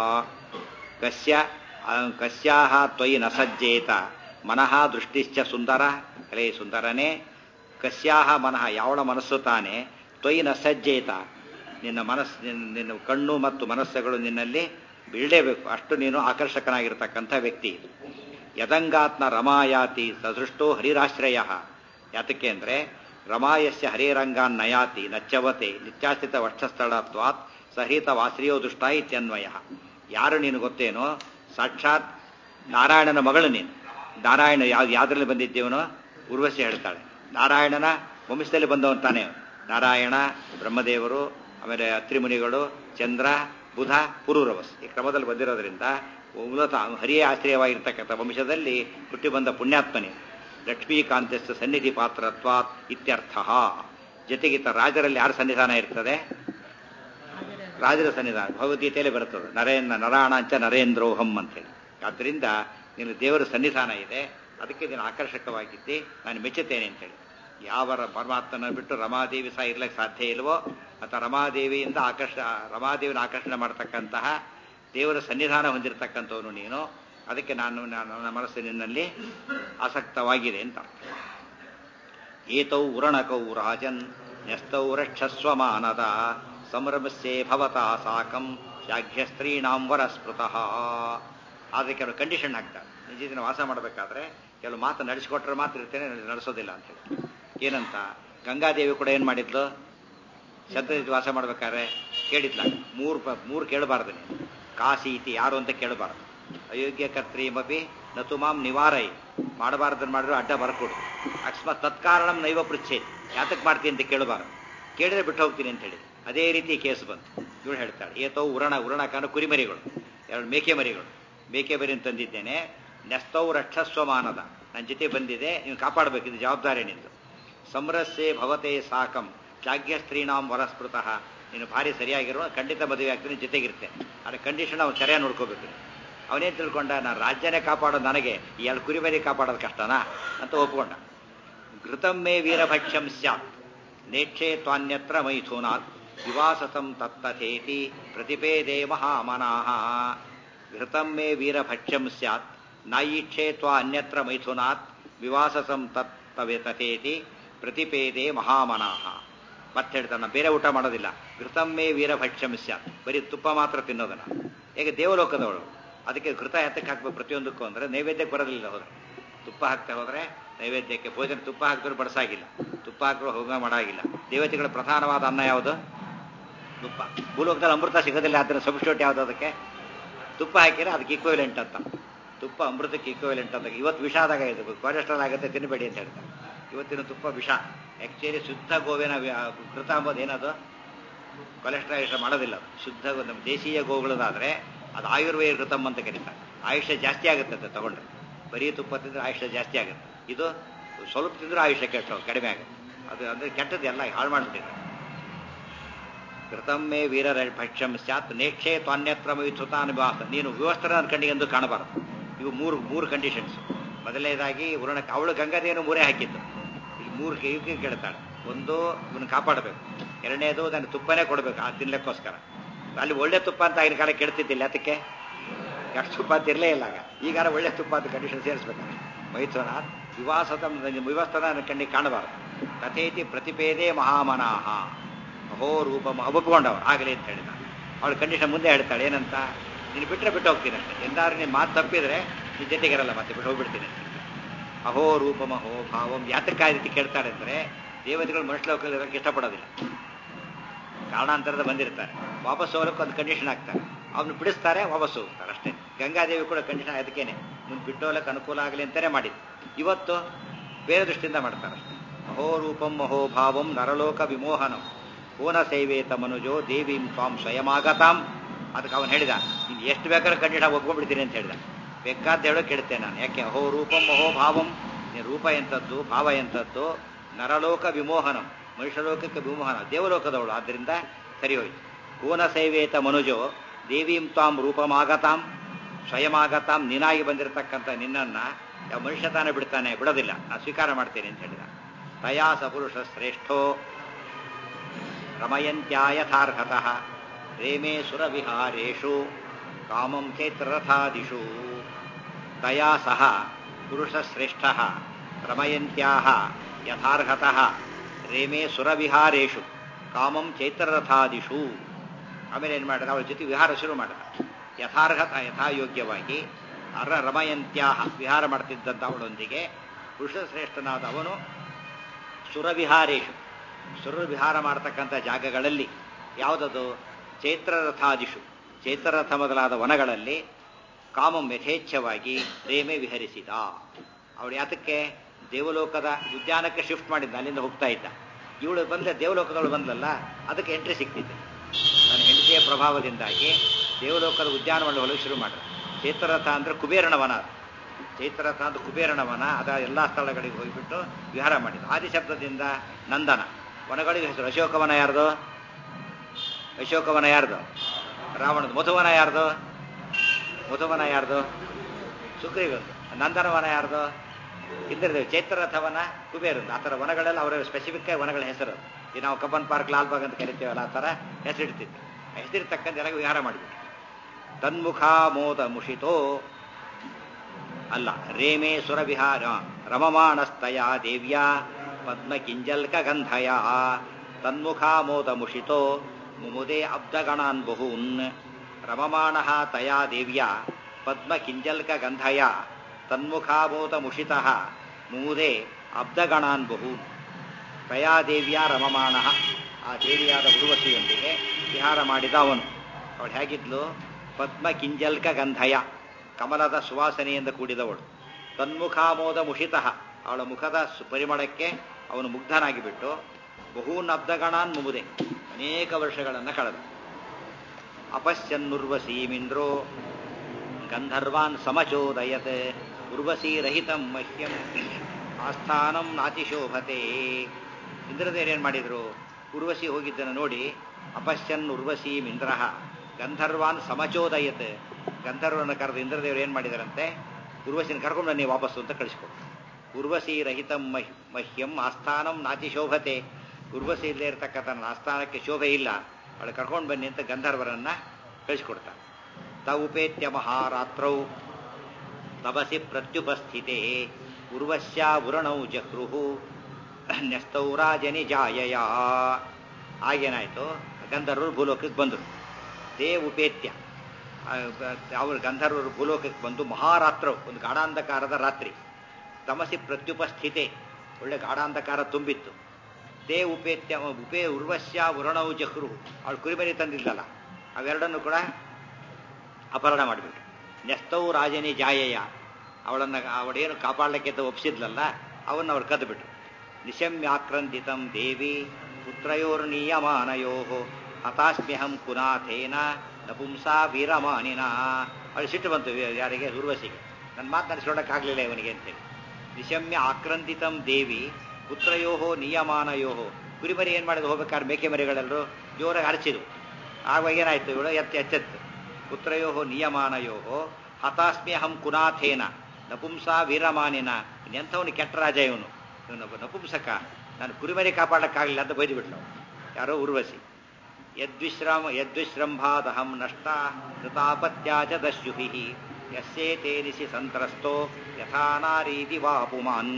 ಕಸ್ಯ ಆ, ಕಸ್ಯಾಹ ತ್ವಯಿ ನ ಸಜ್ಜೇತ ಮನಃ ದೃಷ್ಟಿಶ್ಚ ಸುಂದರ ಅಲೇ ಸುಂದರನೇ ಕಸ್ಯಾಹ ಮನಃ ಯಾವಳ ಮನಸ್ಸು ತಾನೆ ತ್ವಯಿ ನ ಸಜ್ಜೇತ ನಿನ್ನ ಮನಸ್ಸು ನಿನ್ನ ನಿನ್ನ ಕಣ್ಣು ಮತ್ತು ಮನಸ್ಸುಗಳು ನಿನ್ನಲ್ಲಿ ಬೀಳಲೇಬೇಕು ಅಷ್ಟು ನೀನು ಆಕರ್ಷಕನಾಗಿರ್ತಕ್ಕಂಥ ವ್ಯಕ್ತಿ ಯದಂಗಾತ್ನ ರಮಾಯಾತಿ ಸದೃಷ್ಟೋ ಹರಿರಾಶ್ರಯ ಯಾತಕ್ಕೆ ಅಂದ್ರೆ ರಮಾಯಸ್ಯ ಹರಿರಂಗಾನ್ ನಯಾತಿ ನಚ್ಚವತೆ ನಿತ್ಯಾಸ್ಥಿತ ವಕ್ಷಸ್ಥಳತ್ವಾತ್ ಸಹಿತ ವಾಶ್ರಿಯೋ ದುಷ್ಟ ಇತ್ಯನ್ವಯ ಯಾರು ನೀನು ಗೊತ್ತೇನೋ ಸಾಕ್ಷಾತ್ ನಾರಾಯಣನ ಮಗಳು ನೀನು ನಾರಾಯಣ ಯಾವ್ದು ಯಾವ್ದ್ರಲ್ಲಿ ಬಂದಿದ್ದೇವನೋ ಉರ್ವಶಿ ಹೇಳ್ತಾಳೆ ನಾರಾಯಣನ ವಂಶದಲ್ಲಿ ಬಂದವನು ತಾನೇ ಅವ್ನು. ನಾರಾಯಣ ಬ್ರಹ್ಮದೇವರು ಆಮೇಲೆ ಅತ್ರಿಮುನಿಗಳು ಚಂದ್ರ ಬುಧ ಪುರೂರವಸ್ ಈ ಕ್ರಮದಲ್ಲಿ ಬಂದಿರೋದ್ರಿಂದ ಮೂಲತಃ ಹರಿಯೇ ಆಶ್ರಯವಾಗಿರ್ತಕ್ಕಂಥ ವಂಶದಲ್ಲಿ ಹುಟ್ಟಿ ಬಂದ ಪುಣ್ಯಾತ್ಮನೆ ಲಕ್ಷ್ಮೀಕಾಂತಸ್ಥ ಸನ್ನಿಧಿ ಪಾತ್ರತ್ವಾತ್ ಇತ್ಯರ್ಥ ಜೊತೆಗಿತ್ತ ರಾಜರಲ್ಲಿ ಯಾರ ಸನ್ನಿಧಾನ ಇರ್ತದೆ ರಾಜರ ಸನ್ನಿಧಾನ ಭಗವದ್ಗೀತೆಯಲ್ಲಿ ಬರುತ್ತದೆ ನರೇಂದ್ರ ನರಾಣಾಂಚ ನರೇಂದ್ರೋಹಂ ಅಂತೇಳಿ ಆದ್ದರಿಂದ ನೀನು ದೇವರ ಸನ್ನಿಧಾನ ಇದೆ ಅದಕ್ಕೆ ನೀನು ಆಕರ್ಷಕವಾಗಿದ್ದಿ ನಾನು ಮೆಚ್ಚುತ್ತೇನೆ ಅಂತೇಳಿ ಯಾವ ರ- ಪರಮಾತ್ಮನ ಬಿಟ್ಟು ರಮಾದೇವಿ ಸಹ ಇರ್ಲಿಕ್ಕೆ ಸಾಧ್ಯ ಇಲ್ವೋ ಅಥವಾ ರಮಾದೇವಿಯಿಂದ ಆಕರ್ಷ ರಮಾದೇವಿನ ಆಕರ್ಷಣೆ ಮಾಡತಕ್ಕಂತಹ ದೇವರ ಸನ್ನಿಧಾನ ಹೊಂದಿರತಕ್ಕಂಥವನು ನೀನು ಅದಕ್ಕೆ ನಾನು ನಾನು- ನನ್ನ ಮನಸ್ಸು ನಿನ್ನಲ್ಲಿ ಆಸಕ್ತವಾಗಿದೆ ಅಂತ ಏತೌ ಉರಣಕೌ ರಾಜನ್ ನ್ಯಸ್ತೌ ರಕ್ಷಸ್ವ ಮಾನದ ಸಂಭ್ರಮಸ್ಯೇ ಭವತಾ ಸಾಕಂ ಶಾಘ್ಯ ಸ್ತ್ರೀಣಾಂ ವರಸ್ಮೃತಃ ಆದರೆ ಕೆಲವು ಕಂಡೀಷನ್ ಹಾಕ್ತಾರೆ ನಿಜ ದಿನ ವಾಸ ಮಾಡಬೇಕಾದ್ರೆ ಕೆಲವು ಮಾತು ನಡೆಸಿಕೊಟ್ರೆ ಮಾತ್ರ ಇರ್ತೇನೆ ನಡೆಸೋದಿಲ್ಲ ಅಂತ ಹೇಳಿ ಏನಂತ ಗಂಗಾದೇವಿ ಕೂಡ ಏನು ಮಾಡಿದ್ಲು ಸತ್ಯಜಿತ್ ವಾಸ ಮಾಡ್ಬೇಕಾದ್ರೆ ಕೇಳಿದ್ಲ ಮೂರು ಪ ಮೂರು ಕೇಳಬಾರ್ದು ನೀನು ಕಾಸಿ ಇತಿ ಯಾರು ಅಂತ ಕೇಳಬಾರ್ದು ಅಯೋಗ್ಯ ಕರ್ತ್ರೀಮಪಿ ನತು ಮಾಂ ನಿವಾರೈ ಮಾಡಬಾರ್ದನ್ನು ಮಾಡಿದ್ರು ಅಡ್ಡ ಬರ್ಕೊಡು ಅಕಸ್ಮಾತ್ ತತ್ಕಾರಣಂ ನೈವ ಪೃಚ್ಛೇದ್ ಯಾತಕ್ಕೆ ಮಾಡ್ತೀನಿ ಅಂತ ಕೇಳಬಾರ್ದು ಕೇಳಿದ್ರೆ ಬಿಟ್ಟು ಹೋಗ್ತೀನಿ ಅಂತ ಹೇಳಿ ಅದೇ ರೀತಿ ಕೇಸ್ ಬಂತು ಇವಳು ಹೇಳ್ತಾಳೆ ಏತೋ ಉರಣ ಉರಣಕಾನ ಕುರಿಮರಿಗಳು ಎರಡು ಮೇಕೆ ಮರಿಗಳು ಮೇಕೆ ಮರಿ ತಂದಿದ್ದೇನೆ ನೆಸ್ತೌ ರಕ್ಷಸ್ವಮಾನದ ನನ್ನ ಜೊತೆ ಬಂದಿದೆ ನೀವು ಕಾಪಾಡಬೇಕು ಇದು ಜವಾಬ್ದಾರಿ ನಿಂದು ಸಮರಸ್ಯೆ ಭವತೆ ಸಾಕಂ ಜಾಗ್ಯ ಸ್ತ್ರೀಣಾಂ ವರಸ್ಮೃತಃ ನೀನು ಭಾರಿ ಸರಿಯಾಗಿರೋ ಖಂಡಿತ ಮದುವೆ ಆಗ್ತೀನಿ ಜೊತೆಗಿರ್ತೇನೆ ಆದರೆ ಕಂಡೀಷನ್ ಅವ್ನು ಸರಿಯಾಗಿ ನೋಡ್ಕೋಬೇಕು ಅವನೇನು ತಿಳ್ಕೊಂಡ ನಾನು ರಾಜ್ಯನೇ ಕಾಪಾಡೋದು ನನಗೆ ಈ ಎರಡು ಕುರಿಮರಿ ಕಾಪಾಡೋದು ಕಷ್ಟನಾ ಅಂತ ಒಪ್ಕೊಂಡ ಘೃತಮ್ಮೇ ವೀರಭಕ್ಷ್ಯಂ ಸ್ಯಾತ್ ನೇಕ್ಷೇ ತ್ವಾನ್ಯತ್ರ ಮೈಥುನಾತ್ ವಿವಾಸತಂ ತತ್ತಥೇತಿ ಪ್ರತಿಪೇದೆ ಮಹಾಮನಾಹ ಘೃತಮ್ಮೇ ವೀರಭಕ್ಷ್ಯಂ ಸ್ಯಾತ್ ನಾಯಿಕ್ಷೇ ತ್ವಾ ಅನ್ಯತ್ರ ಮೈಥುನಾತ್ ವಿವಾಸಸಂ ತತ್ತವೆ ತಥೇತಿ ಪ್ರತಿಪೇದೆ ಮಹಾಮನಾಹ ಮತ್ತೆ ಹೇಳ್ತಾನೆ ಬೇರೆ ಊಟ ಮಾಡೋದಿಲ್ಲ ಘೃತಮ್ಮೇ ವೀರಭಕ್ಷ್ಯಂ ಸ್ಯಾತ್ ಬರೀ ತುಪ್ಪ ಮಾತ್ರ ತಿನ್ನೋದನ್ನ ಹೇಗೆ ದೇವಲೋಕದವಳು ಅದಕ್ಕೆ ಘೃತ ಎತ್ತಕ್ಕೆ ಹಾಕ್ಬೇಕು ಪ್ರತಿಯೊಂದಕ್ಕೂ ಅಂದರೆ ನೈವೇದ್ಯಕ್ಕೆ ಬರೋದಿಲ್ಲ ಹೋದ್ರೆ ತುಪ್ಪ ಹಾಕ್ತಾ ಹೋದ್ರೆ ನೈವೇದ್ಯಕ್ಕೆ ಭೋಜನ ತುಪ್ಪ ಹಾಕಿದ್ರು ಬಡಿಸಾಗಿಲ್ಲ ತುಪ್ಪ ಹಾಕಿದ್ರು ಹೋಗ ಮಾಡಾಗಿಲ್ಲ ದೇವತೆಗಳ ಪ್ರಧಾನವಾದ ಅನ್ನ ಯಾವುದು ತುಪ್ಪ ಭೂಲೋಕದಲ್ಲಿ ಅಮೃತ ಸಿಗೋದಿಲ್ಲ ಅದರ ಸಬ್ಸ್ಟಿಟ್ಯೂಟ್ ಯಾವುದು ಅದಕ್ಕೆ ತುಪ್ಪ ಹಾಕಿದ್ರೆ ಅದಕ್ಕೆ ಈಕ್ವಲೆಂಟ್ ಅಂತ ತುಪ್ಪ ಅಮೃತಕ್ಕೆ ಈಕ್ವಲೆಂಟ್ ಅಂತ ಇವತ್ತು ವಿಷ ಆದಾಗ ಇದು ಕೊಲೆಸ್ಟ್ರಾಲ್ ಆಗುತ್ತೆ ತಿನ್ನಬೇಡಿ ಅಂತ ಹೇಳ್ತಾರೆ ಇವತ್ತಿನ ತುಪ್ಪ ವಿಷ ಆ್ಯಕ್ಚುಲಿ ಶುದ್ಧ ಗೋವಿನ ಕೃತ ಅಂಬೋದು ಏನದು ಕೊಲೆಸ್ಟ್ರಾಲ್ ಇಷ್ಟ ಮಾಡೋದಿಲ್ಲ ಅದು ಶುದ್ಧ ನಮ್ಮ ದೇಶೀಯ ಗೋಗಳದಾದ್ರೆ ಅದು ಆಯುರ್ವೇದ ಕೃತಮ್ ಅಂತ ಕರೀತಾರೆ ಆಯುಷ್ಯ ಜಾಸ್ತಿ ಆಗುತ್ತೆ ಅಂತ ತಗೊಂಡ್ರೆ ಬರೀ ತುಪ್ಪ ತಿಂದ್ರೆ ಆಯುಷ್ಯ ಜಾಸ್ತಿ ಆಗುತ್ತೆ ಇದು ಸ್ವಲ್ಪ ತಿಂದ್ರೆ ಆಯುಷ್ಯ ಕೆಟ್ಟ ಕಡಿಮೆ ಆಗುತ್ತೆ ಅದು ಅಂದ್ರೆ ಕೆಟ್ಟದ್ದು ಎಲ್ಲ ಹಾಳು ಮಾಡಿಬಿಟ್ಟಿದೆ ಕೃತಮ್ಮೇ ವೀರರ ಭಕ್ಷ್ಯಂ ಸ್ಯಾತ್ ನೇಕ್ಷೇ ತ್ವಾನ್ಯತ್ರ ವಿಸುತಾನುಭಾಸ ನೀನು ವಿವಸ್ತ್ರ ನನ್ನ ಕಣ್ಣಿಗೆ ಎಂದು ಕಾಣಬಾರದು ಇವು ಮೂರು ಮೂರು ಕಂಡೀಷನ್ಸ್ ಮೊದಲನೇದಾಗಿ ಉರಣಕ್ಕೆ ಅವಳು ಗಂಗಾದೇನು ಮೂರೇ ಹಾಕಿದ್ದು ಇಲ್ಲಿ ಮೂರು ಇವಕ್ಕೆ ಕೇಳ್ತಾಳೆ ಒಂದು ಇವನು ಕಾಪಾಡಬೇಕು ಎರಡನೇದು ನಾನು ತುಪ್ಪನೇ ಕೊಡಬೇಕು ಆ ತಿನ್ಲಿಕ್ಕೋಸ್ಕರ ಅಲ್ಲಿ ಒಳ್ಳೆ ತುಪ್ಪ ಅಂತ ಆಗಿನ ಕಾಲ ಕೆಡ್ತಿದ್ದಿಲ್ಲ ಅದಕ್ಕೆ ಎಷ್ಟು ತುಪ್ಪ ಅಂತ ಇರಲೇ ಇಲ್ಲ ಆಗ ಈಗಾರ ಒಳ್ಳೆ ತುಪ್ಪ ಅಂತ ಕಂಡೀಷನ್ ಸೇರಿಸ್ಬೇಕು ಮೈಥುನ ವಿವಾಸದ ವಿವಸ್ತನ ನನ್ನ ಕಣ್ಣಿಗೆ ಕಾಣಬಾರದು ತಥೇತಿ ಪ್ರತಿಪೇದೆ ಮಹಾಮನಾಹ ಅಹೋ ರೂಪ ಒಪ್ಪಿಕೊಂಡವ ಆಗಲಿ ಅಂತ ಹೇಳಿದ ಅವಳು ಕಂಡೀಷನ್ ಮುಂದೆ ಹೇಳ್ತಾಳೆ ಏನಂತ ನೀನು ಬಿಟ್ಟರೆ ಬಿಟ್ಟು ಹೋಗ್ತೀನಿ ಅಷ್ಟೇ ಎಂದಾದ್ರೂ ನೀನು ಮಾತು ತಪ್ಪಿದ್ರೆ ನಿನ್ನ ಜೊತೆಗಿರಲ್ಲ ಮತ್ತೆ ಬಿಟ್ಟು ಹೋಗ್ಬಿಡ್ತೀನಿ ಅಂತ ಅಹೋ ರೂಪಮ ಅಹೋ ಭಾವಂ ಯಾತಕ್ಕೆ ಆ ರೀತಿ ಕೇಳ್ತಾಳೆ ಅಂದರೆ ದೇವತೆಗಳು ಮನುಷ್ಯಲೋಕದಲ್ಲಿ ಇರೋಕ್ಕೆ ಇಷ್ಟಪಡೋದಿಲ್ಲ ಕಾರಣಾಂತರದ ಬಂದಿರ್ತಾರೆ ವಾಪಸ್ ಹೋಗಕ್ಕೆ ಒಂದು ಕಂಡೀಷನ್ ಹಾಕ್ತಾರೆ ಅವನು ಬಿಡಿಸ್ತಾರೆ ವಾಪಸ್ ಹೋಗ್ತಾರೆ ಅಷ್ಟೇ ಗಂಗಾದೇವಿ ಕೂಡ ಕಂಡೀಷನ್ ಅದಕ್ಕೇನೆ ಮುಂದೆ ಬಿಟ್ಟು ಹೋಗಕ್ಕೆ ಅನುಕೂಲ ಆಗಲಿ ಅಂತಲೇ ಮಾಡಿದ್ದು ಇವತ್ತು ಬೇರೆ ದೃಷ್ಟಿಯಿಂದ ಮಾಡ್ತಾರೆ ಅಷ್ಟೇ ಅಹೋ ರೂಪಂ ಅಹೋ ಭಾವಂ ನರಲೋಕ ವಿಮೋಹನಂ ಪೂನ ಸೇವೇತ ಮನುಜೋ ದೇವೀಂ ತ್ವಾಂ ಸ್ವಯಮಾಗತಾಂ ಅದಕ್ಕೆ ಅವನು ಹೇಳಿದ ನೀನು ಎಷ್ಟು ಬೇಕಾದ್ರೆ ಕಂಡಿಡ ಒಪ್ಕೊಂಡ್ಬಿಡ್ತೀನಿ ಅಂತ ಹೇಳಿದ ಬೇಕಾದ ಹೇಳೋ ಕೇಳ್ತೇನೆ ನಾನು ಯಾಕೆ ಅಹೋ ರೂಪಂ ಅಹೋ ಭಾವಂ ನೀನು ರೂಪ ಎಂಥದ್ದು ಭಾವ ಎಂಥದ್ದು ನರಲೋಕ ವಿಮೋಹನಂ ಮನುಷ್ಯಲೋಕಕ್ಕೆ ವಿಮೋಹನ ದೇವಲೋಕದವಳು ಆದ್ದರಿಂದ ಸರಿ ಹೋಯ್ತು ಕೋನ ಸೇವೇತ ಮನುಜೋ ದೇವೀಂ ತ್ವಾಂ ರೂಪಮಾಗತಾಂ ಸ್ವಯಮಾಗತಾಂ ನೀನಾಗಿ ಬಂದಿರತಕ್ಕಂಥ ನಿನ್ನನ್ನ ಯಾವ ಮನುಷ್ಯ ತಾನೇ ಬಿಡ್ತಾನೆ ಬಿಡೋದಿಲ್ಲ ನಾನು ಸ್ವೀಕಾರ ಮಾಡ್ತೇನೆ ಅಂತ ಹೇಳಿದ ತಯಾ ಸಪುರುಷ ಶ್ರೇಷ್ಠೋ ರಮಯಂತ್ಯಾ ಯಥಾರ್ಹತಃ ರೇಮೇ ಸುರವಿಹಾರೇಷು ಕಾಮಂ ಚೈತ್ರರಥಾದಿಷು ತಯಾ ಸಹ ಪುರುಷಶ್ರೇಷ್ಠ ರಮಯಂತ್ಯಾ ಯಥಾರ್ಹತಃ ರೇಮೇ ಸುರವಿಹಾರೇಷು ಕಾಮಂ ಚೈತ್ರರಥಾದಿಷು ಆಮೇಲೆ ಏನು ಮಾಡಿದ ಅವಳ ಜೊತೆ ವಿಹಾರ ಶುರು ಮಾಡಿದ ಯಥಾರ್ಹತ ಯಥಾಯೋಗ್ಯವಾಗಿ ಅರ ರಮಯಂತ್ಯಾ ವಿಹಾರ ಮಾಡ್ತಿದ್ದಂಥ ಅವಳೊಂದಿಗೆ ಪುರುಷಶ್ರೇಷ್ಠನಾದ ಅವನು ಸುರವಿಹಾರೇಶು ಸುರ ವಿಹಾರ ಮಾಡತಕ್ಕಂಥ ಜಾಗಗಳಲ್ಲಿ ಯಾವುದದು ಚೈತ್ರರಥಾದಿಷು ಚೈತ್ರರಥ ಮೊದಲಾದ ವನಗಳಲ್ಲಿ ಕಾಮಂ ಯಥೇಚ್ಛವಾಗಿ ರೇಮೆ ವಿಹರಿಸಿದ ಅವಳು ಯಾತಕ್ಕೆ ದೇವಲೋಕದ ಉದ್ಯಾನಕ್ಕೆ ಶಿಫ್ಟ್ ಮಾಡಿದ್ದ ಅಲ್ಲಿಂದ ಹೋಗ್ತಾ ಇದ್ದ ಇವಳು ಬಂದ ದೇವಲೋಕದವಳು ಬಂದಲ್ಲ ಅದಕ್ಕೆ ಎಂಟ್ರಿ ಸಿಕ್ತಿತ್ತು ತನ್ನ ಹೆಂಡತಿಯ ಪ್ರಭಾವದಿಂದಾಗಿ ದೇವಲೋಕದ ಉದ್ಯಾನವನ್ನು ಹೊಲಕ್ಕೆ ಶುರು ಮಾಡಿದ ಚೈತ್ರರಥ ಅಂದ್ರೆ ಕುಬೇರನ ವನ ಅದು ಚೈತ್ರರಥ ಅಂತ ಕುಬೇರನ ವನ ಅದ ಎಲ್ಲ ಸ್ಥಳಗಳಿಗೆ ಹೋಗಿಬಿಟ್ಟು ವಿಹಾರ ಮಾಡಿದ ಆದಿಶಬ್ದದಿಂದ ನಂದನ ವನಗಳಿಗೆ ಹೆಸರು ಅಶೋಕವನ ಯಾರ್ದು ಅಶೋಕವನ ಯಾರ್ದು ರಾವಣದ ಮಧುವನ ಯಾರ್ದು ಮಧುವನ ಯಾರ್ದು ಸುಗ್ರೀವಂದು ನಂದನವನ ಯಾರ್ದು ಇಂದ್ರದೇವ್ ಚೈತ್ರರಥವನ ಕುಬೇರಂದು ಆ ಥರ ವನಗಳೆಲ್ಲ ಅವರ ಸ್ಪೆಸಿಫಿಕ್ ವನಗಳ ಹೆಸರು ಈ ನಾವು ಕಬ್ಬನ್ ಪಾರ್ಕ್ ಲಾಲ್ಬಾಗ್ ಅಂತ ಕರಿತೀವಲ್ಲ ಆ ಥರ ಹೆಸರಿಡ್ತಿತ್ತು ಹೆಸರಿರ್ತಕ್ಕಂಥ ಎಲ್ಲ ವಿಹಾರ ಮಾಡಿಬಿಟ್ಟು ತನ್ಮುಖ ಮೋದ ಮುಷಿತೋ ಅಲ್ಲ ರೇಮೇ ಸುರವಿಹಾರ ರಮಮಾಣಸ್ತಯ ದೇವ್ಯಾ ಪದ್ಮ ಕಿಂಜಲ್ಕ ಗಂಧಯ ತನ್ಮುಖ ಮೋದ ಮುಷಿತೋ ಮುಮುದೆ ಅಬ್ದಗಣಾನ್ ಬಹೂನ್ ರಮಮಾಣ ತಯಾ ದೇವ್ಯ ಪದ್ಮ ಕಿಂಜಲ್ಕ ಗಂಧಯ ತನ್ಮುಖಾಭೂತ ಮುಷಿತ ಮುಮುದೆ ಅಬ್ದಗಣಾನ್ ಬಹೂನ್ ತಯಾ ದೇವಿಯ ರಮಮಾಣ ಆ ದೇವಿಯಾದ ಉರ್ವಶಿಯೊಂದಿಗೆ ವಿಹಾರ ಮಾಡಿದ ಅವನು ಅವಳು ಹೇಗಿದ್ಲು ಪದ್ಮ ಕಿಂಜಲ್ಕ ಗಂಧಯ ಕಮಲದ ಸುವಾಸನೆಯಿಂದ ಕೂಡಿದವಳು ತನ್ಮುಖಾಮೋದ ಮುಷಿತ ಅವಳ ಮುಖದ ಸು- ಪರಿಮಳಕ್ಕೆ ಅವನು ಮುಗ್ಧನಾಗಿ ಬಿಟ್ಟು ಬಹೂನ್ ಅಬ್ದಗಣಾನ್ ಮುಗುದೆ ಅನೇಕ ವರ್ಷಗಳನ್ನು ಕಳೆದ ಅಪಶ್ಯನ್ನುರ್ವಸೀಮಿಂದ್ರೋ ಗಂಧರ್ವಾನ್ ಸಮಚೋದಯತ್ ಉರ್ವಸೀರಹಿತಂ ಮಹ್ಯಂ ಆಸ್ಥಾನಂ ನಾತಿಶೋಭತೆ ಇಂದ್ರದೇವರು ಏನು ಮಾಡಿದ್ರು ಉರ್ವಶಿ ಹೋಗಿದ್ದನ್ನು ನೋಡಿ ಅಪಶ್ಯನ್ ಉರ್ವಸೀಂ ಇಂದ್ರ ಗಂಧರ್ವಾನ್ ಸಮಚೋದಯತ್ ಗಂಧರ್ವನ ಕರೆದು ಇಂದ್ರದೇವರು ಏನು ಮಾಡಿದಾರಂತೆ ಉರ್ವಶಿನ ಕರ್ಕೊಂಡು ನೀವು ವಾಪಸ್ಸು ಅಂತ ಕಳಿಸ್ಕೊಟ್ರು ಉರ್ವಶಿ ರಹಿತಂ ಮಹ್- ಮಹ್ಯಂ ಆಸ್ಥಾನಂ ನಾತಿಶೋಭತೆ ಉರ್ವಶಿ ಇಲ್ಲದೆ ಇರತಕ್ಕಂಥ ನನ್ನ ಆಸ್ಥಾನಕ್ಕೆ ಶೋಭೆ ಇಲ್ಲ ಅವಳು ಕರ್ಕೊಂಡು ಬನ್ನಿ ಅಂತ ಗಂಧರ್ವರನ್ನ ಕಳಿಸ್ಕೊಡ್ತಾರೆ ತೌಪೇತ್ಯ ಮಹಾರಾತ್ರೌ ತಪಸಿ ಪ್ರತ್ಯುಪಸ್ಥಿತೆ ಉರ್ವಶ್ಯ ಉರಣೌ ಜಹ್ರುಹು ನ್ಯಸ್ತೌ ರಾಜನಿ ಜಾಯಯ ಆಗೇನಾಯ್ತು ಗಂಧರ್ವರು ಭೂಲೋಕಕ್ಕೆ ಬಂದರು ದೇ ಉಪೇತ್ಯ ಅವರು ಗಂಧರ್ವರು ಭೂಲೋಕಕ್ಕೆ ಬಂದು ಮಹಾರಾತ್ರವು ಒಂದು ಗಾಢಾಂಧಕಾರದ ರಾತ್ರಿ ತಮಸಿ ಪ್ರತ್ಯುಪಸ್ಥಿತೆ ಒಳ್ಳೆ ಗಾಢಾಂಧಕಾರ ತುಂಬಿತ್ತು ದೇ ಉಪೇತ್ಯ ಉಪೇ ಉರ್ವಶ್ಯ ಉರಣವು ಜಹ್ರು ಅವಳು ಕುರಿಮರಿ ತಂದಿದ್ದಲ್ಲ ಅವೆರಡನ್ನು ಕೂಡ ಅಪಹರಣ ಮಾಡಿಬಿಟ್ರು ನೆಸ್ತವು ರಾಜನಿ ಜಾಯಯ್ಯ ಅವಳನ್ನು ಅವಳೇನು ಕಾಪಾಡಲಿಕ್ಕೆ ಅಂತ ಒಪ್ಪಿಸಿದ್ಲಲ್ಲ ಅವನ್ನ ಅವ್ರು ಕದ್ದುಬಿಟ್ರು ನಿಶಮ್ಯಾಕ್ರಂದಿತಂ ದೇವಿ ಪುತ್ರಯೋರ್ನೀಯಮಾನಯೋ ಹತಾಸ್ಮ್ಯಹಂ ಕುನಾಥೇನ ನಪುಂಸಾ ವೀರಮಾನಿನ ಅವಳು ಸಿಟ್ಟು ಬಂತು ವಿ- ಯಾರಿಗೆ ಉರ್ವಶಿಗೆ ನನ್ನ ಮಾತು ನಡೆಸ್ಕೊಡಕ್ಕಾಗಲಿಲ್ಲ ಇವನಿಗೆ ಅಂತೇಳಿ ನಿಶಮ್ಯ ಆಕ್ರಂದಿತಂ ದೇವಿ ಪುತ್ರಯೋಹೋ ನಿಯಮಾನಯೋ ಕುರಿಮರಿ ಏನು ಮಾಡಿದ್ರು ಹೋಗ್ಬೇಕಾದ್ರೆ ಮೇಕೆ ಮರಿಗಳೆಲ್ಲರೂ ಜೋರಾಗಿ ಹರಚಿದ್ರು ಆವಾಗ ಏನಾಯ್ತು ಇವಳು ಎತ್ತಿ ಎಚ್ಚೆತ್ತು ಪುತ್ರಯೋ ನಿಯಮಾನಯೋ ಹತಾಸ್ಮ್ಯಹಂ ಕುನಾಥೇನ ನಪುಂಸಾ ವೀರಮಾನಿನ ಎಂಥವನು ಕೆಟ್ಟ ರಾಜ ಇವನು ಇವನೊಬ್ಬ ನಪುಂಸಕ ನಾನು ಕುರಿಮರಿ ಕಾಪಾಡಕ್ಕಾಗಲಿಲ್ಲ ಅಂತ ಬೈದು ಯಾರೋ ಉರ್ವಶಿ ಯದ್ವಿಶ್ರಮ ಯದ್ವಿಶ್ರಂಭಾದಹಂ ನಷ್ಟ ಕೃತಾಪತ್ಯಾಚ ದಸ್ಯುಹಿ ಯಸ್ಯೇತೇ ನಿಶಿ ಸಂತ್ರಸ್ತೋ ಯಥಾ ನಾರೀತಿ ವಾ ಪುಮಾನ್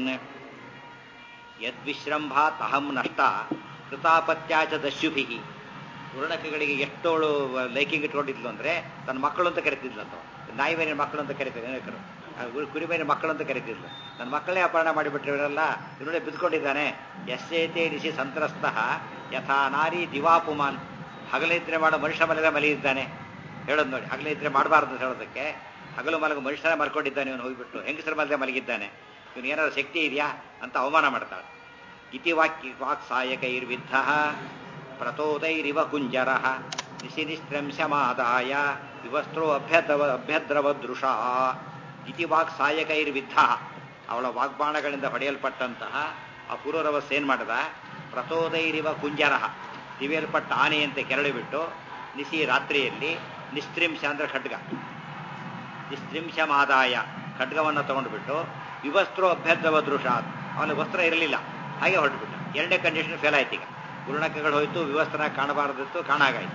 ಯದ್ವಿಶ್ರಂಭಾತ್ ಅಹಂ ನಷ್ಟ ಕೃತಾಪತ್ಯಾಚ ದಸ್ಯುಭಿ ವರ್ಣಕಗಳಿಗೆ ಎಷ್ಟೋಳು ಲೈಕಿಂಗ್ ಇಟ್ಕೊಂಡಿದ್ಲು ಅಂದ್ರೆ ತನ್ನ ಮಕ್ಕಳು ಅಂತ ಕರಿತಿದ್ಲಂತ ನಾಯಿ ಮೇಲಿನ ಮಕ್ಕಳು ಅಂತ ಕರಿತಾರೆ ಅನೇಕರು ಆ ಉ- ಕುರಿ ಮೇಲಿನ ಮಕ್ಕಳು ಅಂತ ಕರಿತಿದ್ಲು ನನ್ನ ಮಕ್ಕಳೇ ಅಪಹರಣ ಮಾಡಿಬಿಟ್ರೆ ಇವರೆಲ್ಲ ಇವರೇ ಬಿದ್ಕೊಂಡಿದ್ದಾನೆ ಎಸ್ಸೇತೆ ನಿಶಿ ಸಂತ್ರಸ್ತ ಯಥಾ ನಾರಿ ದಿವಾಪುಮಾನ್ ಹಗಲಿದ್ರೆ ಮಾಡೋ ಮನುಷ್ಯ ಮಲಗ ಮಲಗಿದ್ದಾನೆ ಹೇಳೋದು ನೋಡಿ ಹಗಲಿದ್ರೆ ಮಾಡಬಾರ್ದು ಅಂತ ಹೇಳೋದಕ್ಕೆ ಹಗಲು ಮಲಗ ಮನುಷ್ಯನೇ ಮಲ್ಕೊಂಡಿದ್ದಾನೆ ಇವನು ಹೋಗ್ಬಿಟ್ಟು ಹೆಂಗಸರ ಮಲಗ ಮಲಗಿದ್ದಾನೆ ಇವನು ಏನಾದ್ರು ಶಕ್ತಿ ಇದೆಯಾ ಅಂತ ಅವಮಾನ ಮಾಡ್ತಾಳೆ ಇತಿ ವಾಕ್ಯ ವಾಕ್ಸಾಯಕೈರ್ವಿದ್ಧ ಪ್ರತೋದೈರಿವ ಕುಂಜರ ನಿಶಿ ನಿಸ್ತ್ರಂಶಮಾದಾಯ ವಿವಸ್ತ್ರೋ ಅಭ್ಯದ್ರವ ಅಭ್ಯದ್ರವದೃಷ ಇತಿ ವಾಕ್ಸಾಯಕೈರ್ವಿದ್ಧ ಅವಳ ವಾಗ್ಬಾಣಗಳಿಂದ ಹೊಡೆಯಲ್ಪಟ್ಟಂತಹ ಆ ಪುರರವಸ್ ಏನ್ ಮಾಡದ ಪ್ರತೋದೈರಿವ ಕುಂಜರ ತಿವಿಯಲ್ಪಟ್ಟ ಆನೆಯಂತೆ ಕೆರಳಿಬಿಟ್ಟು ನಿಸಿ ರಾತ್ರಿಯಲ್ಲಿ ನಿಸ್ತ್ರಿಂಶ ಅಂದ್ರೆ ಖಡ್ಗ ನಿಸ್ತ್ರಿಂಶಮಾದಾಯ ಖಡ್ಗವನ್ನು ತಗೊಂಡ್ಬಿಟ್ಟು ವಿವಸ್ತ್ರೋ ಅಭ್ಯದ್ರವ ದೃಶಾತ್ ಅವನ ವಸ್ತ್ರ ಇರಲಿಲ್ಲ ಹಾಗೆ ಹೊರಟ್ಬಿಟ್ಟ ಎರಡನೇ ಕಂಡೀಷನ್ ಫೇಲ್ ಆಯ್ತು ಈಗ ಗುರುಣಕಗಳು ಹೋಯ್ತು ವಿವಸ್ತ್ರ ಕಾಣಬಾರದಿತ್ತು ಕಾಣಾಗಾಯ್ತು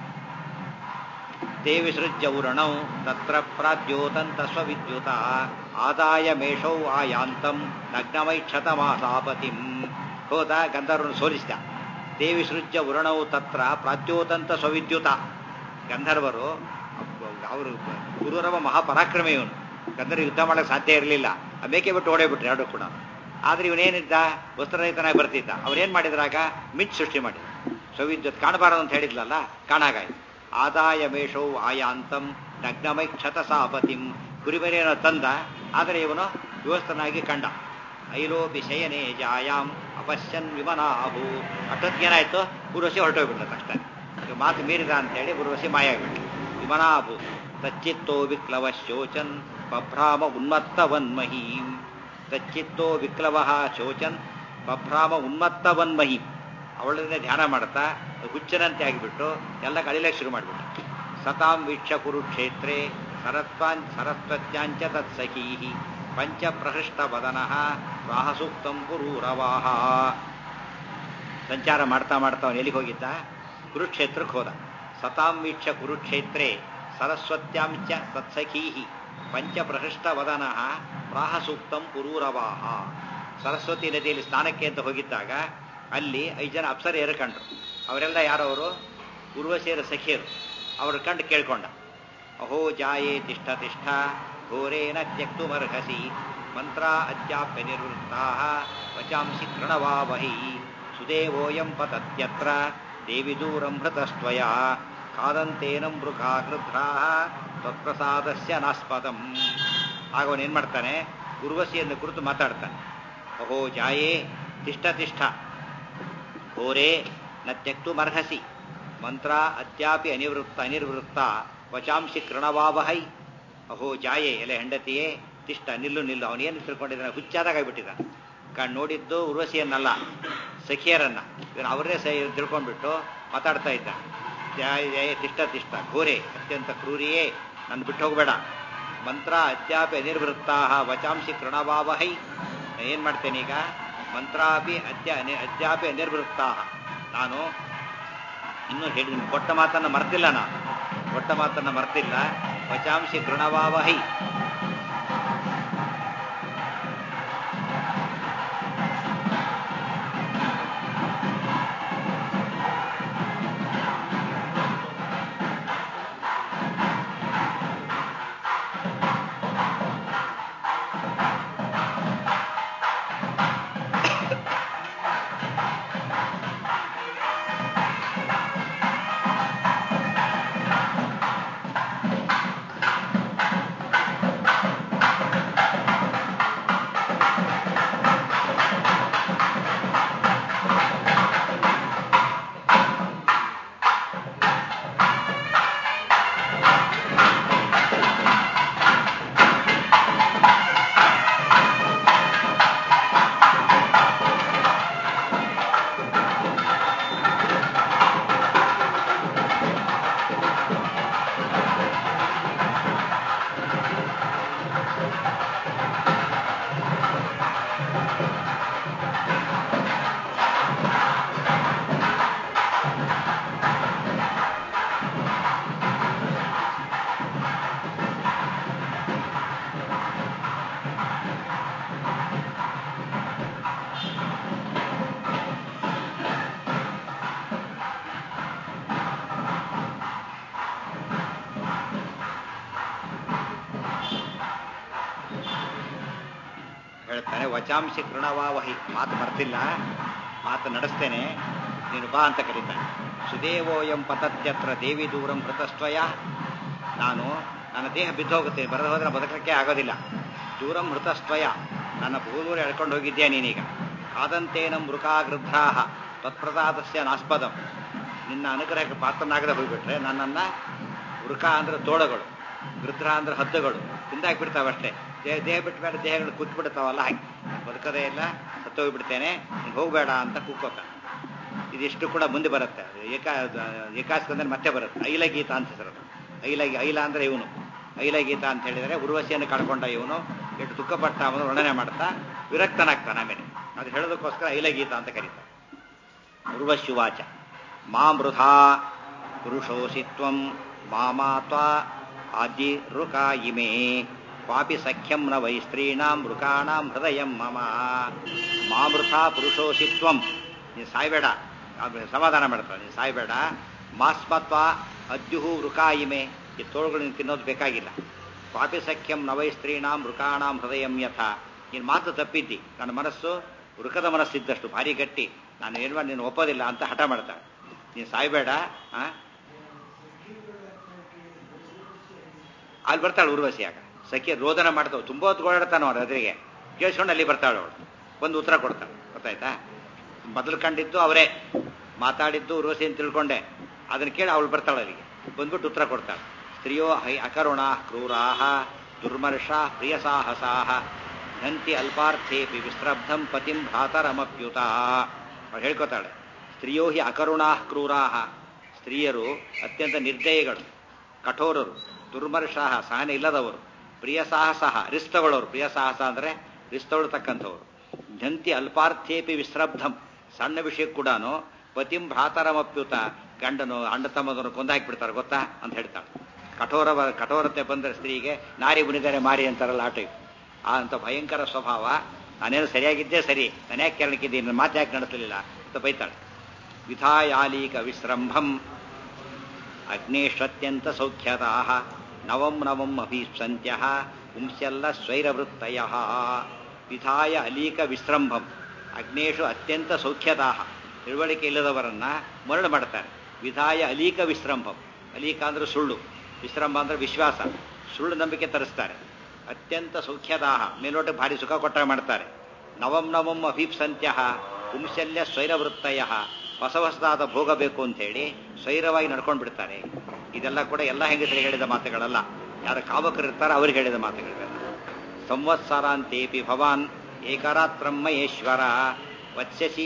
ದೇವಿಸೃಜ್ಯ ಉರಣೌ ತತ್ರ ಪ್ರಾದ್ಯೋತಂತ ಸ್ವವಿದ್ಯುತ ಆದಾಯ ಮೇಷೌ ಆಯಾಂತಂ ನಗ್ನಮೈಕ್ಷತ ಮಾಸಾಪತಿಂ ಹೋದ ಗಂಧರ್ವನು ಸೋಲಿಸಿದ ದೇವಿಸೃಜ್ಯ ಉರಣೌ ತತ್ರ ಪ್ರಾದ್ಯೋತಂತ ಸ್ವವಿದ್ಯುತ ಗಂಧರ್ವರು ಅವರು ಗುರುರವ ಮಹಾಪರಾಕ್ರಮ ಇವನು ಗಂಧರ್ವ ಯುದ್ಧ ಮಾಡಕ್ಕೆ ಸಾಧ್ಯ ಇರಲಿಲ್ಲ ಆ ಮೇಕೆ ಬಿಟ್ಟು ಓಡೇಬಿಟ್ರು ಎರಡು ಕೂಡ ಆದ್ರೆ ಇವನೇನಿದ್ದ ವಸ್ತ್ರರಹಿತನಾಗಿ ಬರ್ತಿದ್ದ ಅವ್ರೇನ್ ಮಾಡಿದ್ರಾಗ ಮಿಚ್ ಸೃಷ್ಟಿ ಮಾಡಿದ್ರು ಸವಿದ್ಯುತ್ ಕಾಣಬಾರದು ಅಂತ ಹೇಳಿದ್ಲಲ್ಲ ಕಾಣಾಗಾಯ್ತು ಆದಾಯ ಮೇಷೌ ಆಯಾಂತಂ ನಗ್ನಮೈ ಕ್ಷತ ಸಾಪತಿಂ ಕುರಿಮರಿಯನ್ನು ತಂದ ಆದರೆ ಇವನು ವ್ಯವಸ್ಥನಾಗಿ ಕಂಡ ಐಲೋಪಿ ಶಯನೇ ಜಾಯಾಂ ಅಪಶ್ಯನ್ ವಿಮನಾಭೂ ಅಷ್ಟೊತ್ತಿಗೇನಾಯ್ತು ಉರ್ವಶಿ ಹೊರಟೋಗ್ಬಿಟ್ಟ ತಕ್ಷಣ ಇದು ಮಾತು ಮೀರಿದ ಅಂತೇಳಿ ಉರ್ವಶಿ ಮಾಯ ಆಗ್ಬಿಟ್ಲು ವಿಮನಾಭೂ ತಚ್ಚಿತ್ತೋ ವಿಕ್ಲವ ಶೋಚನ್ ಬಭ್ರಾಮ ಉನ್ಮತ್ತವನ್ಮಹೀಂ ತಚ್ಚಿತ್ತೋ ವಿಕ್ಲವ ಶೋಚನ್ ಬಭ್ರಾಮ ಉನ್ಮತ್ತವನ್ಮಹೀಂ ಅವಳನ್ನೇ ಧ್ಯಾನ ಮಾಡ್ತಾ ಹುಚ್ಚನಂತೆ ಆಗಿಬಿಟ್ಟು ಎಲ್ಲ ಕಳಿಲಕ್ಕೆ ಶುರು ಮಾಡಿಬಿಟ್ಟ ಸತಾಂ ವೀಕ್ಷ ಕುರುಕ್ಷೇತ್ರೆ ಸರತ್ವಾನ್ ಸರಸ್ವತ್ಯಾಂಚ ತತ್ಸಖೀ ಪಂಚ ಪ್ರಹೃಷ್ಟ ವದನಃ ರಾಹಸೂಕ್ತಂ ಕುರೂರವಾಹ ಸಂಚಾರ ಮಾಡ್ತಾ ಮಾಡ್ತಾ ಅವನು ಎಲ್ಲಿಗೆ ಹೋಗಿದ್ದ ಕುರುಕ್ಷೇತ್ರಕ್ಕೆ ಹೋದ ಸತಾಂ ವೀಕ್ಷ ಕುರುಕ್ಷೇತ್ರೆ ಸರಸ್ವತ್ಯಾಂಚ ತತ್ಸಖೀ ಪಂಚ ಪ್ರಹೃಷ್ಟ ವದನಃ ಪ್ರಾಹಸೂಕ್ತಂ ಕುರೂರವಾಹ ಸರಸ್ವತಿ ನದಿಯಲ್ಲಿ ಸ್ನಾನಕ್ಕೆ ಅಂತ ಹೋಗಿದ್ದಾಗ ಅಲ್ಲಿ ಐದು ಜನ ಅಪ್ಸರೆಯರು ಕಂಡ್ರು ಅವರೆಲ್ಲ ಯಾರವರು ಉರ್ವಶಿಯರ ಸಖಿಯರು ಅವರ ಕಂಡು ಕೇಳ್ಕೊಂಡ ಅಹೋ ಜಾಯೇ ತಿಷ್ಠ ತಿಷ್ಠ ಘೋರೇನ ತ್ಯಕ್ತುಮರ್ಹಸಿ ಮಂತ್ರ ಅದ್ಯಾಪ್ಯ ನಿರ್ವೃತ್ತಾ ವಚಾಂಸಿ ಕೃಣವಾವಹಿ ಸುದೇವೋಯಂ ಪತತ್ಯತ್ರ ದೇವಿ ದೂರಂ ಹೃತಸ್ತ್ವಯ ಕಾದಂತೇನಂ ಮೃಗಾ ಕೃಧ್ರಾ ತತ್ಪ್ರಸಾದಸ್ಯ ನಾಸ್ಪದಂ ಆಗ ಅವನೇನ್ ಮಾಡ್ತಾನೆ ಉರ್ವಶಿಯನ್ನು ಕುರಿತು ಮಾತಾಡ್ತಾನೆ ಅಹೋ ಜಾಯೇ ತಿಷ್ಠ ತಿಷ್ಠ ಘೋರೆ ನ ತ್ಯಕ್ತು ಮರ್ಹಸಿ ಮಂತ್ರ ಅದ್ಯಾಪಿ ಅನಿವೃತ್ತ ಅನಿರ್ವೃತ್ತ ವಚಾಂಸಿ ಕೃಣವಾವಹೈ ಅಹೋ ಜಾಯೆ ಎಲೆ ಹೆಂಡತಿಯೇ ತಿಷ್ಟ ನಿಲ್ಲು ನಿಲ್ಲು ಅವನೇನು ತಿಳ್ಕೊಂಡಿದ್ದಾನೆ ಹುಚ್ಚಾದಾಗ ಆಗ್ಬಿಟ್ಟಿದ್ದಾನೆ ಕಣ್ ನೋಡಿದ್ದು ಉರ್ವಶಿಯನ್ನಲ್ಲ ಸಖಿಯರನ್ನ ಇವನು ಅವರೇ ಸಹ ತಿಳ್ಕೊಂಡ್ಬಿಟ್ಟು ಮಾತಾಡ್ತಾ ಇದ್ದ ಜಾಯ ಜಯ ತಿಷ್ಟ ತಿಷ್ಟ ಘೋರೆ ಅತ್ಯಂತ ಕ್ರೂರಿಯೇ ನನ್ನ ಬಿಟ್ಟು ಹೋಗಬೇಡ ಮಂತ್ರ ಅದ್ಯಾಪಿ ಅನಿರ್ವೃತ್ತಾ ವಚಾಂಸಿ ಕೃಣವಾವಹೈ ಏನ್ ಮಾಡ್ತೇನೆ ಈಗ ಮಂತ್ರಾಪಿ ಅದ್ಯ ಅನಿ- ಅದ್ಯಾಪಿ ಅನಿರ್ವೃತ್ತಾ ನಾನು ಇನ್ನೂ ಹೇಳಿದ್ದೀನಿ ಕೊಟ್ಟ ಮಾತನ್ನ ಮರ್ತಿಲ್ಲ ನಾನು ಕೊಟ್ಟ ಮಾತನ್ನ ಮರ್ತಿಲ್ಲ ವಚಾಂಸಿ ಕೃಣವಾವಹೈ ಹೇಳ್ತಾನೆ ವಚಾಂಸಿ ಕೃಣವಾವಹಿ ಮಾತು ಬರ್ತಿಲ್ಲ ಮಾತು ನಡೆಸ್ತೇನೆ ನೀನು ಬಾ ಅಂತ ಕರೀತಾನೆ ಸುದೇವೋಯಂ ಪತತ್ಯತ್ರ ದೇವಿ ದೂರಂ ಹೃತಸ್ತ್ವಯ ನಾನು ನನ್ನ ದೇಹ ಬಿದ್ದು ಹೋಗುತ್ತೆ ಬರೆದು ಹೋದ್ರೆ ಬದುಕಕ್ಕೆ ಆಗೋದಿಲ್ಲ ದೂರಂ ಹೃತಸ್ತ್ವಯ ನನ್ನ ಬಹುದೂರ ಎಳ್ಕೊಂಡು ಹೋಗಿದ್ಯಾ ನೀನೀಗ ಕಾದಂತೇನ ಮೃಕಾಗೃಧ್ರಾಹ ತತ್ಪ್ರಸಾದಸ್ಯ ನಾಸ್ಪದಂ ನಿನ್ನ ಅನುಗ್ರಹಕ್ಕೆ ಪಾತ್ರನಾಗದೆ ಹೋಗ್ಬಿಟ್ರೆ ನನ್ನನ್ನ ವೃಕ ಅಂದ್ರೆ ತೋಳಗಳು ಗೃಧ್ರ ಅಂದ್ರೆ ಹದ್ದುಗಳು ತಿಂದಾಕ್ಬಿಡ್ತಾವಷ್ಟೇ ದೇಹ ದೇಹ ಬಿಟ್ಟ ಮೇಲೆ ದೇಹಗಳು ಕುತ್ತು ಬಿಡ್ತಾವಲ್ಲ ಹಾಗೆ ಬದುಕದೇ ಇಲ್ಲ ಸತ್ತೋಗ್ಬಿಡ್ತೇನೆ ನೀನು ಹೋಗಬೇಡ ಅಂತ ಕೂಕೋತ ಇದಿಷ್ಟು ಕೂಡ ಮುಂದೆ ಬರುತ್ತೆ ಏಕಾ ಏಕಾಸ್ಕಂದ್ರೆ ಮತ್ತೆ ಬರುತ್ತೆ ಐಲಗೀತ ಅಂತ ಹೆಸರು ಐಲಗಿ ಐಲ ಅಂದ್ರೆ ಇವನು ಐಲಗೀತ ಅಂತ ಹೇಳಿದರೆ ಉರ್ವಶಿಯನ್ನು ಕಳ್ಕೊಂಡ ಇವನು ಎಷ್ಟು ದುಃಖಪಟ್ಟ ಅವನು ವರ್ಣನೆ ಮಾಡ್ತಾ ವಿರಕ್ತನಾಗ್ತಾನೆ ಆಮೇಲೆ ಅದು ಹೇಳೋದಕ್ಕೋಸ್ಕರ ಐಲಗೀತ ಅಂತ ಕರೀತಾರೆ ಉರ್ವಶುವಾಚ ಮಾ ಮೃಧಾ ಪುರುಷೋಸಿತ್ವಂ ಮಾಮಾತ್ವ ಆದಿ ಋಕಾ ಇಮೇ ಕ್ವಾಪಿ ಸಖ್ಯಂ ನ ವೈ ಸ್ತ್ರೀಣಾಂ ಮೃಕಾಣಾಂ ಹೃದಯಂ ಮಮ ಮಾಮೃಥಾ ಪುರುಷೋಸಿತ್ವಂ ನೀನು ಸಾಯ್ಬೇಡ ಆಮೇಲೆ ಸಮಾಧಾನ ಮಾಡ್ತಾಳೆ ನೀನು ಸಾಯ್ಬೇಡ ಮಾಸ್ಮತ್ವ ಅದ್ಯುಹು ವೃಕಾ ಇಮೆ ಈ ತೋಳುಗಳು ನೀನು ತಿನ್ನೋದು ಬೇಕಾಗಿಲ್ಲ ಕ್ವಾಪಿ ಸಖ್ಯಂ ನವೈ ಸ್ತ್ರೀಣಾಂ ಮೃಕಾಣಾಂ ಹೃದಯಂ ಯಥ ನೀನು ಮಾತು ತಪ್ಪಿದ್ದಿ ನನ್ನ ಮನಸ್ಸು ವೃಕದ ಮನಸ್ಸಿದ್ದಷ್ಟು ಭಾರಿ ಗಟ್ಟಿ ನಾನು ಏನು ಮಾಡಿ ನೀನು ಒಪ್ಪೋದಿಲ್ಲ ಅಂತ ಹಠ ಮಾಡ್ತಾಳೆ ನೀನು ಸಾಯ್ಬೇಡ ಆ ಅಲ್ಲಿ ಬರ್ತಾಳೆ ಉರ್ವಶಿ ಆಗ ಸಖಿ ರೋದನ ಮಾಡ್ತಾವೆ ತುಂಬ ಹೊತ್ತು ಓಡಾಡ್ತಾನೆ ಅವ್ರು ಎದುರಿಗೆ ಕೇಳಿಸ್ಕೊಂಡು ಅಲ್ಲಿ ಬರ್ತಾಳೆ ಅವಳು ಒಂದು ಉತ್ತರ ಕೊಡ್ತಾಳೆ ಗೊತ್ತಾಯ್ತಾ ಮೊದಲು ಕಂಡಿದ್ದು ಅವರೇ ಮಾತಾಡಿದ್ದು ಉರ್ವಶಿ ಅಂತ ತಿಳ್ಕೊಂಡೆ ಅದನ್ನ ಕೇಳಿ ಅವಳು ಬರ್ತಾಳೆ ಅಲ್ಲಿಗೆ ಬಂದ್ಬಿಟ್ಟು ಉತ್ತರ ಕೊಡ್ತಾಳೆ ಸ್ತ್ರೀಯೋ ಹೈ ಅಕರುಣ ಕ್ರೂರಾಹ ದುರ್ಮರ್ಷ ಪ್ರಿಯ ಸಾಹಸಾಹ ಘಂತಿ ಅಲ್ಪಾರ್ಥೇಪಿ ವಿಸ್ರಬ್ಧಂ ಪತಿಂ ಭ್ರಾತರಮಪ್ಯುತ ಅವಳು ಹೇಳ್ಕೊತಾಳೆ ಸ್ತ್ರೀಯೋ ಹಿ ಅಕರುಣಾ ಕ್ರೂರಾಹ ಸ್ತ್ರೀಯರು ಅತ್ಯಂತ ನಿರ್ದಯಗಳು ಕಠೋರರು ದುರ್ಮರ್ಷಾಹ ಸಹನೆ ಇಲ್ಲದವರು ಪ್ರಿಯ ಸಾಹಸಃ ರಿಸ್ ತಗೊಳ್ಳೋರು ಪ್ರಿಯ ಸಾಹಸ ಅಂದ್ರೆ ರಿಸ್ ತಗೊಳ್ತಕ್ಕಂಥವ್ರು ಘಂತಿ ಅಲ್ಪಾರ್ಥೇಪಿ ವಿಸ್ರಬ್ಧಂ ಸಣ್ಣ ವಿಷಯಕ್ಕೆ ಕೂಡ ಪತಿಂ ಭ್ರಾತರಮಪ್ಯುತ ಗಂಡನು ಅಂಡ ತಮ್ಮದನ್ನು ಕೊಂದಾಕ್ಬಿಡ್ತಾರೆ ಗೊತ್ತಾ ಅಂತ ಹೇಳ್ತಾಳೆ ಕಠೋರ ಕಠೋರತೆ ಬಂದರೆ ಸ್ತ್ರೀಗೆ ನಾರಿ ಮುನಿದರೆ ಮಾರಿ ಅಂತಾರಲ್ಲ ಆ ಟೈಪ್ ಆ ಅಂತ ಭಯಂಕರ ಸ್ವಭಾವ ನಾನೇನು ಸರಿಯಾಗಿದ್ದೇ ಸರಿ ನಾನು ಯಾಕೆ ಕಾರಣಕ್ಕಿದ್ದೀನಿ ನನ್ನ ಮಾತು ಯಾಕೆ ನಡೆಸಲಿಲ್ಲ ಅಂತ ಬೈತಾಳೆ ವಿಧಾಯಾಲೀಕ ವಿಶ್ರಂಭಂ ಅಗ್ನೇಶ್ವತ್ಯಂತ ಸೌಖ್ಯತಾ ನವಂ ನವಂ ಅಭೀಪ್ಸಂತ್ಯ ಪುಂಸ್ಯಲ್ಲ ಸ್ವೈರವೃತ್ತಯ ವಿಧಾಯ ಅಲೀಕ ವಿಶ್ರಂಭಂ ಅಗ್ನೇಶು ಅತ್ಯಂತ ಸೌಖ್ಯತಾ ತಿಳುವಳಿಕೆ ಇಲ್ಲದವರನ್ನ ಮರಳು ಮಾಡ್ತಾರೆ ವಿಧಾಯ ಅಲೀಕ ವಿಶ್ರಂಭಂ ಅಲೀಕ ಅಂದ್ರೆ ಸುಳ್ಳು ವಿಶ್ರಂಭ ಅಂದ್ರೆ ವಿಶ್ವಾಸ ಸುಳ್ಳು ನಂಬಿಕೆ ತರಿಸ್ತಾರೆ ಅತ್ಯಂತ ಸೌಖ್ಯದಾಹ ಮೇಲೋಟಕ್ಕೆ ಭಾರಿ ಸುಖ ಕೊಟ್ಟ ಮಾಡ್ತಾರೆ ನವಂ ನವಂ ಅಭೀಪ್ಸಂತ್ಯ ಪುಂಶಲ್ಯ ಸ್ವೈರವೃತ್ತಯ ಹೊಸ ಹೊಸದಾದ ಭೋಗ ಬೇಕು ಅಂತ ಹೇಳಿ ಸ್ವೈರವಾಗಿ ನಡ್ಕೊಂಡು ಬಿಡ್ತಾರೆ ಇದೆಲ್ಲ ಕೂಡ ಎಲ್ಲ ಹೆಂಗಸರಿಗೆ ಹೇಳಿದ ಮಾತುಗಳಲ್ಲ ಯಾರು ಕಾಮಕರಿರ್ತಾರೋ ಅವ್ರಿಗೆ ಹೇಳಿದ ಮಾತುಗಳಿವೆಲ್ಲ ಸಂವತ್ಸರಾಂತೇಪಿ ಭವಾನ್ ಏಕರಾತ್ರಮ್ಮಯೇಶ್ವರ ವತ್ಸ್ಯಸಿ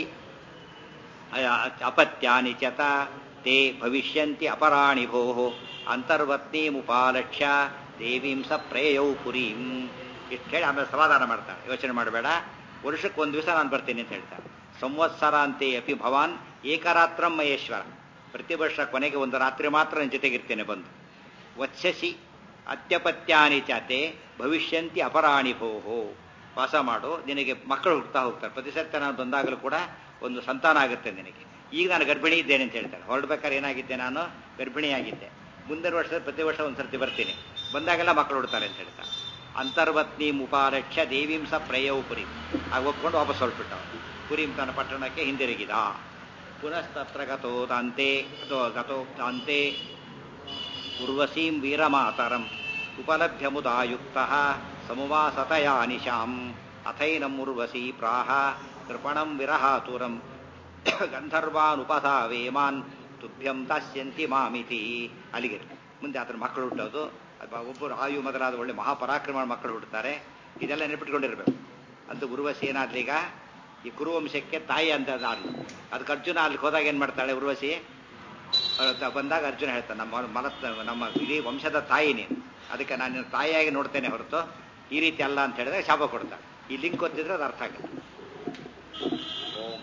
ಅಪತ್ಯಾನಿ ಚತ ತೇ ಭವಿಷ್ಯಂತಿ ಅಪರಾಣಿ ಭೋ ಅಂತರ್ವರ್ತೀಮುಪಾಲಕ್ಷ್ಯ ದೇವೀಂ ಸ ಪ್ರೇಯೌ ಪುರೀಂ ಇಷ್ಟು ಹೇಳಿ ಆಮೇಲೆ ಸಮಾಧಾನ ಮಾಡ್ತಾಳೆ ಯೋಚನೆ ಮಾಡಬೇಡ ವರ್ಷಕ್ಕೆ ಒಂದು ದಿವಸ ನಾನು ಬರ್ತೀನಿ ಅಂತ ಹೇಳ್ತಾಳೆ ಸಂವತ್ಸರಾಂತೆ ಅಪಿ ಭವಾನ್ ಏಕರಾತ್ರಂ ಮಹೇಶ್ವರ ಪ್ರತಿ ವರ್ಷ ಕೊನೆಗೆ ಒಂದು ರಾತ್ರಿ ಮಾತ್ರ ನನ್ನ ಜೊತೆಗಿರ್ತೇನೆ ಬಂದು ವತ್ಸ್ಯಸಿ ಅತ್ಯಪತ್ಯಾನಿ ಚಾತೆ ಭವಿಷ್ಯಂತಿ ಅಪರಾಣಿ ಭೋಹೋ ವಾಸ ಮಾಡು ನಿನಗೆ ಮಕ್ಕಳು ಹುಡ್ತಾ ಹೋಗ್ತಾರೆ ಪ್ರತಿ ಸತ್ಯ ನಾನು ಬಂದಾಗಲೂ ಕೂಡ ಒಂದು ಸಂತಾನ ಆಗುತ್ತೆ ನಿನಗೆ ಈಗ ನಾನು ಗರ್ಭಿಣಿ ಇದ್ದೇನೆ ಅಂತ ಹೇಳ್ತಾರೆ ಹೊರಡ್ಬೇಕಾದ್ರೆ ಏನಾಗಿದ್ದೆ ನಾನು ಗರ್ಭಿಣಿಯಾಗಿದ್ದೆ ಮುಂದಿನ ವರ್ಷದ ಪ್ರತಿ ವರ್ಷ ಒಂದ್ಸರ್ತಿ ಬರ್ತೀನಿ ಬಂದಾಗೆಲ್ಲ ಮಕ್ಕಳು ಹುಡ್ತಾರೆ ಅಂತ ಹೇಳ್ತಾರೆ ಅಂತರ್ವತ್ನಿ ಮುಪಾಲಕ್ಷ್ಯ ದೇವೀಂ ಸ ಪ್ರಯವು ಪುರಿ ಆಗ ಒಪ್ಕೊಂಡು ವಾಪಸ್ ಹೊರಟ್ಬಿಟ್ಟ ಪುರಿಂ ತನ್ನ ಪಟ್ಟಣಕ್ಕೆ ಹಿಂದಿರುಗಿದ ಪುನಸ್ತತ್ರ ಗತೋದಾಂತೆ ಗತೋದಾಂತೆ ಉರ್ವಸೀಂ ವೀರಮಾತರಂ ಉಪಲಭ್ಯ ಮುದಾಯುಕ್ತ ಸಮುವಾಸತಯಾ ನಿಶಾಂ ಅಥೈನಂ ಉರ್ವಸಿ ಪ್ರಾಹ ಕೃಪಣಂ ವಿರಹಾತುರಂ ಗಂಧರ್ವಾನುಪಧಾವೇಮಾನ್ ತುಭ್ಯಂ ದಾಸ್ಯಂತಿ ಮಾಮಿತಿ ಅಲ್ಲಿಗೆ ಮುಂದೆ ಆತನ ಮಕ್ಕಳು ಹುಟ್ಟೋದು ಒಬ್ಬರು ಆಯು ಮೊದಲಾದ ಒಳ್ಳೆ ಮಹಾಪರಾಕ್ರಮ ಮಕ್ಕಳು ಹುಟ್ಟುತ್ತಾರೆ ಇದೆಲ್ಲ ನೆನಪಿಟ್ಕೊಂಡಿರ್ಬೇಕು ಅಂತ ಉರ್ವಶಿ ಏನಾದ್ಲಿ ಈಗ ಈ ಕುರುವಂಶಕ್ಕೆ ತಾಯಿ ಅಂತ ಆದ್ಲು ಅದಕ್ಕೆ ಅರ್ಜುನ ಅಲ್ಲಿಗೆ ಹೋದಾಗ ಏನ್ ಮಾಡ್ತಾಳೆ ಉರ್ವಶಿ ಬಂದಾಗ ಅರ್ಜುನ ಹೇಳ್ತಾನೆ ನಮ್ಮ ಮಲತ್ ನಮ್ಮ ಇಡೀ ವಂಶದ ತಾಯಿ ನೀನು ಅದಕ್ಕೆ ನಾನು ನಿನ್ನ ತಾಯಿಯಾಗಿ ನೋಡ್ತೇನೆ ಹೊರತು ಈ ರೀತಿ ಅಲ್ಲ ಅಂತ ಹೇಳಿದ್ರೆ ಶಾಪ ಕೊಡ್ತಾಳೆ ಈ ಲಿಂಕ್ ಗೊತ್ತಿದ್ರೆ ಅದು ಅರ್ಥ ಆಗುತ್ತೆ ಓಂ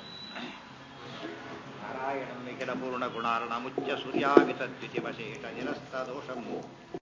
ನಾರಾಯಣಂ ನಿಖಿಲ ಪೂರ್ಣ ಗುಣಾರ್ಣ ಮುಚ್ಚ ಸೂರ್ಯಾಮಿತ ದ್ವಿತಿಮಶೇಷ ನಿರಸ್ತ ದೋಷಂ